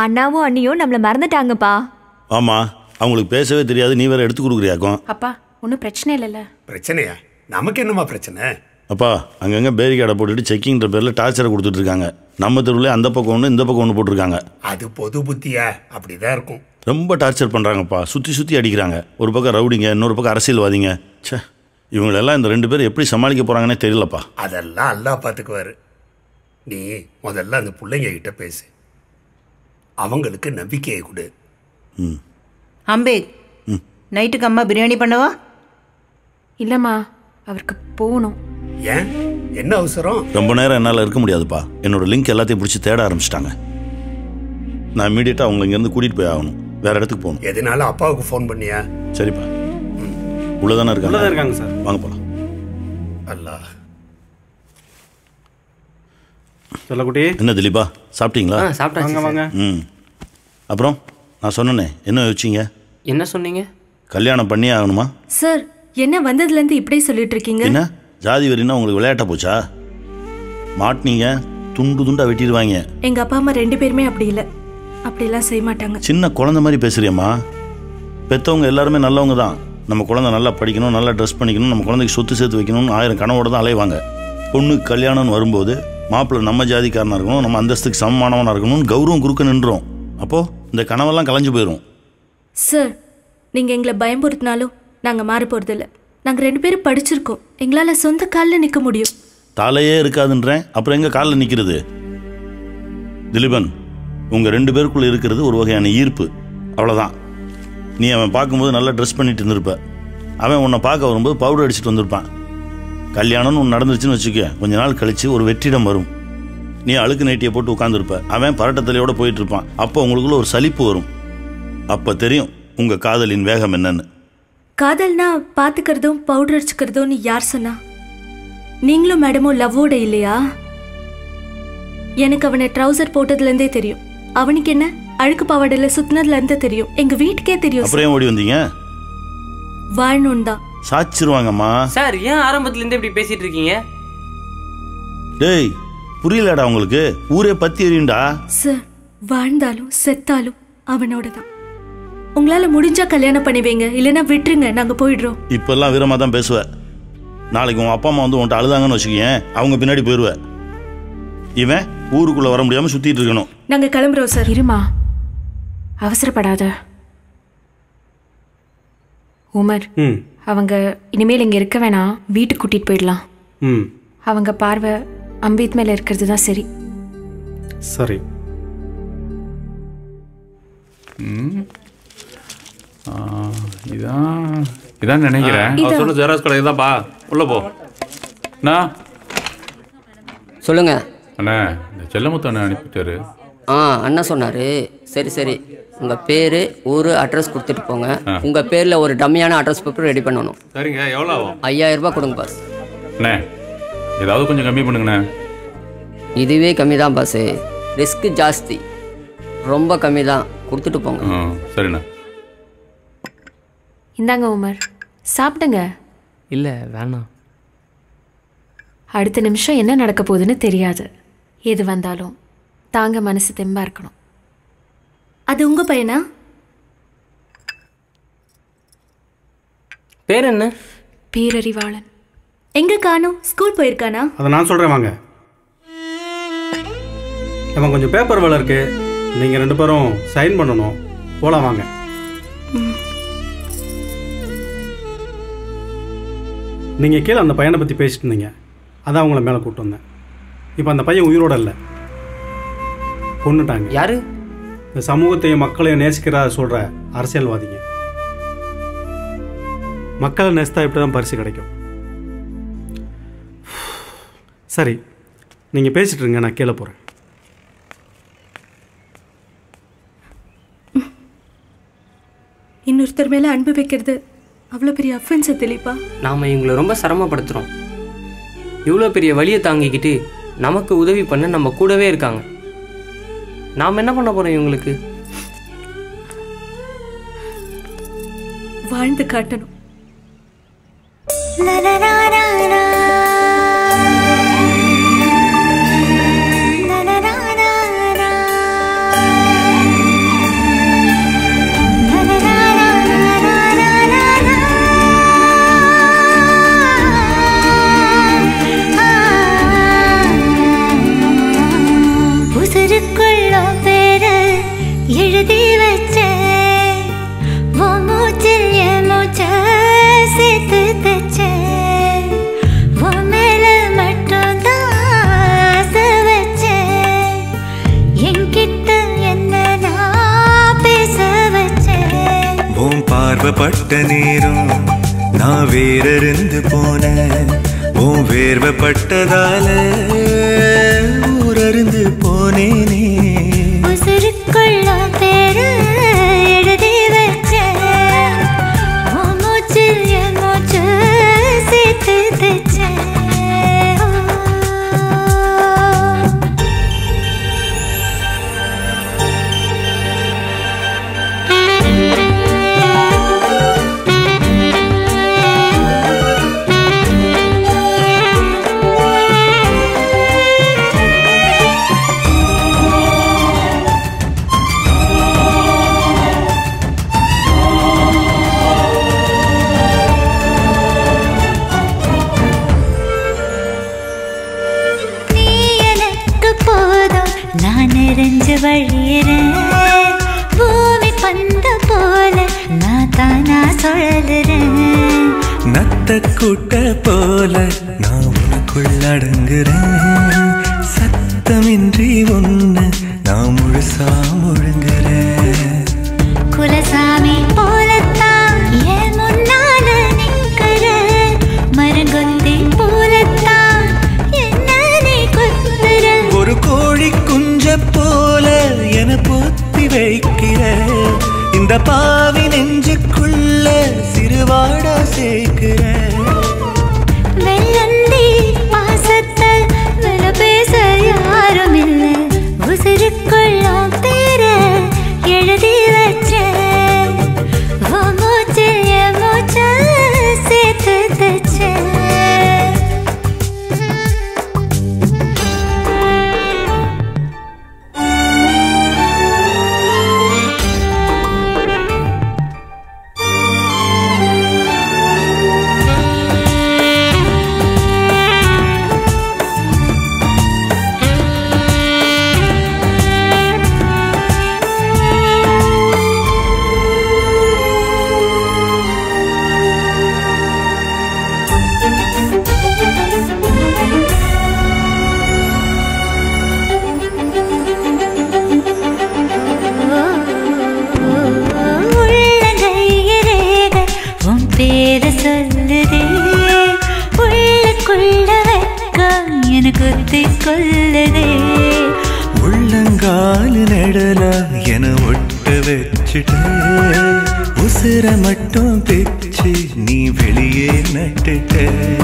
அண்ணாவும் அண்ணியும் நம்மள மறந்துட்டாங்கப்பா ஆமா அவங்களுக்கு பேசவே தெரியாது நீ வேற எடுத்து கொடுக்குறியாக்கும் அப்பா ஒன்றும் பிரச்சனை இல்லைல்ல பிரச்சனையா நமக்கு என்னம்மா பிரச்சனை அப்பா அங்கங்கே பேரிகார்டை போட்டுட்டு செக்கிங்கிற பேரில் டார்ச்சரை கொடுத்துட்டு இருக்காங்க நம்ம தெருவில் அந்த பக்கம் ஒன்று இந்த பக்கம் ஒன்று போட்டிருக்காங்க அது பொது புத்தியா அப்படிதான் இருக்கும் ரொம்ப டார்ச்சர் பண்ணுறாங்கப்பா சுற்றி சுற்றி அடிக்கிறாங்க ஒரு பக்கம் ரவுடிங்க இன்னொரு பக்கம் அரசியல்வாதிங்க ச்சே இவங்களெல்லாம் இந்த ரெண்டு பேரும் எப்படி சமாளிக்க போகிறாங்கன்னே தெரியலப்பா அதெல்லாம் அல்லா பார்த்துக்குவாரு நீ முதல்ல அந்த பிள்ளைங்க கிட்ட பேசு அவங்களுக்கு நம்பிக்கையை கொடு அம்பேக் நைட்டுக்கு அம்மா பிரியாணி பண்ணவா இல்லைம்மா அவருக்கு போகணும் ஏன் என்ன அவசரம் ரொம்ப நேரம் என்னால் இருக்க முடியாதுப்பா என்னோட லிங்க் எல்லாத்தையும் பிடிச்சி தேட ஆரம்பிச்சிட்டாங்க நான் இமீடியட்டாக அவங்களை இங்கேருந்து கூட்டிகிட்டு போய் ஆகணும் வேற இடத்துக்கு போகணும் எதனால அப்பாவுக்கு ஃபோன் பண்ணியா சரிப்பா உள்ளதானே இருக்காங்க உள்ளதான் இருக்காங்க சார். வாங்க போகலாம் அல்லா சொல்லக்குட்டி என்ன திலீபா சாப்பிட்டீங்களா ஆ, சாப்பிட்டாச்சு வாங்க, வாங்க. ம் அப்புறம் நான் சொன்னனே என்ன யோசிச்சீங்க என்ன சொன்னீங்க கல்யாணம் பண்ணியே ஆகணுமா சார் என்ன வந்ததுலேருந்து இப்படி சொல்லிட்டு இருக்கீங்க என்ன ஜாதி வரின்னா உங்களுக்கு விளையாட்ட போச்சா மாட்டினீங்க துண்டு துண்டா வெட்டிடுவாங்க எங்க அப்பா அம்மா ரெண்டு பேருமே அப்படி இல்லை அப்படிலாம் செய்ய மாட்டாங்க சின்ன குழந்தை மாதிரி பேசுறியம்மா பெற்றவங்க எல்லாருமே நல்லவங்க தான் நம்ம குழந்தை நல்லா படிக்கணும் நல்லா ட்ரெஸ் பண்ணிக்கணும் நம்ம குழந்தைக்கு சொத்து சேர்த்து வைக்கணும்னு ஆயிரம் கனவோட தான் அலைவாங்க பொண்ணுக்கு கல்யாணம்னு வரும்போது மாப்பிள்ளை நம்ம ஜாதிக்காரனாக இருக்கணும் நம்ம அந்தஸ்துக்கு சமமானவனாக இருக்கணும்னு கௌரவம் குறுக்க நின்றோம் அப்போது இந்த கனவெல்லாம் கலைஞ்சு போயிடும் சார் நீங்க எங்களை பயமுறுத்தினாலும் நாங்க மாற போறதில்ல நாங்க ரெண்டு பேரும் படிச்சிருக்கோம் எங்களால சொந்த காலில் நிக்க முடியும் தலையே இருக்காதுன்றேன் அப்புறம் எங்கே காலில் நிற்கிறது திலீபன் உங்கள் ரெண்டு பேருக்குள்ளே இருக்கிறது ஒரு வகையான ஈர்ப்பு அவ்வளோதான் நீ அவன் பார்க்கும்போது நல்லா ட்ரெஸ் பண்ணிட்டு இருந்திருப்ப அவன் உன்னை பார்க்க வரும்போது பவுடர் அடிச்சுட்டு வந்திருப்பான் கல்யாணம்னு ஒன்று நடந்துருச்சுன்னு வச்சுக்க கொஞ்ச நாள் கழிச்சு ஒரு வெற்றிடம் வரும் நீ அழுக்கு நைட்டியை போட்டு உட்காந்துருப்ப அவன் பரட்ட தலையோட போயிட்டு இருப்பான் அப்போ உங்களுக்குள்ள ஒரு சலிப்பு வரும் அப்போ தெரியும் உங்கள் காதலின் வேகம் என்னன்னு காதல்னா பாத்துக்கிறதும் பவுடர் அடிச்சுக்கிறதும் யார் சொன்னா நீங்களும் மேடமும் லவ்வோட இல்லையா எனக்கு அவனை ட்ரௌசர் போட்டதுல இருந்தே தெரியும் அவனுக்கு என்ன அழுக்கு பாவாடையில சுத்தினதுல இருந்தே தெரியும் எங்க வீட்டுக்கே தெரியும் அப்புறம் ஏன் ஓடி வந்தீங்க வாழணும் தான் சாச்சிருவாங்கம்மா சார் ஏன் ஆரம்பத்துல இருந்து இப்படி பேசிட்டு இருக்கீங்க டேய் புரியலடா உங்களுக்கு ஊரே பத்தி எரியும்டா சார் வாழ்ந்தாலும் செத்தாலும் அவனோட தான் உங்களால முடிஞ்சா கல்யாணம் பண்ணி வைங்க இல்லைன்னா விட்டுருங்க நாங்க போயிடுறோம் இப்பெல்லாம் வீரமாக தான் பேசுவ நாளைக்கு உன் அப்பா அம்மா வந்து உன்ட்ட அழுதாங்கன்னு வச்சுக்கேன் அவங்க பின்னாடி போயிடுவ இவன் ஊருக்குள்ள வர முடியாம சுத்திட்டு இருக்கணும் நாங்க கிளம்புறோம் சார் இருமா அவசரப்படாத உமர் ம் அவங்க இனிமேல் இங்கே இருக்க வேணாம் வீட்டுக்கு கூட்டிகிட்டு போயிடலாம் ம் அவங்க பார்வை அம்பேத் மேலே இருக்கிறது தான் சரி சரி ம். ஆ, இதான் இதான் நினைக்கிறேன் இதான். அவர் சொன்ன ஜெராக்ஸ் கடை இதான்ப்பா உள்ள போ அண்ணா சொல்லுங்க அண்ணா இந்த செல்லமுத்து அண்ணன் அனுப்பிட்டாரு ஆ அண்ணா சொன்னாரு சரி சரி உங்க பேரு ஊரு அட்ரஸ் கொடுத்துட்டு போங்க ஆ. உங்க பேர்ல ஒரு டம்மியான அட்ரஸ் பேப்பர் ரெடி பண்ணணும் சரிங்க எவ்வளோ ஆகும் ஐயாயிரம் ரூபாய் கொடுங்க பாஸ் அண்ணே ஏதாவது கொஞ்சம் கம்மி பண்ணுங்கண்ணே இதுவே கம்மி தான் பாஸ் ரிஸ்க் ஜாஸ்தி ரொம்ப கம்மி தான் கொடுத்துட்டு போங்க ஆ சரிண்ணா இந்தாங்க உமர் சாப்பிடுங்க இல்லை வேணாம் அடுத்த நிமிஷம் என்ன நடக்க போகுதுன்னு தெரியாது எது வந்தாலும் தாங்க மனசு தெம்பா இருக்கணும் அது உங்க பையனா பேர் என்ன பேரறிவாளன் எங்க காணோம் ஸ்கூல் போயிருக்கானா அதை நான் சொல்கிறேன் வாங்க நம்ம கொஞ்சம் பேப்பர் வேலை இருக்கு நீங்கள் ரெண்டு பேரும் சைன் பண்ணணும் போகலாம் வாங்க நீங்கள் கீழே அந்த பையனை பற்றி பேசிட்டு இருந்தீங்க அதான் உங்களை மேலே கூப்பிட்டு வந்தேன் இப்போ அந்த பையன் உயிரோட இல்லை கொண்டுட்டாங்க யாரு இந்த சமூகத்தையும் மக்களையும் நேசிக்கிறா சொல்கிற அரசியல்வாதிங்க மக்களை நேசித்தா இப்படி தான் பரிசு கிடைக்கும் சரி நீங்கள் பேசிட்டு இருங்க நான் கீழே போகிறேன் இன்னொருத்தர் மேல அன்பு வைக்கிறது அவ்வளோ பெரிய அஃபென்ஸ் திலீப்பா நாம் இவங்களை ரொம்ப சிரமப்படுத்துகிறோம் இவ்வளோ பெரிய வழியை தாங்கிக்கிட்டு நமக்கு உதவி பண்ண நம்ம கூடவே இருக்காங்க நாம் என்ன பண்ண போகிறோம் இவங்களுக்கு வாழ்ந்து காட்டணும் பார்வைப்பட்ட நேரம் நான் வேறிருந்து போனேன் உன் வேர்வைப்பட்டதால ஊரறிந்து போனேனே உசுருக்குள்ள பேரு எழுதி வச்சேன் உன் மூச்சில் என் மூச்சு சேர்த்து தைச்சேன் நீ எனக்கு போதும் நான் நிறைஞ்சு வழியிறேன் பூமி பந்த போல நான் தானா சொல்லுறேன் நத்த கூட்ட போல நான் உனக்குள் அடங்குறேன் சத்தமின்றி ஒன்று நான் முழுசா முழுங்குறேன் குலசாமி போலத்தான் என் முன்னால நிக்கிற மரங்கொத்தி போலத்தான் என்ன நீ குத்துற ஒரு கோழி குஞ்ச போல என பொத்தி வைக்கிற இந்த பாவி நெஞ்சுக்குள்ள சிறுவாடா சேர்க்கிற வெள்ளந்தி பாசத்தை வில பேச யாரும் இல்லை உசிருக்குள்ளும் பேர எழுதி வச்சேன் உன் மூச்சில் என் மூச்சை சேர்த்து தைச்சேன் உள்ளங்கையிலேக உன் பேர சொல்லுதே உள்ளுக்குள்ள வெக்கம் எனக்கு குத்தி கொள்ளுதே உள்ளங்காலு நடல என ஒட்ட வச்சுட்ட உசுர மட்டும் பிச்சு நீ வெளியே நட்டுட்ட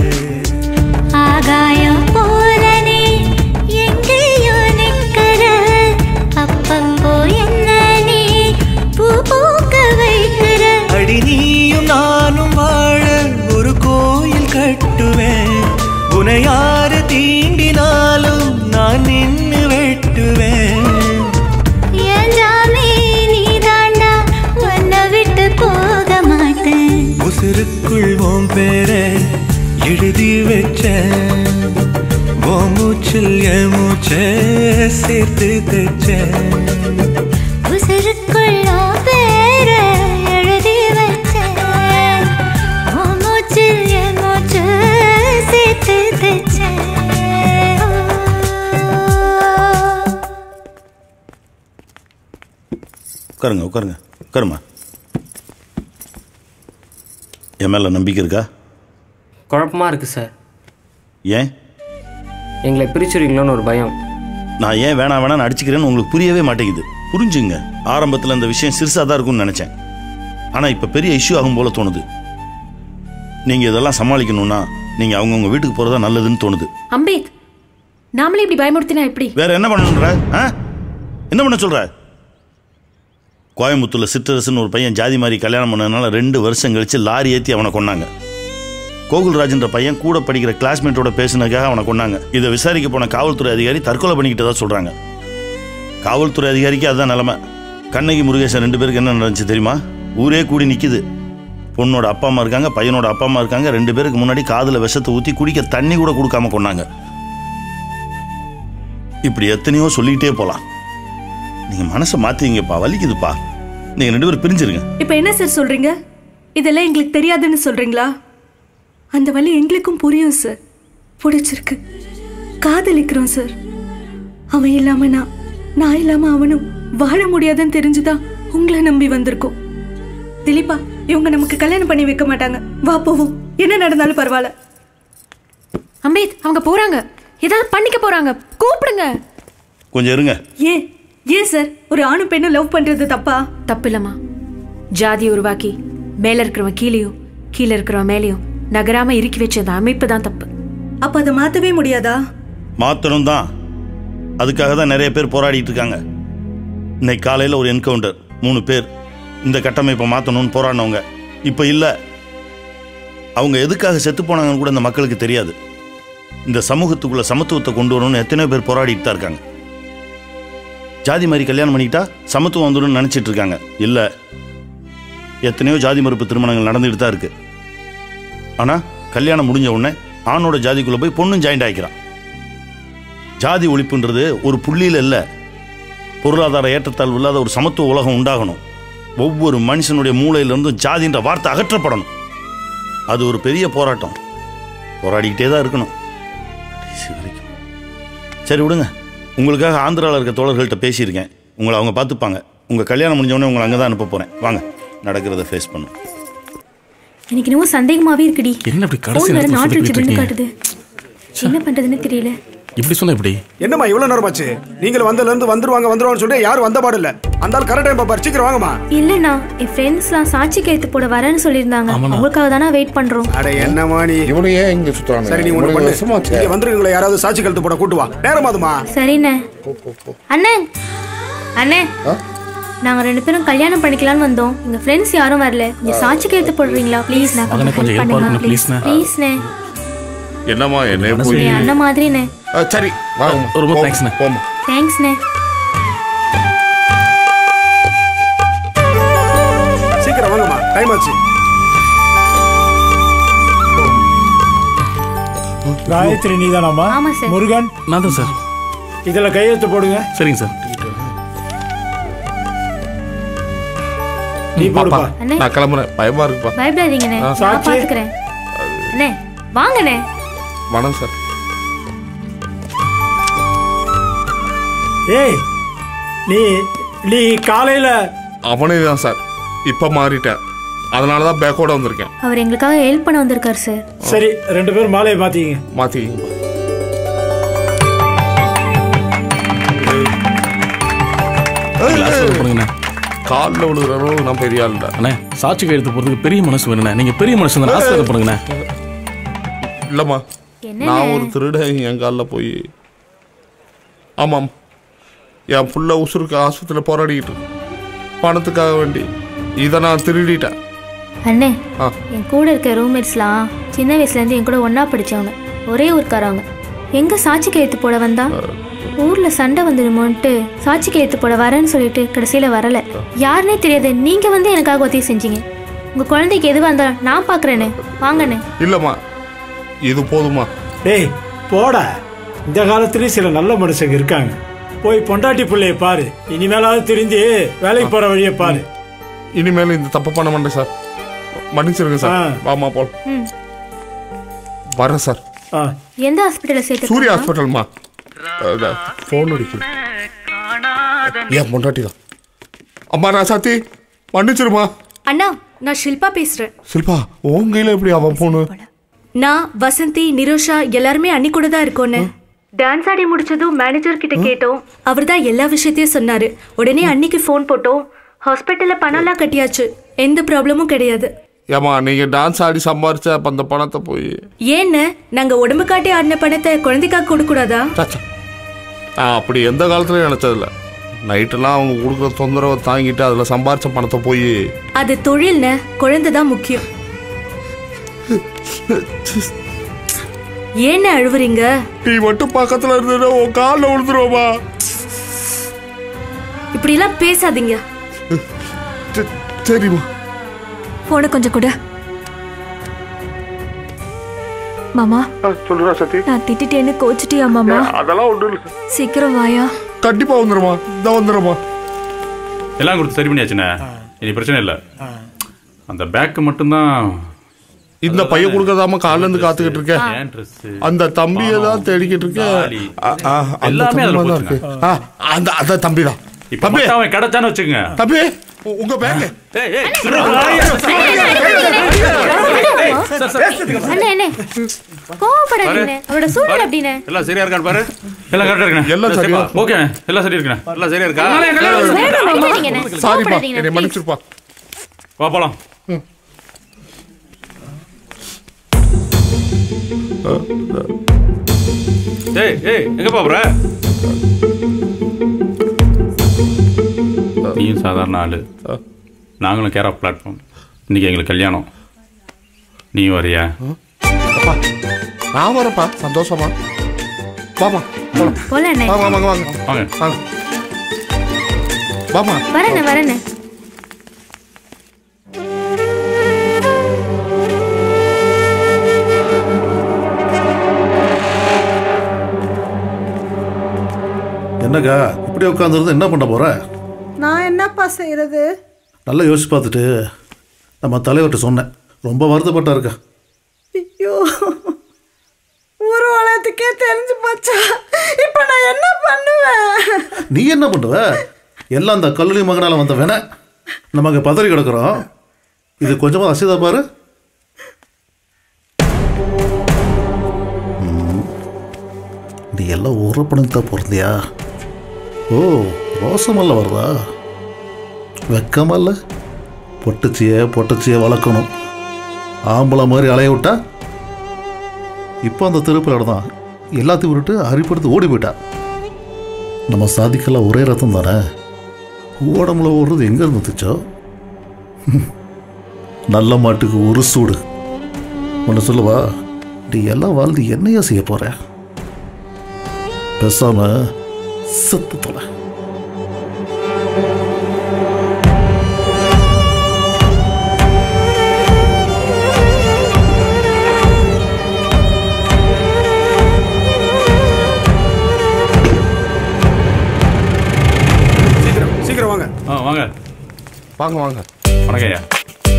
ஆகாயம் போல நீ எங்கேயோ நிக்கிற அப்பப்போ என்ன நீ பூ பூக்க வைக்கிற அடி நீயும் நானும் வாழ ஒரு கோயில் கட்டுவேன் உன்னை யாரு தீண்டினாலும் நான் நின்னு வெட்டுவேன் என் ஜாமி நீ தாண்டா உன்னை விட்டு போக மாட்டேன் உசுருக்குள் உன் பேரை எழுதி வச்சேன் உன் மூச்சில் என் மூச்சை சேர்த்து தைச்சேன் உசுருக்குள்ள பேர எழுதி வச்சேன் உன் மூச்சில் என் மூச்சு சேர்த்து தைச்சேன் உட்காருங்க உட்காருங்க உட்காருமா என் மேலே நம்பிக்கை இருக்கா குழப்பமாக இருக்குது சார் ஏன் எங்களை பிரிச்சுருவீங்களோன்னு ஒரு பயம் நான் ஏன் வேணாம் வேணாம்னு அடிச்சுக்கிறேன்னு உங்களுக்கு புரியவே மாட்டேங்குது புரிஞ்சுங்க ஆரம்பத்தில் இந்த விஷயம் சிறுசாக தான் இருக்கும்னு நினச்சேன் ஆனால் இப்போ பெரிய இஷ்யூ ஆகும் போல தோணுது நீங்கள் இதெல்லாம் சமாளிக்கணும்னா நீங்கள் அவங்கவுங்க வீட்டுக்கு போகிறதா நல்லதுன்னு தோணுது அம்பேத் நாமளே இப்படி பயமுறுத்தினா எப்படி வேற என்ன பண்ணணுன்ற ஆ என்ன பண்ண சொல்ற கோயம்புத்தூர்ல சிற்றரசுன்னு ஒரு பையன் ஜாதி மாதிரி கல்யாணம் பண்ணதுனால ரெண்டு வருஷம் கழிச்சு லாரி ஏற்றி அவனை கொன்னாங்க கோகுல்ராஜ்ன்ற பையன் கூட படிக்கிற கிளாஸ்மேட்டோட பேசினதுக்காக அவனை கொன்னாங்க இதை விசாரிக்க போன காவல்துறை அதிகாரி தற்கொலை பண்ணிக்கிட்டதா சொல்றாங்க காவல்துறை அதிகாரிக்கு அதுதான் நிலைமை கண்ணகி முருகேசன் ரெண்டு பேருக்கு என்ன நடந்துச்சு தெரியுமா ஊரே கூடி நிக்குது பொண்ணோட அப்பா அம்மா இருக்காங்க பையனோட அப்பா அம்மா இருக்காங்க ரெண்டு பேருக்கு முன்னாடி காதுல விஷத்தை ஊற்றி குடிக்க தண்ணி கூட கொடுக்காம கொன்னாங்க இப்படி எத்தனையோ சொல்லிக்கிட்டே போலாம் நீங்க மனசை மாத்தீங்கப்பா வலிக்குதுப்பா நீங்க ரெண்டு பேரும் பிரிஞ்சிருங்க இப்போ என்ன சார் சொல்றீங்க இதெல்லாம் எங்களுக்கு தெரியாதுன்னு சொல்றீங்களா அந்த வழி எங்களுக்கும் புரியும் சார் பிடிச்சிருக்கு காதலிக்கிறோம் சார் அவன் இல்லாம நான் நான் இல்லாம அவனும் வாழ முடியாதுன்னு தெரிஞ்சுதான் உங்களை நம்பி வந்திருக்கோம் திலீபா இவங்க நமக்கு கல்யாணம் பண்ணி வைக்க மாட்டாங்க வா போவோம் என்ன நடந்தாலும் பரவாயில்ல அம்பேத் அவங்க போறாங்க ஏதாவது பண்ணிக்க போறாங்க கூப்பிடுங்க கொஞ்சம் இருங்க ஏன் ஏன் சார் ஒரு ஆணும் பெண்ணும் லவ் பண்றது தப்பா தப்பு இல்லம்மா ஜாதி உருவாக்கி மேல இருக்கிறவன் கீழேயும் கீழே இருக்கிறவன் மேலேயும் நகராம இறுக்கி வச்ச அந்த அமைப்பு தான் தப்பு அப்ப அதை மாத்தவே முடியாதா மாற்றணும் தான் அதுக்காக தான் நிறைய பேர் போராடிட்டு இருக்காங்க இன்னைக்கு காலையில் ஒரு என்கவுண்டர் மூணு பேர் இந்த கட்டமைப்பை மாற்றணும்னு போராடினவங்க இப்போ இல்லை அவங்க எதுக்காக செத்து போனாங்கன்னு கூட இந்த மக்களுக்கு தெரியாது இந்த சமூகத்துக்குள்ள சமத்துவத்தை கொண்டு வரணும்னு எத்தனையோ பேர் போராடிட்டு தான் இருக்காங்க ஜாதி மாதிரி கல்யாணம் பண்ணிக்கிட்டா சமத்துவம் வந்துடும் நினைச்சிட்டு இருக்காங்க இல்லை எத்தனையோ ஜாதி மறுப்பு திருமணங்கள் நடந்துகிட்டு தான் இருக்கு ஆனால் கல்யாணம் முடிஞ்ச உடனே ஆணோட ஜாதிக்குள்ளே போய் பொண்ணும் ஜாயிண்ட் ஆகிக்கிறான் ஜாதி ஒழிப்புன்றது ஒரு புள்ளியில் இல்லை பொருளாதார ஏற்றத்தாழ்வு இல்லாத ஒரு சமத்துவ உலகம் உண்டாகணும் ஒவ்வொரு மனுஷனுடைய மூளையிலிருந்தும் ஜாதின்ற வார்த்தை அகற்றப்படணும் அது ஒரு பெரிய போராட்டம் போராடிக்கிட்டே தான் இருக்கணும் கடைசி வரைக்கும். சரி விடுங்க உங்களுக்காக ஆந்திராவில் இருக்க தோழர்கள்ட்ட பேசியிருக்கேன் உங்களை அவங்க பார்த்துப்பாங்க உங்கள் கல்யாணம் முடிஞ்ச உடனே உங்களை அங்கே தான் அனுப்ப போகிறேன் வாங்க நடக்கிறத ஃபேஸ் பண்ணும் எனக்கு என்னவோ சந்தேகமாவே இருக்குடி என்ன இப்படி கடைசி ஃபோன் வேற நேரத்துல நாட் சொல்லிட்டு ரீச்சபிள்னு இருக்கீங்க? காட்டுது என்ன பண்றதுன்னு தெரியல இப்படி சொன்ன இப்படி என்னம்மா இவ்வளவு நேரமாச்சு நீங்கள் வந்ததுல இருந்து வந்துருவாங்க வந்துருவாங்கன்னு சொல்லிட்டு யாரும் வந்த பாடு இல்ல அந்த ஆள் கரெக்ட் டைம் பாப்பாரு சீக்கிரம் வாங்கம்மா இல்லண்ணா என் ஃப்ரெண்ட்ஸ்லாம் சாட்சி கைத்து போட வரேன்னு சொல்லியிருந்தாங்க அவங்களுக்காக தானே வெயிட் பண்றோம் அட என்னம்மா நீ இவனு ஏன் இங்க சுத்துறாங்க சரி நீ ஒண்ணு பண்ணு இங்க வந்துருக்கீங்களா யாராவது சாட்சி கழுத்து போட கூட்டு வா நேரமாதுமா சரிண்ணே அண்ணே அண்ணே நாங்க ரெண்டு பேரும் கல்யாணம் பண்ணிக்கலாம்னு வந்தோம் எங்க ஃப்ரெண்ட்ஸ் யாரும் வரல கொஞ்சம் சாட்சி கைத்து போடுறீங்களா ப்ளீஸ் நான் மகனே, கொஞ்சம் கொஞ்சம் ஹெல்ப் help பண்ணுங்க பண்ணு, ப்ளீஸ் please-ண்ணே. ப்ளீஸ்ண்ணே என்னம்மா என்ன போய் என் அண்ணன் மாதிரிண்ணே ஆ, சரி வாங்க ரொம்ப தேங்க்ஸ்ண்ணே போமா தேங்க்ஸ்ண்ணே சீக்கிரம் வாங்கம்மா டைம் ஆச்சு காயத்ரி நீதானாமா ஆமா சார். முருகன் நான் தான் சார் இதுல கையெழுத்து போடுங்க சரிங்க சார் நீ போடுப்பா அண்ணே. நான் கிளம்புறேன் பயமா இருக்குப்பா பயப்படாதீங்கண்ணே ஆ. நான் சாட்சி? பாத்துக்கிறேன் அண்ணே வாங்கண்ணே வணக்கம் சார் ஏய் நீ நீ காலையில அவனே தான் சார் இப்ப மாறிட்டேன் அதனால தான் பேக்கோட வந்திருக்கேன் அவர் எங்களுக்காக ஹெல்ப் பண்ண வந்திருக்காரு சார் சரி ரெண்டு பேரும் மாலையை மாத்திக்கங்க மாத்திக்கிங்க கிளாஸ் போடுங்கண்ணே காலில் விழுகிற அளவு நான் பெரிய ஆள் இல்லை அண்ணே சாட்சி கையெழுத்து போறதுக்கு பெரிய மனசு வேணுண்ணே நீங்க பெரிய மனசு தான் ஆசீர்வாதம் பண்ணுங்கண்ணே இல்லைம்மா நான் ஒரு திருடன் என் காலில் போய் ஆமாம் என் புள்ள உசுருக்கு ஆஸ்பத்திரியில் போராடிக்கிட்டு இருக்கு. பணத்துக்காக வேண்டி இதை நான் திருடிட்டேன் அண்ணே ஆ என் கூட இருக்க ரூம்மேட்ஸ்லாம் சின்ன வயசுலேருந்து என் கூட ஒன்றா படித்தவங்க ஒரே ஊர்க்காரவங்க எங்கே சாட்சி கையெழுத்து போட வந்தா ஊரில் சண்டை வந்துடுமோன்ட்டு சாட்சி கையெழுத்து போட வரேன்னு சொல்லிட்டு கடைசியில் வரலை யாருனே தெரியாது நீங்கள் வந்து எனக்காக உதவி செஞ்சீங்க உங்கள் குழந்தைக்கு எதுவாக இருந்தாலும் நான் பார்க்குறேண்ணே வாங்கண்ணே இல்லைம்மா இது போதுமா டேய் போடா இந்த காலத்துலயும் சில நல்ல மனுஷங்க இருக்காங்க போய் பொண்டாட்டி பிள்ளைய பாரு இனிமேலாவது தெரிஞ்சு வேலைக்கு போற வழியை பாரு இனிமேல் இந்த தப்பு பண்ண மாட்டேன் சார் மன்னிச்சிருங்க சார் வாமா போல் ம் வரேன் சார் எந்த ஹாஸ்பிட்டலில் சேர்த்து சூர்யா ஹாஸ்பிட்டல்மா ஃபோன் அடிக்குது ஏன் பொண்டாட்டி தான் அம்மா நான் சாத்தி மன்னிச்சிருமா அண்ணா நான் ஷில்பா பேசுறேன் சில்பா உன் கையில் எப்படி அவன் போனு நான் வசந்தி நிரோஷா எல்லாருமே அன்னி கூட தான் இருக்கோன்னு டான்ஸ் ஆடி முடிச்சதும் மேனேஜர் கிட்ட கேட்டோம் அவர் தான் எல்லா விஷயத்தையும் சொன்னாரு உடனே அன்னிக்கு ஃபோன் போட்டோம் ஹாஸ்பிட்டல்ல பணம்லாம் கட்டியாச்சு எந்த ப்ராப்ளமும் கிடையாது ஏம்மா நீங்கள் டான்ஸ் ஆடி சம்பாரிச்ச அப்ப அந்த பணத்தை போய் ஏன்னு நாங்க உடம்பு காட்டி ஆடின பணத்தை குழந்தைக்காக கொடுக்க கூடாதா நான் அப்படி எந்த காலத்துலையும் நினச்சதில்ல நைட்டெல்லாம் அவங்க கொடுக்குற தொந்தரவை தாங்கிட்டு அதில் சம்பாரிச்ச பணத்தை போய் அது தொழில்னு குழந்தை தான் முக்கியம் ஏன்னு அழுவுறீங்க நீ மட்டும் பக்கத்தில் இருந்ததுன்னா உன் காலில் விழுந்துருவோமா இப்படிலாம் பேசாதீங்க சரிம்மா போன கொஞ்சம் கூட மாமா சொல்லுறா சத்தி நான் திட்டிட்டேன்னு கோச்சிட்டியா மாமா அதெல்லாம் ஒன்றும் இல்லை சீக்கிரம் வாயா கண்டிப்பாக வந்துடுமா இந்த வந்துடுமா எல்லாம் கொடுத்து சரி பண்ணியாச்சுண்ணே இனி பிரச்சனை இல்லை அந்த பேக்கு மட்டும்தான் இந்த பையன் கொடுக்கறதாம காலைல இருந்து காத்துக்கிட்டு இருக்கேன் ஏன் dress? அந்த தம்பியை தான் தேடிக்கிட்டு இருக்கேன் தாலி. ஆ, ஆ, அந்த எல்லாமே தம்பி அதுல தான் போச்சுங்க. இருக்கு ஆ, அந்த அந்த தம்பி தான் இப்ப மட்டும் அவன் கிடைச்சான்னு வச்சுக்கோங்க தம்பி உ- உங்க பேக் அண்ணே அண்ணே கோவப்படாதீங்க அவரோட சூழ்நிலை அப்படின்னு எல்லாம் சரியா இருக்கான்னு பாரு எல்லாம் கரெக்டா இருக்கா எல்லாம் சரியா. ஓகே எல்லாம் சரியா இருக்கா எல்லாம் சரியா இருக்கா கோவப்படாதீங்க சாரிப்பா என்னை மன்னிச்சிருப்பா வா போலாம் ஏய் ஏய் எங்க போற நீயும் சாதாரண ஆளு நாங்களும் கேர் ஆஃப் பிளாட்ஃபார்ம் இன்னைக்கு எங்களுக்கு கல்யாணம் நீ வரியா அப்பா நான் வரேன்ப்பா சந்தோஷமா வாமா போலாம் போல அண்ணே வாங்க வாங்க வாங்க வாங்க வாங்க வாமா வரேண்ணே வரேண்ணே என்னக்கா இப்படி உட்காந்துருந்து என்ன பண்ண போற நான் என்னப்பா செய்யறது நல்லா யோசிச்சு பார்த்துட்டு நம்ம தலைவர்கிட்ட சொன்னேன் ரொம்ப வருத்தப்பட்டா இருக்கா ஐயோ ஊர் உலகத்துக்கே தெரிஞ்சு போச்சா இப்போ நான் என்ன பண்ணுவேன் நீ என்ன பண்ணுவ எல்லாம் அந்த கல்லூரி மகனால வந்த வேண நமக்கு பதறி கிடக்குறோம் இது கொஞ்சமா அசிதா பாரு ம். நீ எல்லாம் உறப்பனுக்கு தான் பிறந்தியா ஓ ரோசமல்ல வருதா வெக்கமல்ல பொட்டுச்சிய பொட்டுச்சிய வளர்க்கணும் ஆம்பளை மாதிரி அலைய விட்டா இப்போ அந்த திருப்பில் தான் எல்லாத்தையும் விட்டுட்டு அரிப்படுத்து ஓடி போயிட்டா நம்ம சாதிக்கெல்லாம் ஒரே ரத்தம் தானே உடம்புல ஓடுறது எங்கே இருந்துச்சோ நல்ல மாட்டுக்கு ஒரு சூடு ஒன்று சொல்லவா நீ எல்லாம் வாழ்ந்து என்னையா செய்ய போற பேசாம செத்து தொலை சீக்கிரம் சீக்கிரம் வாங்க ஆ வாங்க வாங்க வாங்க வணக்கம் ஐயா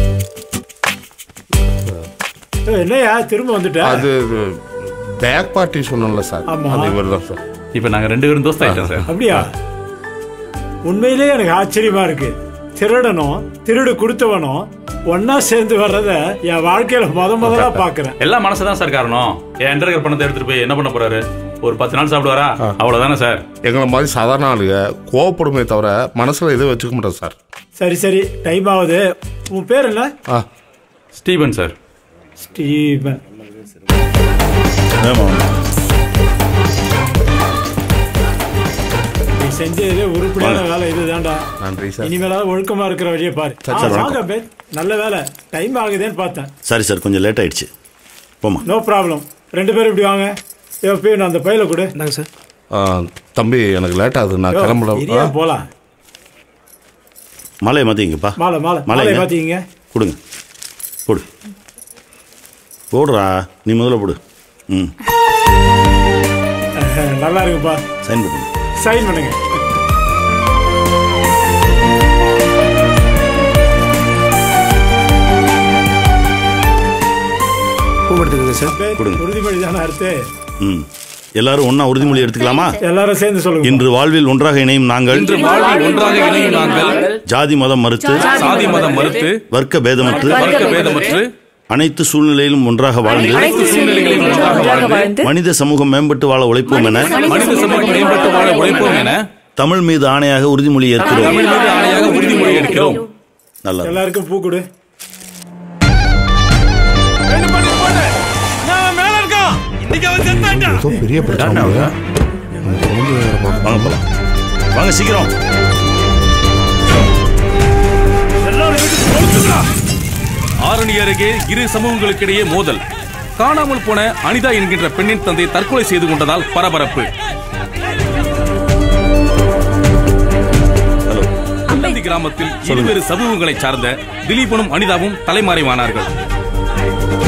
ஏய், என்னய்யா திரும்ப வந்துட்ட அது பேக் பார்ட்டி சொன்னோம்ல சார் ஆமா. அது இவர் தான் சார் இப்போ நாங்கள் ரெண்டு பேரும் தோஸ்த் ஆயிட்டோம் சார் அப்படியா உண்மையிலேயே எனக்கு ஆச்சரியமா இருக்கு திருடனும் திருடு கொடுத்தவனும் ஒன்னா சேர்ந்து வர்றத என் வாழ்க்கையில முத முதலா பாக்குறேன் எல்லாம் மனசு தான் சார் காரணம் என் என்டர் பணத்தை எடுத்துட்டு போய் என்ன பண்ண போறாரு ஒரு பத்து நாள் சாப்பிடுவாரா அவ்வளவுதானே சார் எங்களை மாதிரி சாதாரண ஆளுங்க கோவப்படுமே தவிர மனசுல எதுவும் வச்சுக்க மாட்டோம் சார் சரி சரி டைம் ஆகுது உன் பேர் என்ன ஆ ஸ்டீபன் சார் ஸ்டீபன் நீ செஞ்சதுலே உருப்படியான வேலை இதுதான்டா நன்றி சார் இனிமேலாவது ஒழுக்கமா இருக்கிற வழியை பாரு சரி, ஆ, சார், வாங்க வணக்கம். பேர் நல்ல வேலை டைம் ஆகுதேன்னு பார்த்தேன் சரி சார் கொஞ்சம் லேட் ஆயிடுச்சு போமா நோ ப்ராப்ளம் ரெண்டு பேரும் இப்படி வாங்க எப்போ நான் அந்த பையில கொடு நாங்க சார் ஆ, தம்பி எனக்கு லேட் ஆகுது நான் யோ, கிளம்பல இரியா போலாம் மாலையை மாற்றிங்கப்பா மாலை மாலை மாலை மாலைங்க மாத்திக்கிங்க கொடுங்க போடு போடுறா நீ முதல்ல போடு ம் நல்லா இருக்குப்பா சைன் பண்ணுங்க சைன் பண்ணுங்க பூ எடுத்துக்கங்க சார் கொடுங்க. உறுதிமொழி தானே அடுத்து ம் எல்லாரும் ஒண்ணா உறுதிமொழி எடுத்துக்கலாமா எல்லாரும் சேர்ந்து சொல்லுங்க இன்று வாழ்வில் ஒன்றாக இணையும் நாங்கள் இன்று வாழ்வில் ஒன்றாக இணையும் நாங்கள் ஜாதி மதம் மறுத்து சாதி மதம் மறுத்து வர்க்க பேதமற்று வர்க்க பேதமற்று அனைத்து சூழ்நிலையிலும் ஒன்றாக வாழ்ந்து அனைத்து சூழ்நிலைகளிலும் ஒன்றாக வாழ்ந்து மனித சமூகம் மேம்பட்டு வாழ உழைப்போம் என மனித சமூகம் மேம்பட்டு வாழ உழைப்போம் என தமிழ் மீது ஆணையாக உறுதிமொழி ஏற்கிறோம் தமிழ் மீது ஆணையாக உறுதிமொழி எடுக்கிறோம் நல்லா எல்லாருக்கும் பூ கொடு நான் மேல இருக்கான் இன்னைக்கு அவன் செத்தான்டா ஏதோ பெரிய பிரச்சனை போல. எனக்கு குழந்தை வேற பார்க்கணும். வாங்க போலாம் வாங்க சீக்கிரம் ஆரணி அருகே இரு சமூகங்களுக்கிடையே மோதல் காணாமல் போன அனிதா என்கின்ற பெண்ணின் தந்தை தற்கொலை செய்து கொண்டதால் பரபரப்பு அந்தந்தி கிராமத்தில் இருவேறு சமூகங்களைச் சார்ந்த திலீபனும் அனிதாவும் தலைமறைவானார்கள்